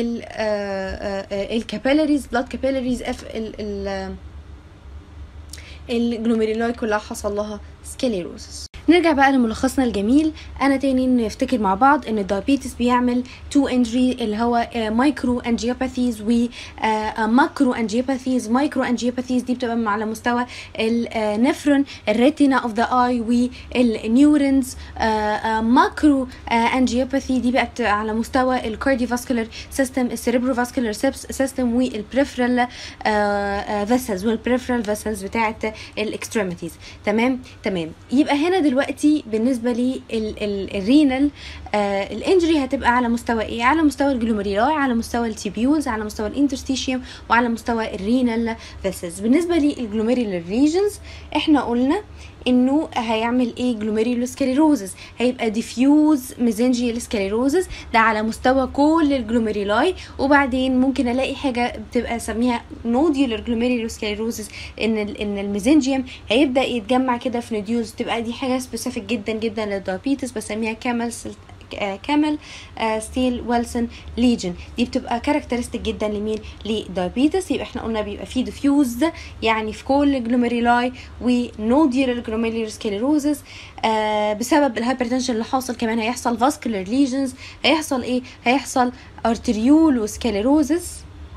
الكابيلاريز بلاد كابيلاريز اف ال ال الجلوميرولاي كلها حصل لها سكليروسس نرجع بقى لملخصنا الجميل انا تاني نفتكر مع بعض ان الدايابيتس بيعمل تو انجري اللي هو مايكرو انجيوباثيز و ماكرو انجيوباثيز مايكرو انجيوباثيز دي بتبقى على مستوى النفرون الريتينا اوف ذا اي والنيورونز ماكرو انجيوباثي دي بقى بتبقى على مستوى الكارديوفاسكولار سيستم السيريبرو فاسكولار سيستم والبريفرال فيسلز والبريفرال فيسلز بتاعه الاكستريميتيز تمام تمام يبقى هنا دلوقتي بالنسبه لي الرينال آه الانجري هتبقى على مستوى ايه على مستوى الجلوميرولاي على مستوى التيبيولز على مستوى الانترستيشيوم وعلى مستوى الرينال فيسلز بالنسبه للجلوميريولار ريجنز احنا قلنا انه هيعمل ايه جلوميريولوسكليروزز هيبقى ديفيوز ميزنجيال سكليروزز ده على مستوى كل الجلوميرولاي وبعدين ممكن الاقي حاجه بتبقى اسميها نوديولار جلوميريولوسكليروزز ان ال ان الميزنجيوم هيبدا يتجمع كده في نوديولز تبقى دي حاجه سبيسيفيك جدا جدا للدايابيتس بسميها كامل كامل ستيل ويلسون ليجن دي بتبقى كاركترستيك جدا لمين لدايابيتس يبقى احنا قلنا بيبقى فيه ديفيوز يعني في كل الجلوميرولاي ونوديولار جلوميرولار سكليروزز آه بسبب الهايبرتنشن اللي حاصل كمان هيحصل فاسكولار ليجنز هيحصل ايه هيحصل ارتريول وسكليروزز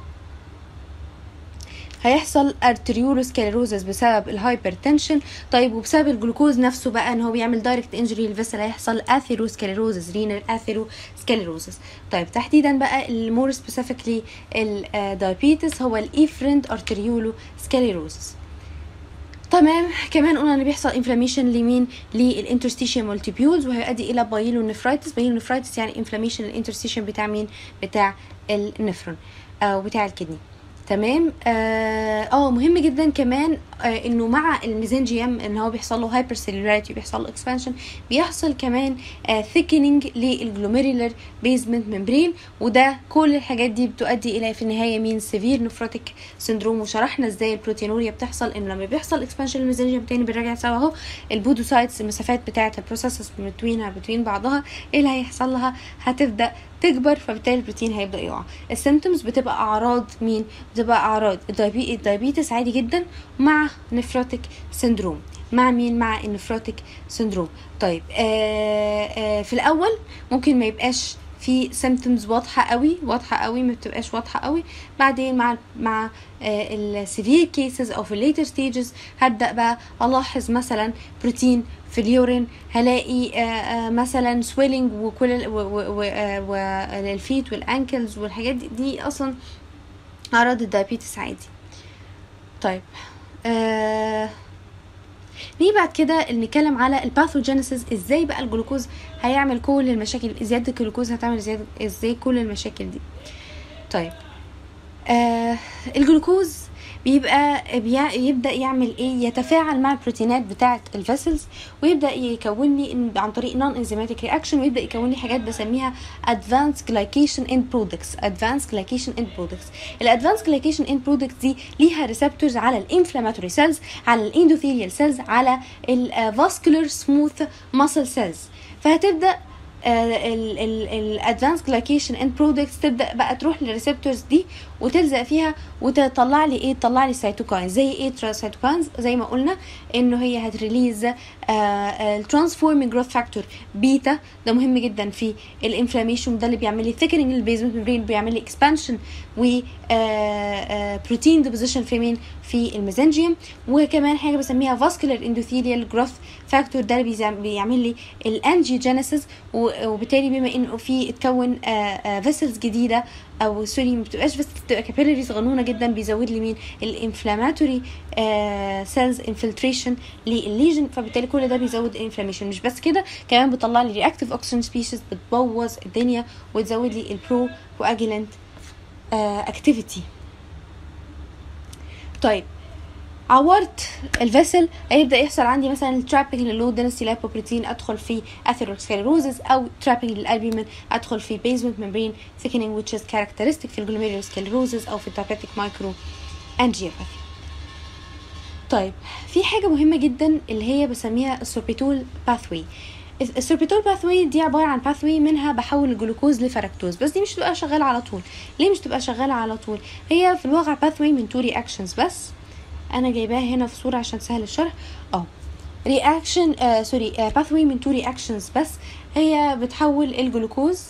هيحصل ارتريولوسكليروزس بسبب الهايبرتنشن طيب وبسبب الجلوكوز نفسه بقى ان هو بيعمل دايركت انجري للفيسل هيحصل اثيروسكليروزس رينال اثيروسكليروزس طيب تحديدا بقى المور سبيسيفيكلي الدايابيتس هو الايفرنت ارتريولوسكليروزس تمام كمان قلنا ان بيحصل انفلاميشن لمين للانترستيشن والتيبيولز وهيؤدي الى بايلونيفرايتس بايلونيفرايتس يعني انفلاميشن الانترستيشن بتاع مين بتاع النفرون او بتاع الكدني تمام اه, آه مهم جدا كمان آه انه مع الميزنجيوم ان هو بيحصل له هايبر سيلولاريتي بيحصل له اكسبانشن بيحصل كمان آه ثيكنينج للجلوميرولار بيزمنت ممبرين وده كل الحاجات دي بتؤدي الى في النهايه مين سيفير نفروتيك سندروم وشرحنا ازاي البروتينوريا بتحصل انه لما بيحصل اكسبانشن للميزنجيوم تاني بنراجع سوا اهو البودوسايتس المسافات بتاعه البروسيسز بتوينها بتوين بعضها ايه اللي هيحصل لها هتبدا تكبر فبالتالي البروتين هيبدا يقع السيمتومز بتبقى اعراض مين بتبقى اعراض الدايبيتس عادي جدا مع نفروتيك سندروم مع مين مع النفروتيك سندروم طيب آآ آآ في الاول ممكن ما يبقاش في symptoms واضحة قوي واضحة قوي ما بتبقاش واضحة قوي بعدين مع مع السيفير كيسز او في الليتر ستيجز هبدا بقى الاحظ مثلا بروتين في اليورين هلاقي آآ آآ مثلا سويلنج وكل والفيت والانكلز والحاجات دي, دي اصلا اعراض الدايابيتس عادي طيب آه نيجي بعد كده نتكلم على الباثوجينيسيس ازاي بقى الجلوكوز هيعمل كل المشاكل زياده الجلوكوز هتعمل زياده ازاي كل المشاكل دي طيب آه الجلوكوز بيبقى يبدا يعمل ايه يتفاعل مع البروتينات بتاعه الفيسلز ويبدا يكون لي عن طريق نون انزيماتيك رياكشن ويبدا يكون لي حاجات بسميها ادفانس جلايكيشن اند برودكتس ادفانس جلايكيشن اند برودكتس الادفانس جلايكيشن اند برودكتس دي ليها ريسبتورز على الانفلاماتوري سيلز على الاندوثيليال سيلز على الفاسكولار سموث ماسل سيلز فهتبدا الادفانس جلايكيشن اند برودكتس تبدا بقى تروح للريسبتورز دي وتلزق فيها وتطلع لي ايه تطلع لي سيتوكاينز زي ايه سيتوكاينز زي ما قلنا انه هي هتريليز الترانسفورمينج جروث فاكتور بيتا ده مهم جدا في الانفلاميشن ده اللي بيعمل لي ثيكنينج للبيزمنت ممبرين بيعمل لي اكسبانشن و بروتين ديبوزيشن في مين في الميزنجيوم وكمان حاجه بسميها فاسكولار اندوثيليال جروث فاكتور ده اللي بيعمل لي الانجيوجينيسيس وبالتالي بما انه في اتكون فيسلز جديده او سوري ما بتبقاش بس بتبقى كابيلاري صغنونه جدا بيزود لي مين الانفلاماتوري سيلز انفلتريشن للليجن فبالتالي كل ده بيزود الانفلاميشن مش بس كده كمان بيطلع لي رياكتيف اوكسجين سبيشيز بتبوظ الدنيا وتزود لي البرو واجلنت اكتيفيتي طيب عورت الفيسل هيبدا يحصل عندي مثلا ترابنج للو دنسي لايبوبروتين ادخل في اثيروسكليروزز او ترابنج للالبومين ادخل في بيزمنت ممبرين ثيكنينج which is characteristic في الجلوميريوسكليروزز او في التابيتيك مايكرو انجيوباثي طيب في حاجه مهمه جدا اللي هي بسميها السوربيتول باثوي السوربيتول باثوي دي عباره عن باثوي منها بحول الجلوكوز لفركتوز بس دي مش تبقى شغاله على طول ليه مش تبقى شغاله على طول هي في الواقع باثوي من تو رياكشنز بس انا جايباها هنا في صوره عشان سهل الشرح اه رياكشن آه سوري آه باثوي من تو رياكشنز بس هي بتحول الجلوكوز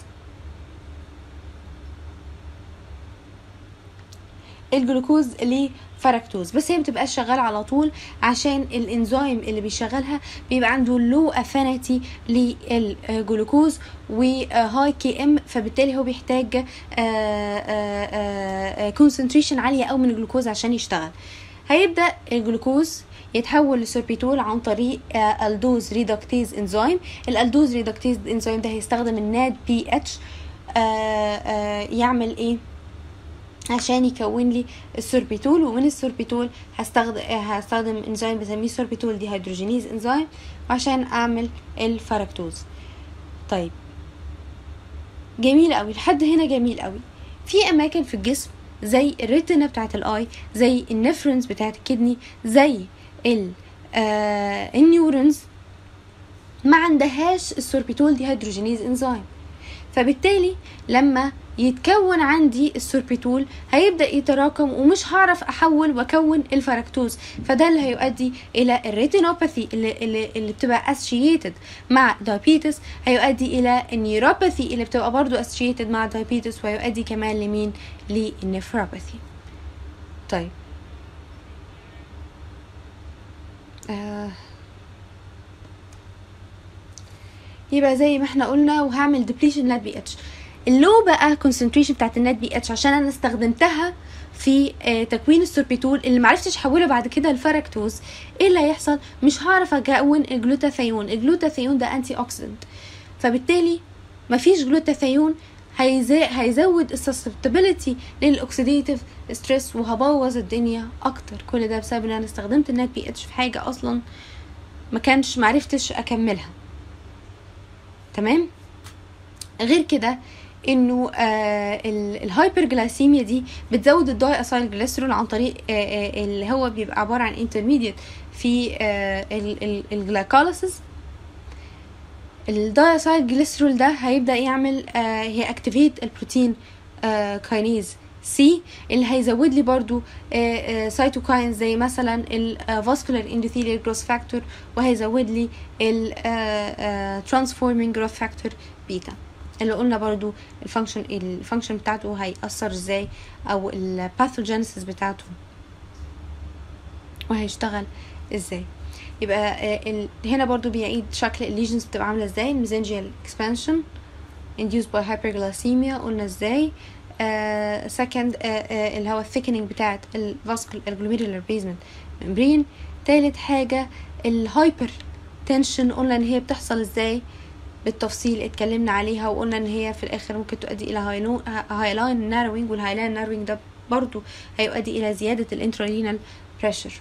الجلوكوز لفركتوز بس هي متبقاش شغاله على طول عشان الانزيم اللي بيشغلها بيبقى عنده لو افينيتي للجلوكوز وهاي كي ام فبالتالي هو بيحتاج كونسنتريشن عاليه قوي من الجلوكوز عشان يشتغل هيبدا الجلوكوز يتحول لسوربيتول عن طريق الدوز ريدكتيز انزيم الالدوز ريدكتيز انزيم ده هيستخدم الناد بي اتش يعمل ايه عشان يكون لي السوربيتول ومن السوربيتول هستخدم هستخدم انزيم بسميه سوربيتول دي هيدروجينيز انزيم عشان اعمل الفركتوز طيب جميل قوي لحد هنا جميل قوي في اماكن في الجسم زي الريتنا بتاعت الاي زي النفرنز بتاعت الكدني زي ال آه النيورونز ما عندهاش السوربيتول دي هيدروجينيز انزيم فبالتالي لما يتكون عندي السوربيتول هيبدا يتراكم ومش هعرف احول واكون الفركتوز فده اللي هيؤدي الى الريتينوباثي اللي, اللي, اللي بتبقى اسوشيتد مع دايبيتس هيؤدي الى النيوروباثي اللي بتبقى برضو اسوشيتد مع دايبيتس وهيؤدي كمان لمين للنفروباثي طيب آه يبقى زي ما احنا قلنا وهعمل ديبليشن نات بي اتش اللو بقى كونسنتريشن بتاعت النات بي اتش عشان انا استخدمتها في آه تكوين السوربيتول اللي معرفتش احوله بعد كده لفركتوز ايه اللي هيحصل مش هعرف اكون الجلوتاثيون الجلوتاثيون ده انتي اوكسيدنت فبالتالي مفيش جلوتاثيون هيزود السسبتابيلتي للاكسيديتيف ستريس وهبوظ الدنيا اكتر كل ده بسبب ان انا استخدمت النات بي اتش في حاجه اصلا ما كانش معرفتش اكملها تمام غير كده انه آه الهايبرجلايسيميا دي بتزود الداي اسايل جليسرول عن طريق آه آه اللي هو بيبقى عباره عن انترميديت في آه الجلايكوليسيس الدايسايد جليسرول ده هيبدا يعمل آه هي اكتيفيت البروتين آه كاينيز سي اللي هيزود لي برضو آه سيتوكاين زي مثلا الفاسكولار اندوثيليال جروث فاكتور وهيزود لي الترانسفورمينج جروث فاكتور بيتا اللي قلنا برضو الفانكشن الفانكشن بتاعته هيأثر ازاي او الباثوجينيسيس بتاعته وهيشتغل ازاي يبقى هنا برضو بيعيد شكل الليجنز بتبقى عامله ازاي الميزنجيال اكسبانشن induced by hyperglycemia قلنا ازاي آه second آه آه اللي هو الثيكنينج بتاعت الفاسكول الجلوميرولار بيزمنت ممبرين تالت حاجه الهايبر تنشن قلنا ان هي بتحصل ازاي بالتفصيل اتكلمنا عليها وقلنا ان هي في الاخر ممكن تؤدي الى هايلاين ناروينج والهايلاين ناروينج ده برضو هيؤدي الى زياده الانترالينال بريشر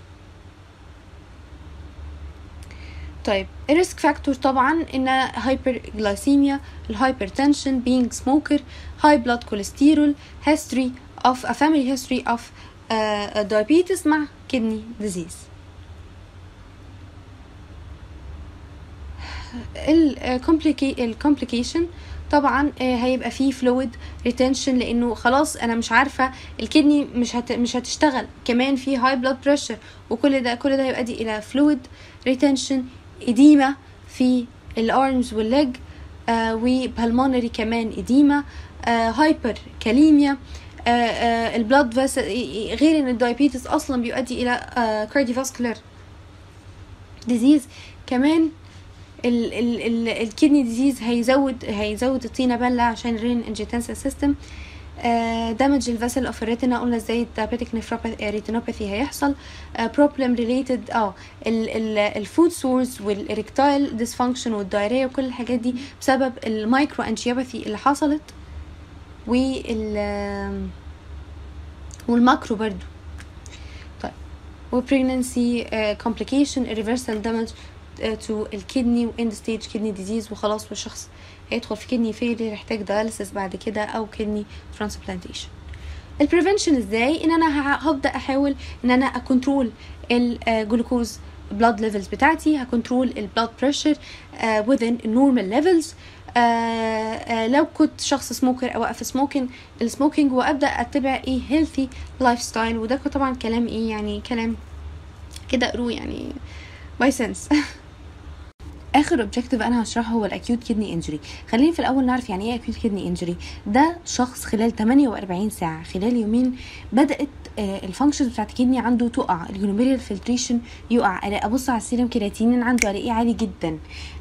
طيب الريسك فاكتور طبعا ان هايبر جلايسيميا الهايبرتنشن بينج سموكر هاي بلاد كوليسترول history of a family history of uh, diabetes مع kidney disease الكومبليكيشن طبعا هيبقى فيه فلويد ريتنشن لانه خلاص انا مش عارفه الكدني مش هت مش هتشتغل كمان في هاي بلاد بريشر وكل ده كل ده هيؤدي الى فلويد ريتنشن إديمة في الأرمز والليج آه وبالمونري كمان إديمة آه هايبر كاليميا آه آه البلاد فيسل غير ان الدايابيتس اصلا بيؤدي الى آه كارديوفاسكولار ديزيز كمان ال ال ال الكدني ديزيز هيزود هيزود الطينه بله عشان الرين انجيتنسا سيستم دامج الفاسل اوف الريتنا قلنا ازاي الدايابيتك ريتينوباثي هيحصل بروبلم ريليتد اه الفود سورس والاريكتايل ديسفانكشن والدايريا وكل الحاجات دي بسبب المايكرو انجيوباثي اللي حصلت وال والماكرو برضو طيب وبريجننسي كومبليكيشن irreversible damage تو الكدني واند ستيج كدني ديزيز وخلاص والشخص هيدخل في كدني فيلير يحتاج دياليسيس بعد كده او كدني ترانسبلانتيشن البريفنشن ازاي ان انا هبدا احاول ان انا اكنترول الجلوكوز بلاد ليفلز بتاعتي هكنترول البلاد بريشر within normal levels آه آه لو كنت شخص سموكر اوقف سموكينج السموكينج وابدا اتبع ايه هيلثي لايف ستايل وده طبعا كلام ايه يعني كلام كده قروه يعني باي سنس اخر اوبجيكتيف انا هشرحه هو الاكيوت كدني انجري خلينا في الاول نعرف يعني ايه اكيوت كدني انجري ده شخص خلال 48 ساعه خلال يومين بدات الفانكشن بتاعت الكدني عنده تقع الجلوميريال فلتريشن يقع ابص على السيرم كرياتينين عنده الاقيه عالي جدا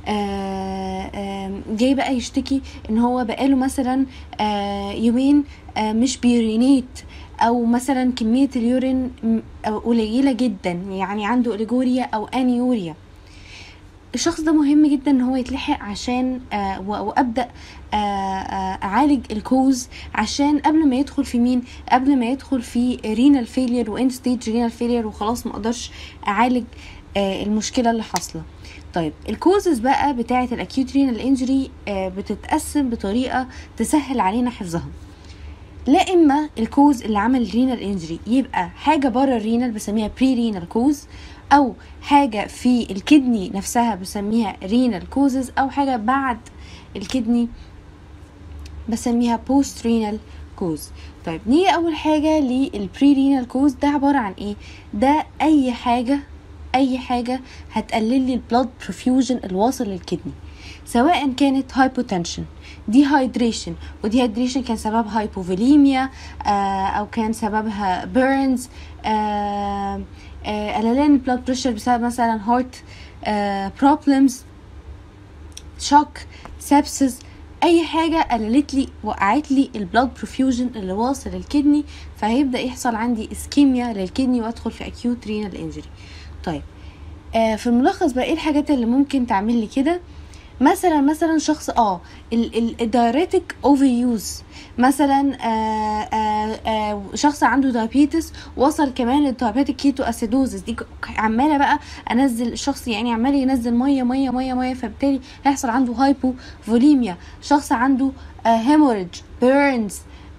جاي بقى يشتكي ان هو بقاله مثلا يومين مش بيورينيت او مثلا كميه اليورين قليله جدا يعني عنده اوليجوريا او انيوريا الشخص ده مهم جدا ان هو يتلحق عشان آه وابدا آه آه اعالج الكوز عشان قبل ما يدخل في مين قبل ما يدخل في رينال فيلير واند ستيج رينال فيلير وخلاص ما اقدرش اعالج آه المشكله اللي حاصله طيب الكوزز بقى بتاعه الاكيوت رينال انجري آه بتتقسم بطريقه تسهل علينا حفظها لا اما الكوز اللي عمل رينال انجري يبقى حاجه بره الرينال بسميها بري رينال كوز او حاجه في الكدني نفسها بسميها رينال كوزز او حاجه بعد الكدني بسميها بوست رينال كوز طيب نيجي اول حاجه للبري رينال كوز ده عباره عن ايه ده اي حاجه اي حاجه هتقلل لي البلاد برفيوجن الواصل للكدني سواء كانت هايبوتنشن دي هايدريشن ودي هايدريشن كان سببها هايبوفوليميا آه او كان سببها بيرنز آه قللان البلاد بريشر بسبب مثلا هارت بروبلمز شوك سابسز اي حاجه قللت لي وقعت لي البلاد برفيوجن اللي واصل الكدني فهيبدا يحصل عندي اسكيميا للكدني وادخل في اكيوت رينال انجري طيب آه في الملخص بقى ايه الحاجات اللي ممكن تعمل لي كده مثلا مثلا شخص اه الدايريتك اوفر يوز مثلا آه آه آه شخص عنده دايابيتس وصل كمان للدايابيتك كيتو اسيدوزس دي عماله بقى انزل الشخص يعني عمال ينزل ميه ميه ميه ميه فبالتالي هيحصل عنده هايبو فوليميا شخص عنده هيموريج بيرنز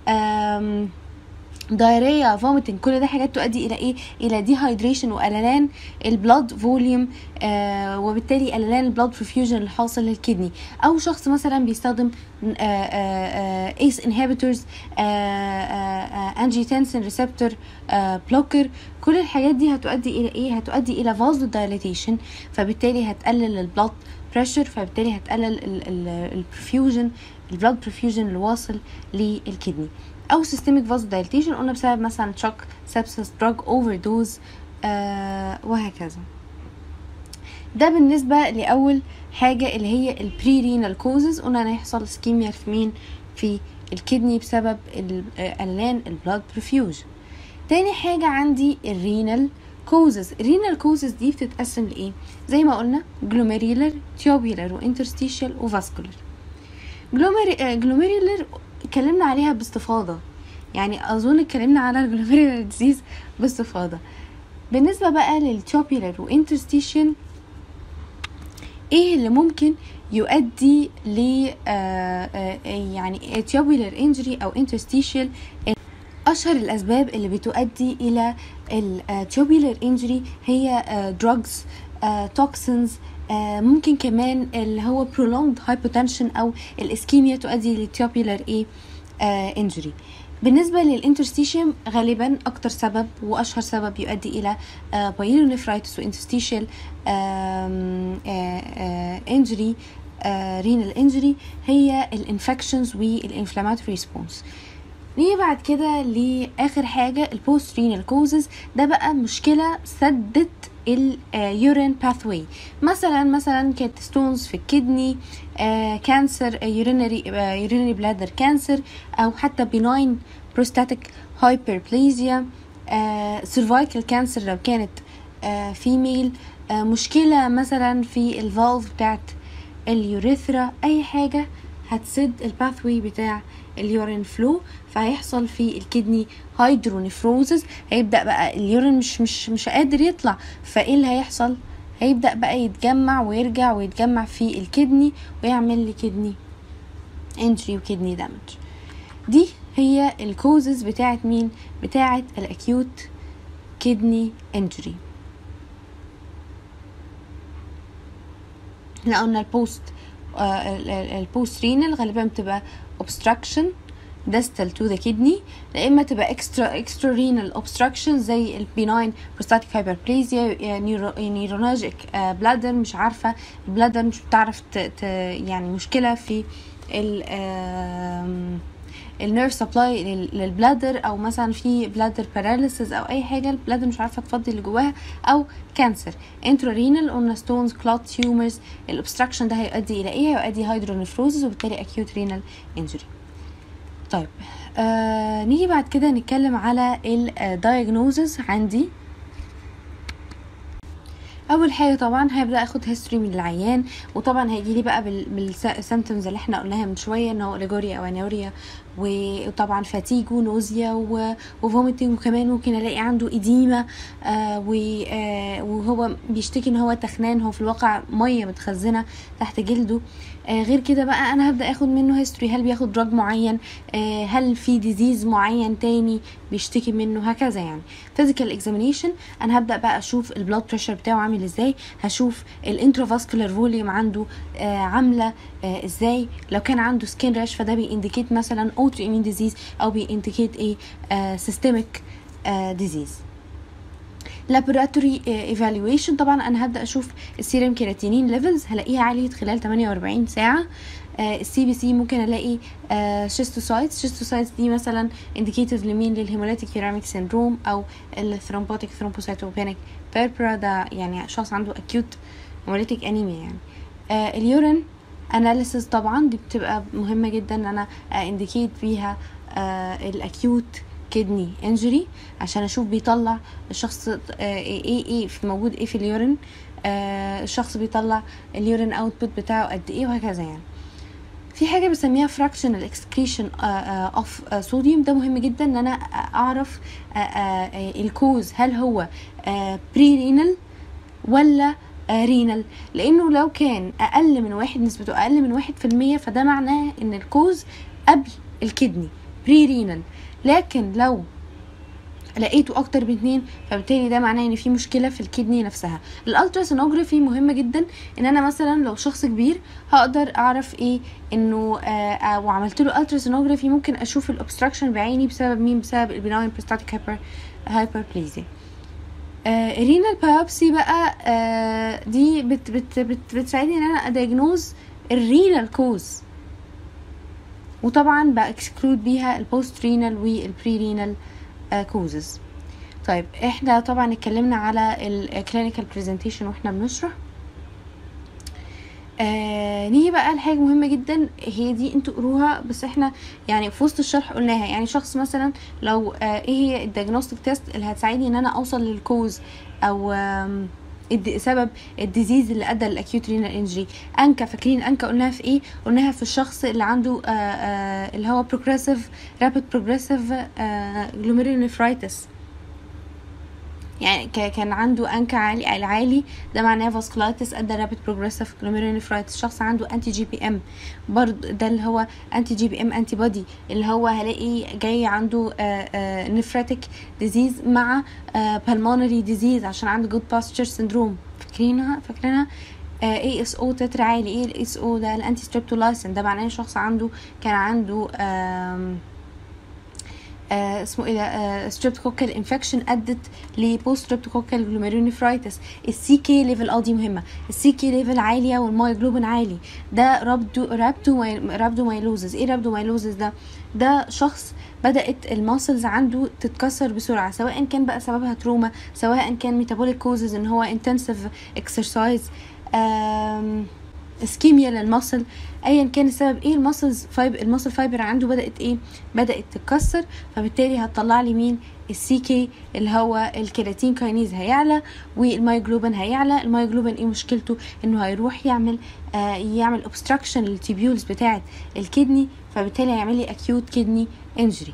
دايريا فوميتنج كل ده حاجات تؤدي الى ايه الى دي هايدريشن وقللان البلاد فوليوم آه وبالتالي قللان البلاد برفيوجن اللي حاصل للكدني او شخص مثلا بيستخدم ايس انهبيتورز انجيتنسين ريسبتور بلوكر كل الحاجات دي هتؤدي الى ايه هتؤدي الى فازو دايليتيشن فبالتالي هتقلل البلاد بريشر فبالتالي هتقلل البرفيوجن البلاد برفيوجن اللي واصل للكدني او سيستميك فازو دايليتيشن قلنا بسبب مثلا شوك سبسس دراج اوفر دوز وهكذا ده بالنسبه لاول حاجه اللي هي البري رينال كوزز قلنا ان هيحصل سكيميا في مين في الكدني بسبب قلان البلاد برفيوجن تاني حاجه عندي الرينال كوزز الرينال كوزز دي بتتقسم لايه زي ما قلنا جلوميريولر تيوبيولر وانترستيشال وفاسكولر جلوميريولر اتكلمنا عليها باستفاضة يعني أظن اتكلمنا على الجلوميرولار ديزيز باستفاضة بالنسبة بقى للتوبيولار وانترستيشن ايه اللي ممكن يؤدي ل يعني تيوبيولار انجري او انترستيشال اشهر الاسباب اللي بتؤدي الى التوبيولار انجري هي دراجز توكسينز ممكن كمان اللي هو prolonged hypotension او الاسكيميا تؤدي للتوبيولار ايه انجري بالنسبة للانترستيشيوم غالبا أكتر سبب وأشهر سبب يؤدي إلى بايلونيفرايتس وانترستيشيال انجري رينال انجري هي الانفكشنز والانفلاماتوري ريسبونس نيجي بعد كده لاخر حاجه البوست رينال كوزز ده بقى مشكله سدت اليورين باثوي مثلا مثلا كانت ستونز في الكدني كانسر يورينري يورينري بلادر كانسر او حتى بيناين بروستاتيك هايبربليزيا سيرفايكال كانسر لو كانت فيميل مشكله مثلا في الفالف بتاعت اليوريثرا اي حاجه هتسد الباثوي بتاع اليورين فلو فهيحصل في الكدني هيدرونيفروزز هيبدا بقى اليورين مش مش مش قادر يطلع فايه اللي هيحصل هيبدا بقى يتجمع ويرجع ويتجمع في الكدني ويعمل لي كدني انجري وكدني دامج دي هي الكوزز بتاعت مين بتاعت الاكيوت كدني انجري احنا قلنا البوست البوست رينال غالبا بتبقى obstruction distal to the kidney لا اما تبقى extra extra renal obstruction زي البيناين prostatic hyperplasia نيروناجيك بلادر مش عارفه البلادر مش بتعرف ت, ت يعني مشكله في ال النيرف سبلاي للبلادر او مثلا في بلادر باراليسيس او اي حاجه البلادر مش عارفه تفضي اللي جواها او كانسر انترارينال قلنا ستونز كلوت تيومرز الاوبستراكشن ده هيؤدي الى ايه هيؤدي هيدرونيفروزز وبالتالي اكيوت رينال انجري طيب آه نيجي بعد كده نتكلم على الدايجنوزز عندي اول حاجه طبعا هبدا اخد هيستوري من العيان وطبعا هيجي لي بقى بالسيمتومز اللي احنا قلناها من شويه ان هو اوليجوريا او انوريا وطبعا فاتيج ونوزيا وفوميتنج وكمان ممكن الاقي عنده اديمه آه وهو بيشتكي ان هو تخنان هو في الواقع ميه متخزنه تحت جلده آه غير كده بقى انا هبدا اخد منه هيستوري هل بياخد دراج معين آه هل في ديزيز معين تاني بيشتكي منه هكذا يعني فيزيكال اكزامينيشن انا هبدا بقى اشوف البلاد بريشر بتاعه عامل ازاي هشوف الانترافاسكولار فوليوم عنده آه عامله آه ازاي لو كان عنده سكين راش فده بينديكيت مثلا اوتو ايمين ديزيز او بينديكيت ايه سيستميك ديزيز لابوراتوري ايفالويشن طبعا انا هبدا اشوف السيرم كيراتينين ليفلز هلاقيها عاليه خلال 48 ساعه السي بي سي ممكن الاقي شيستوسايتس شيستوسايتس دي مثلا انديكيتورز لمين للهيموليتيك يوراميك سيندروم او الثرومبوتيك ثرومبوسايتوبينيك بيربرا ده يعني شخص عنده اكيوت هيموليتيك انيميا يعني آه اليورين اناليسيس طبعا دي بتبقى مهمه جدا ان انا انديكيت بيها آه الاكيوت كدني انجري عشان اشوف بيطلع الشخص آه ايه ايه في موجود ايه في اليورين آه الشخص بيطلع اليورين اوتبوت بتاعه قد ايه وهكذا يعني في حاجه بسميها fractional excretion اوف صوديوم ده مهم جدا ان انا اعرف الكوز هل هو بري رينال ولا رينال لانه لو كان اقل من واحد نسبته اقل من واحد في المية فده معناه ان الكوز قبل الكدني بري رينال لكن لو لقيته اكتر من اتنين فبالتالي ده معناه ان في مشكله في الكدني نفسها الالتراسونوجرافي مهمه جدا ان انا مثلا لو شخص كبير هقدر اعرف ايه انه آه آه وعملت له التراسونوجرافي ممكن اشوف الاوبستراكشن بعيني بسبب مين بسبب البناين بروستاتيك هايبر هايبربليزيا الرينال بايوبسي بقى آه دي بت بت بت بتساعدني ان انا ادياجنوز الرينال كوز وطبعا باكسكلود بيها البوست رينال والبري رينال كوزز طيب احنا طبعا اتكلمنا على الكلينيكال برزنتيشن واحنا بنشرح آه نيجي بقى لحاجة مهمة جدا هي دي انتوا قروها بس احنا يعني في وسط الشرح قلناها يعني شخص مثلا لو آه ايه هي الديagnostic تيست اللي هتساعدني ان انا اوصل للكوز او آم الد- سبب الديزيز اللي ادى للاكيوت رينال انجري انكا فاكرين انكا قلناها في ايه قلناها في الشخص اللي عنده آه آه اللي هو بروجريسيف رابid بروجريسيف جلوميرونيفرايتس يعني ك- كان عنده انكا عالي العالي ده معناه فاسكولايتس ادى رابid بروجريسيف جلوميرونيفرايتس شخص عنده انتي جي بي ام برضه ده اللي هو انتي جي بي ام انتي بودي اللي هو هلاقي جاي عنده نفراتيك ديزيز مع بالمونري ديزيز عشان عنده جود باستشر سندروم فاكرينها فاكرينها اي اس او تتر عالي ايه الاي اس او ده الانتي ستريبتولايسين ده معناه شخص عنده كان عنده آم آه اسمه ايه ده ستريبتوكوكال انفكشن ادت لبوست ستريبتوكوكال جلوميرونيفرايتس السي كي ليفل اه دي مهمه السي كي ليفل عاليه والمايجلوبين عالي ده رابدو رابدو رابدو مايلوزز ايه رابدو مايلوزز ده ده شخص بدات الماسلز عنده تتكسر بسرعه سواء كان بقى سببها تروما سواء كان ميتابوليك كوزز ان هو انتنسيف اكسرسايز اسكيميا للمصل ايا كان السبب ايه المسلز فايب المسل فايبر عنده بدات ايه بدات تتكسر فبالتالي هتطلع لي مين السي كي اللي هو الكيراتين كاينيز هيعلى والمايجلوبين هيعلى المايجلوبين ايه مشكلته انه هيروح يعمل آه يعمل اوبستراكشن للتيبيولز بتاعه الكدني فبالتالي هيعمل لي اكيوت كدني انجري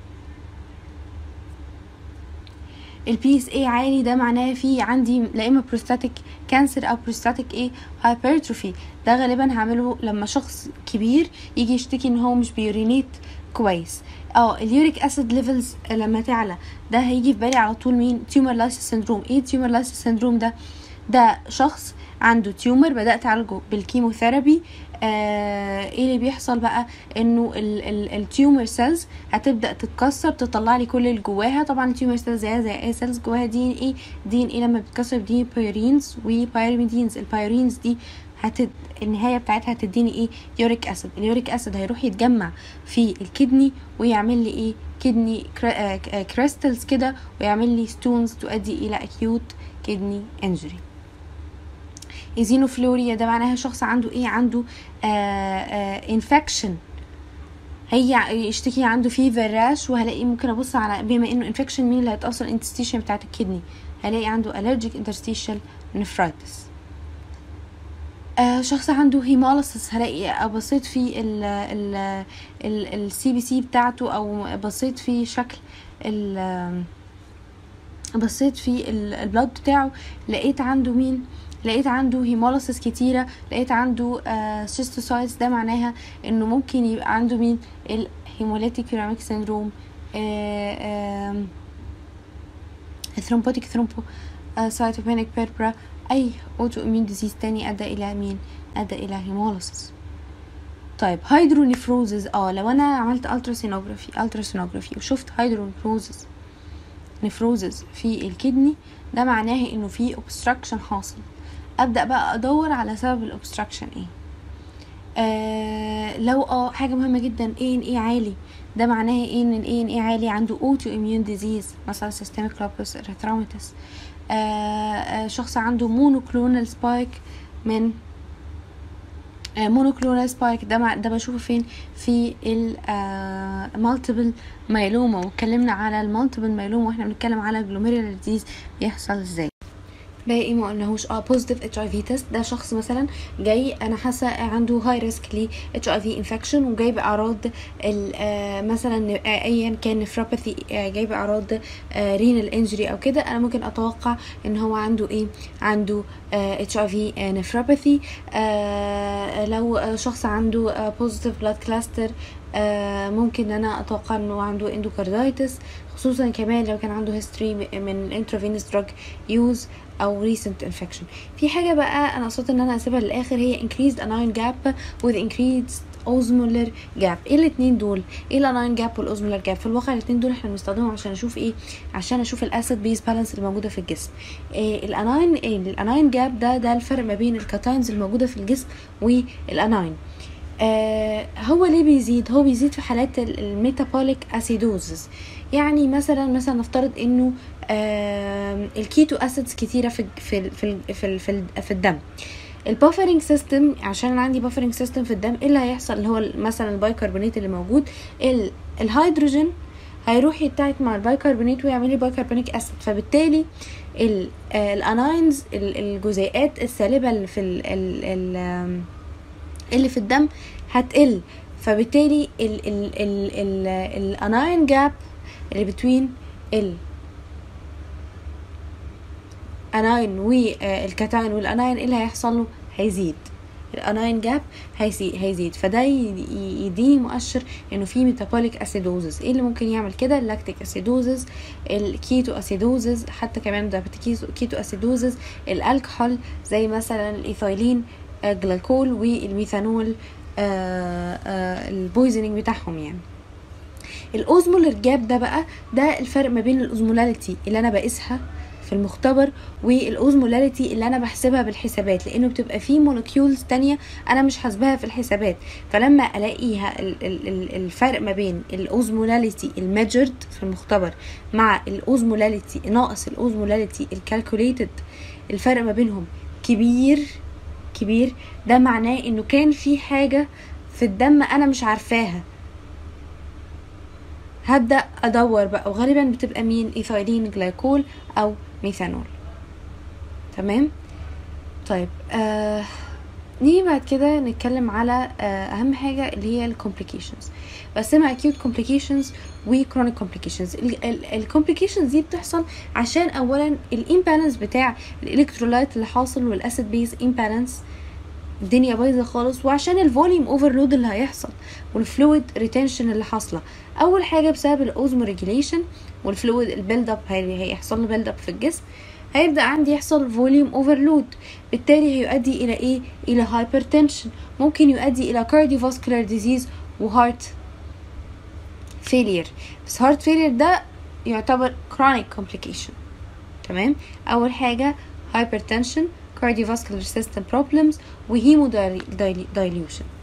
البي اس اي عالي ده معناه في عندي لا اما بروستاتيك كانسر او بروستاتيك ايه هايبرتروفي ده غالبا هعمله لما شخص كبير يجي يشتكي ان هو مش بيورينيت كويس اه اليوريك اسيد ليفلز لما تعلى ده هيجي في بالي على طول مين تيومر لايسيس سندروم ايه تيومر لايسيس سندروم ده ده شخص عنده تيومر بدات اعالجه بالكيموثيرابي آه ايه اللي بيحصل بقى انه التيومر سيلز هتبدا تتكسر تطلع لي كل اللي جواها طبعا التيومر سيلز زيها زي اي سيلز جواها دي ان ايه دي ان ايه لما بتتكسر دي بايرينز وبايرميدينز البايرينز دي هتد... النهايه بتاعتها هتديني ايه يوريك اسيد اليوريك اسيد هيروح يتجمع في الكدني ويعمل لي ايه كدني كريستلز كده ويعمل لي ستونز تؤدي الى اكيوت كدني انجري ايزينوفلوريا ده معناها شخص عنده ايه عنده انفكشن هي يشتكي عنده فيفر راش وهلاقي ممكن ابص على بما انه انفكشن مين اللي هيتاثر الانتستيشن بتاعت الكدني هلاقي عنده allergic interstitial nephritis آه شخص هيموليسيس هيموليسيس هلاقي بصيت في ال ال السي بي سي بتاعته او بصيت في شكل ال بصيت في البلاد بتاعه لقيت عنده مين لقيت عنده هيموليسيس كتيرة لقيت عنده سيستوسايتس ده معناها انه ممكن يبقى عنده مين الهيموليتيك يوراميك سيندروم ثرومبوتيك ثرومبو سايتوبينيك بيربرا اي اوتو اميون ديزيز تاني ادى الى مين ادى الى هيموليسيس طيب هيدرونيفروزز اه لو انا عملت التراسونوجرافي التراسونوجرافي وشفت هيدرونيفروزز نفروزز في الكدني ده معناه انه في obstruction حاصل ابدا بقى ادور على سبب الاوبستراكشن ايه آه لو اه حاجه مهمه جدا ايه ان ايه عالي ده معناه ايه ان ايه ان ايه عالي عنده اوتو اميون ديزيز مثلا سيستميك لوبس اريثروماتس آه آه شخص عنده مونوكلونال سبايك من آه مونوكلونال سبايك ده مع ده بشوفه فين في المالتيبل مايلوما واتكلمنا على المالتيبل مايلوما واحنا بنتكلم على جلوميريال ديزيز بيحصل ازاي باقي ايه ما قلناهوش اه بوزيتيف اتش اي في تيست ده شخص مثلا جاي انا حاسه عنده هاي ريسك ل اتش اي في انفكشن وجاي باعراض ال- آه، مثلا آه، ايا كان نفروباثي جاي باعراض رينال انجري او كده انا ممكن اتوقع ان هو عنده ايه عنده اتش اي في نفروباثي لو آه، شخص عنده بوزيتيف بلاد كلاستر ممكن ان انا اتوقع انه عنده اندوكاردايتس خصوصا كمان لو كان عنده هيستوري من انترافينوس دراج يوز او recent infection في حاجه بقى انا قصدت ان انا اسيبها للاخر هي increased anion gap with increased osmolar gap ايه الاتنين دول ايه الاناين جاب والاوزمولار جاب في الواقع الاتنين دول احنا بنستخدمهم عشان اشوف ايه عشان اشوف الاسيد بيز بالانس اللي موجوده في الجسم إيه الاناين إيه الاناين جاب ده ده الفرق ما بين الكاتاينز الموجوده في الجسم والاناين آه هو ليه بيزيد هو بيزيد في حالات الميتابوليك اسيدوزز يعني مثلا مثلا نفترض انه آه الكيتو اسيدز كتيره في في في في, في, في الدم البافرنج سيستم عشان انا عندي بافرنج سيستم في الدم ايه اللي هيحصل اللي هو مثلا البايكربونات اللي موجود ال- الهيدروجين هيروح يتعت مع البايكربونات ويعمل لي بايكربونيك اسيد فبالتالي ال- آه، الاناينز ال- الجزيئات السالبه اللي في ال ال ال آم، اللي في الدم هتقل فبالتالي ال ال ال ال الاناين جاب اللي بتوين ال اناين والكاتاين والاناين ايه اللي هيحصل له هيزيد الاناين جاب هيزيد هيزيد فده ي- ي- يديني مؤشر انه في ميتابوليك اسيدوزز ايه اللي ممكن يعمل كده اللاكتيك اسيدوزز الكيتو اسيدوزز حتى كمان دايبيتيك كيتو اسيدوزز الالكحول زي مثلا الايثايلين آه، جلايكول والميثانول آه، آه، البويزنينج بتاعهم يعني الاوزمولر جاب ده بقى ده الفرق ما بين الاوزمولاريتي اللي انا بقيسها في المختبر والاوزمولاريتي اللي انا بحسبها بالحسابات لانه بتبقى في مولكيولز تانية انا مش حاسباها في الحسابات فلما الاقيها ال- ال- ال- الفرق ما بين الاوزمولاريتي الميجرد في المختبر مع الاوزمولاريتي ناقص الاوزمولاريتي الكالكوليتد الفرق ما بينهم كبير كبير ده معناه انه كان في حاجة في الدم انا مش عارفاها هبدأ أدور بقى وغالبا بتبقى مين إيثايلين جلايكول أو ميثانول تمام طيب آه نيجي بعد كده نتكلم على آه أهم حاجة اللي هي الكومبليكيشنز بقسمها acute complications و chronic complications الكومبليكيشنز دي بتحصل عشان أولا الامبالانس بتاع الإلكترولايت اللي حاصل والأسيد بيز امبالانس الدنيا بايظه خالص وعشان الفوليوم اوفرلود اللي هيحصل والفلويد ريتنشن اللي حاصله اول حاجه بسبب الاوزمو ريجيليشن والفلويد البيلد اب هيحصل له بيلد اب في الجسم هيبدا عندي يحصل فوليوم اوفرلود بالتالي هيؤدي الى ايه الى هايبرتنشن ممكن يؤدي الى كارديوفاسكولار ديزيز وهارت فيلير بس هارت فيلير ده يعتبر chronic complication تمام اول حاجه hypertension cardiovascular system problems وهيمودايليوشن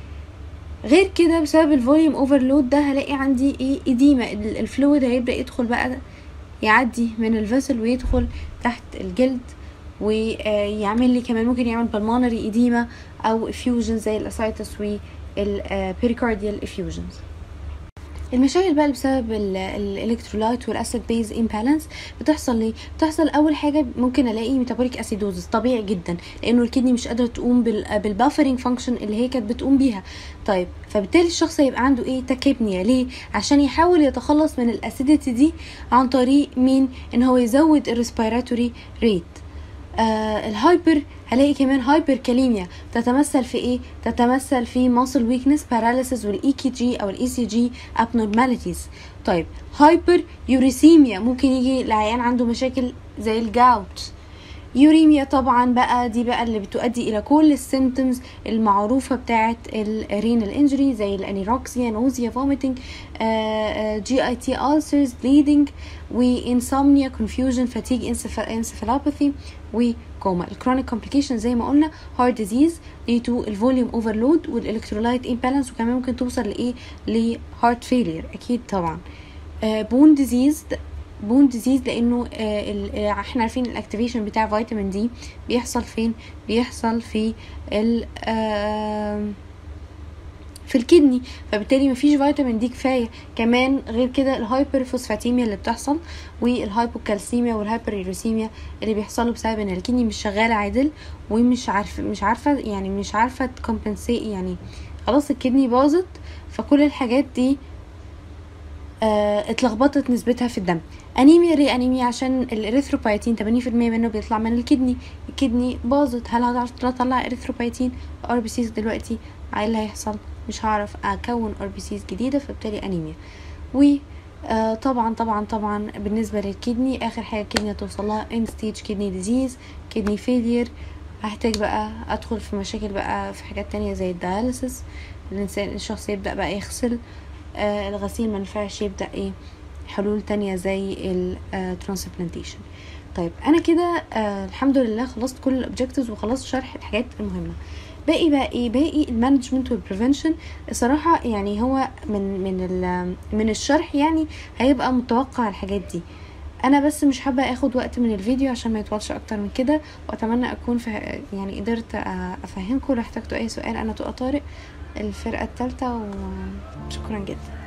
غير كده بسبب الفوليوم اوفرلود ده هلاقي عندي ايه اديمة الفلويد هيبدا يدخل بقى يعدي من الفيسل ويدخل تحت الجلد ويعمل لي كمان ممكن يعمل بالمونري اديمة او افيوجن زي الاسايتس والبيريكارديال افيوجنز المشاكل بقى اللي بسبب الالكترولايت والاسيد بيز امبالانس بتحصل ليه بتحصل اول حاجه ممكن الاقي ميتابوليك اسيدوزس طبيعي جدا لانه الكدني مش قادره تقوم بالبافرنج فانكشن اللي هي كانت بتقوم بيها طيب فبالتالي الشخص هيبقى عنده ايه تاكيبنيا ليه عشان يحاول يتخلص من الاسيديتي دي عن طريق مين ان هو يزود الريسبيراتوري ريت آه الهايبر هلاقي كمان هايبر كاليميا تتمثل في ايه تتمثل في ماسل ويكنس باراليسيس والاي كي جي او الاي سي جي ابنورماليتيز طيب هايبر يوريسيميا ممكن يجي العيان عنده مشاكل زي الجاوت يوريميا طبعا بقى دي بقى اللي بتؤدي الى كل السيمتومز المعروفه بتاعه الرينال انجري زي الانيروكسيا نوزيا فوميتنج جي اي تي ulcers bleeding وانسomnia confusion fatigue encephalopathy وكوما الكرونيك كومبليكيشن زي ما قلنا هارت ديزيز due to الفوليوم اوفرلود والالكترولايت امبالانس وكمان ممكن توصل لايه لهارت فيلير اكيد طبعا بون ديزيز بون ديزيز لانه آه احنا عارفين الاكتيفيشن بتاع فيتامين دي بيحصل فين بيحصل في ال في الكدني فبالتالي مفيش فيتامين دي كفايه كمان غير كده الهايبر فوسفاتيميا اللي بتحصل والهايبوكالسيميا والهايبريروسيميا اللي بيحصلوا بسبب ان الكدني مش شغاله عدل ومش عارفه مش عارفه يعني مش عارفه تكمبنسي يعني خلاص الكدني باظت فكل الحاجات دي آه اتلخبطت نسبتها في الدم انيميا ري انيميا عشان الاريثروبايتين 80% منه بيطلع من الكدني الكدني باظت هل هتعرف تطلع اريثروبايتين ار بي سيز دلوقتي ايه اللي هيحصل مش هعرف اكون ار بي سيز جديده فبالتالي انيميا و آه طبعا طبعا طبعا بالنسبه للكدني اخر حاجه الكدني توصل لها end stage kidney disease kidney failure هحتاج بقى ادخل في مشاكل بقى في حاجات تانية زي الدياليسيس الانسان الشخص يبدا بقى يغسل آه الغسيل منفعش يبدا ايه حلول تانية زي الترانسبلانتيشن طيب انا كده آه الحمد لله خلصت كل الاوبجكتيفز وخلصت شرح الحاجات المهمه باقي بقى ايه باقي المانجمنت والبريفنشن الصراحه يعني هو من من من الشرح يعني هيبقى متوقع الحاجات دي انا بس مش حابه اخد وقت من الفيديو عشان ما يطولش اكتر من كده واتمنى اكون فه... يعني قدرت افهمكم لو احتجتوا اي سؤال انا تقى طارق الفرقه الثالثه وشكرا جدا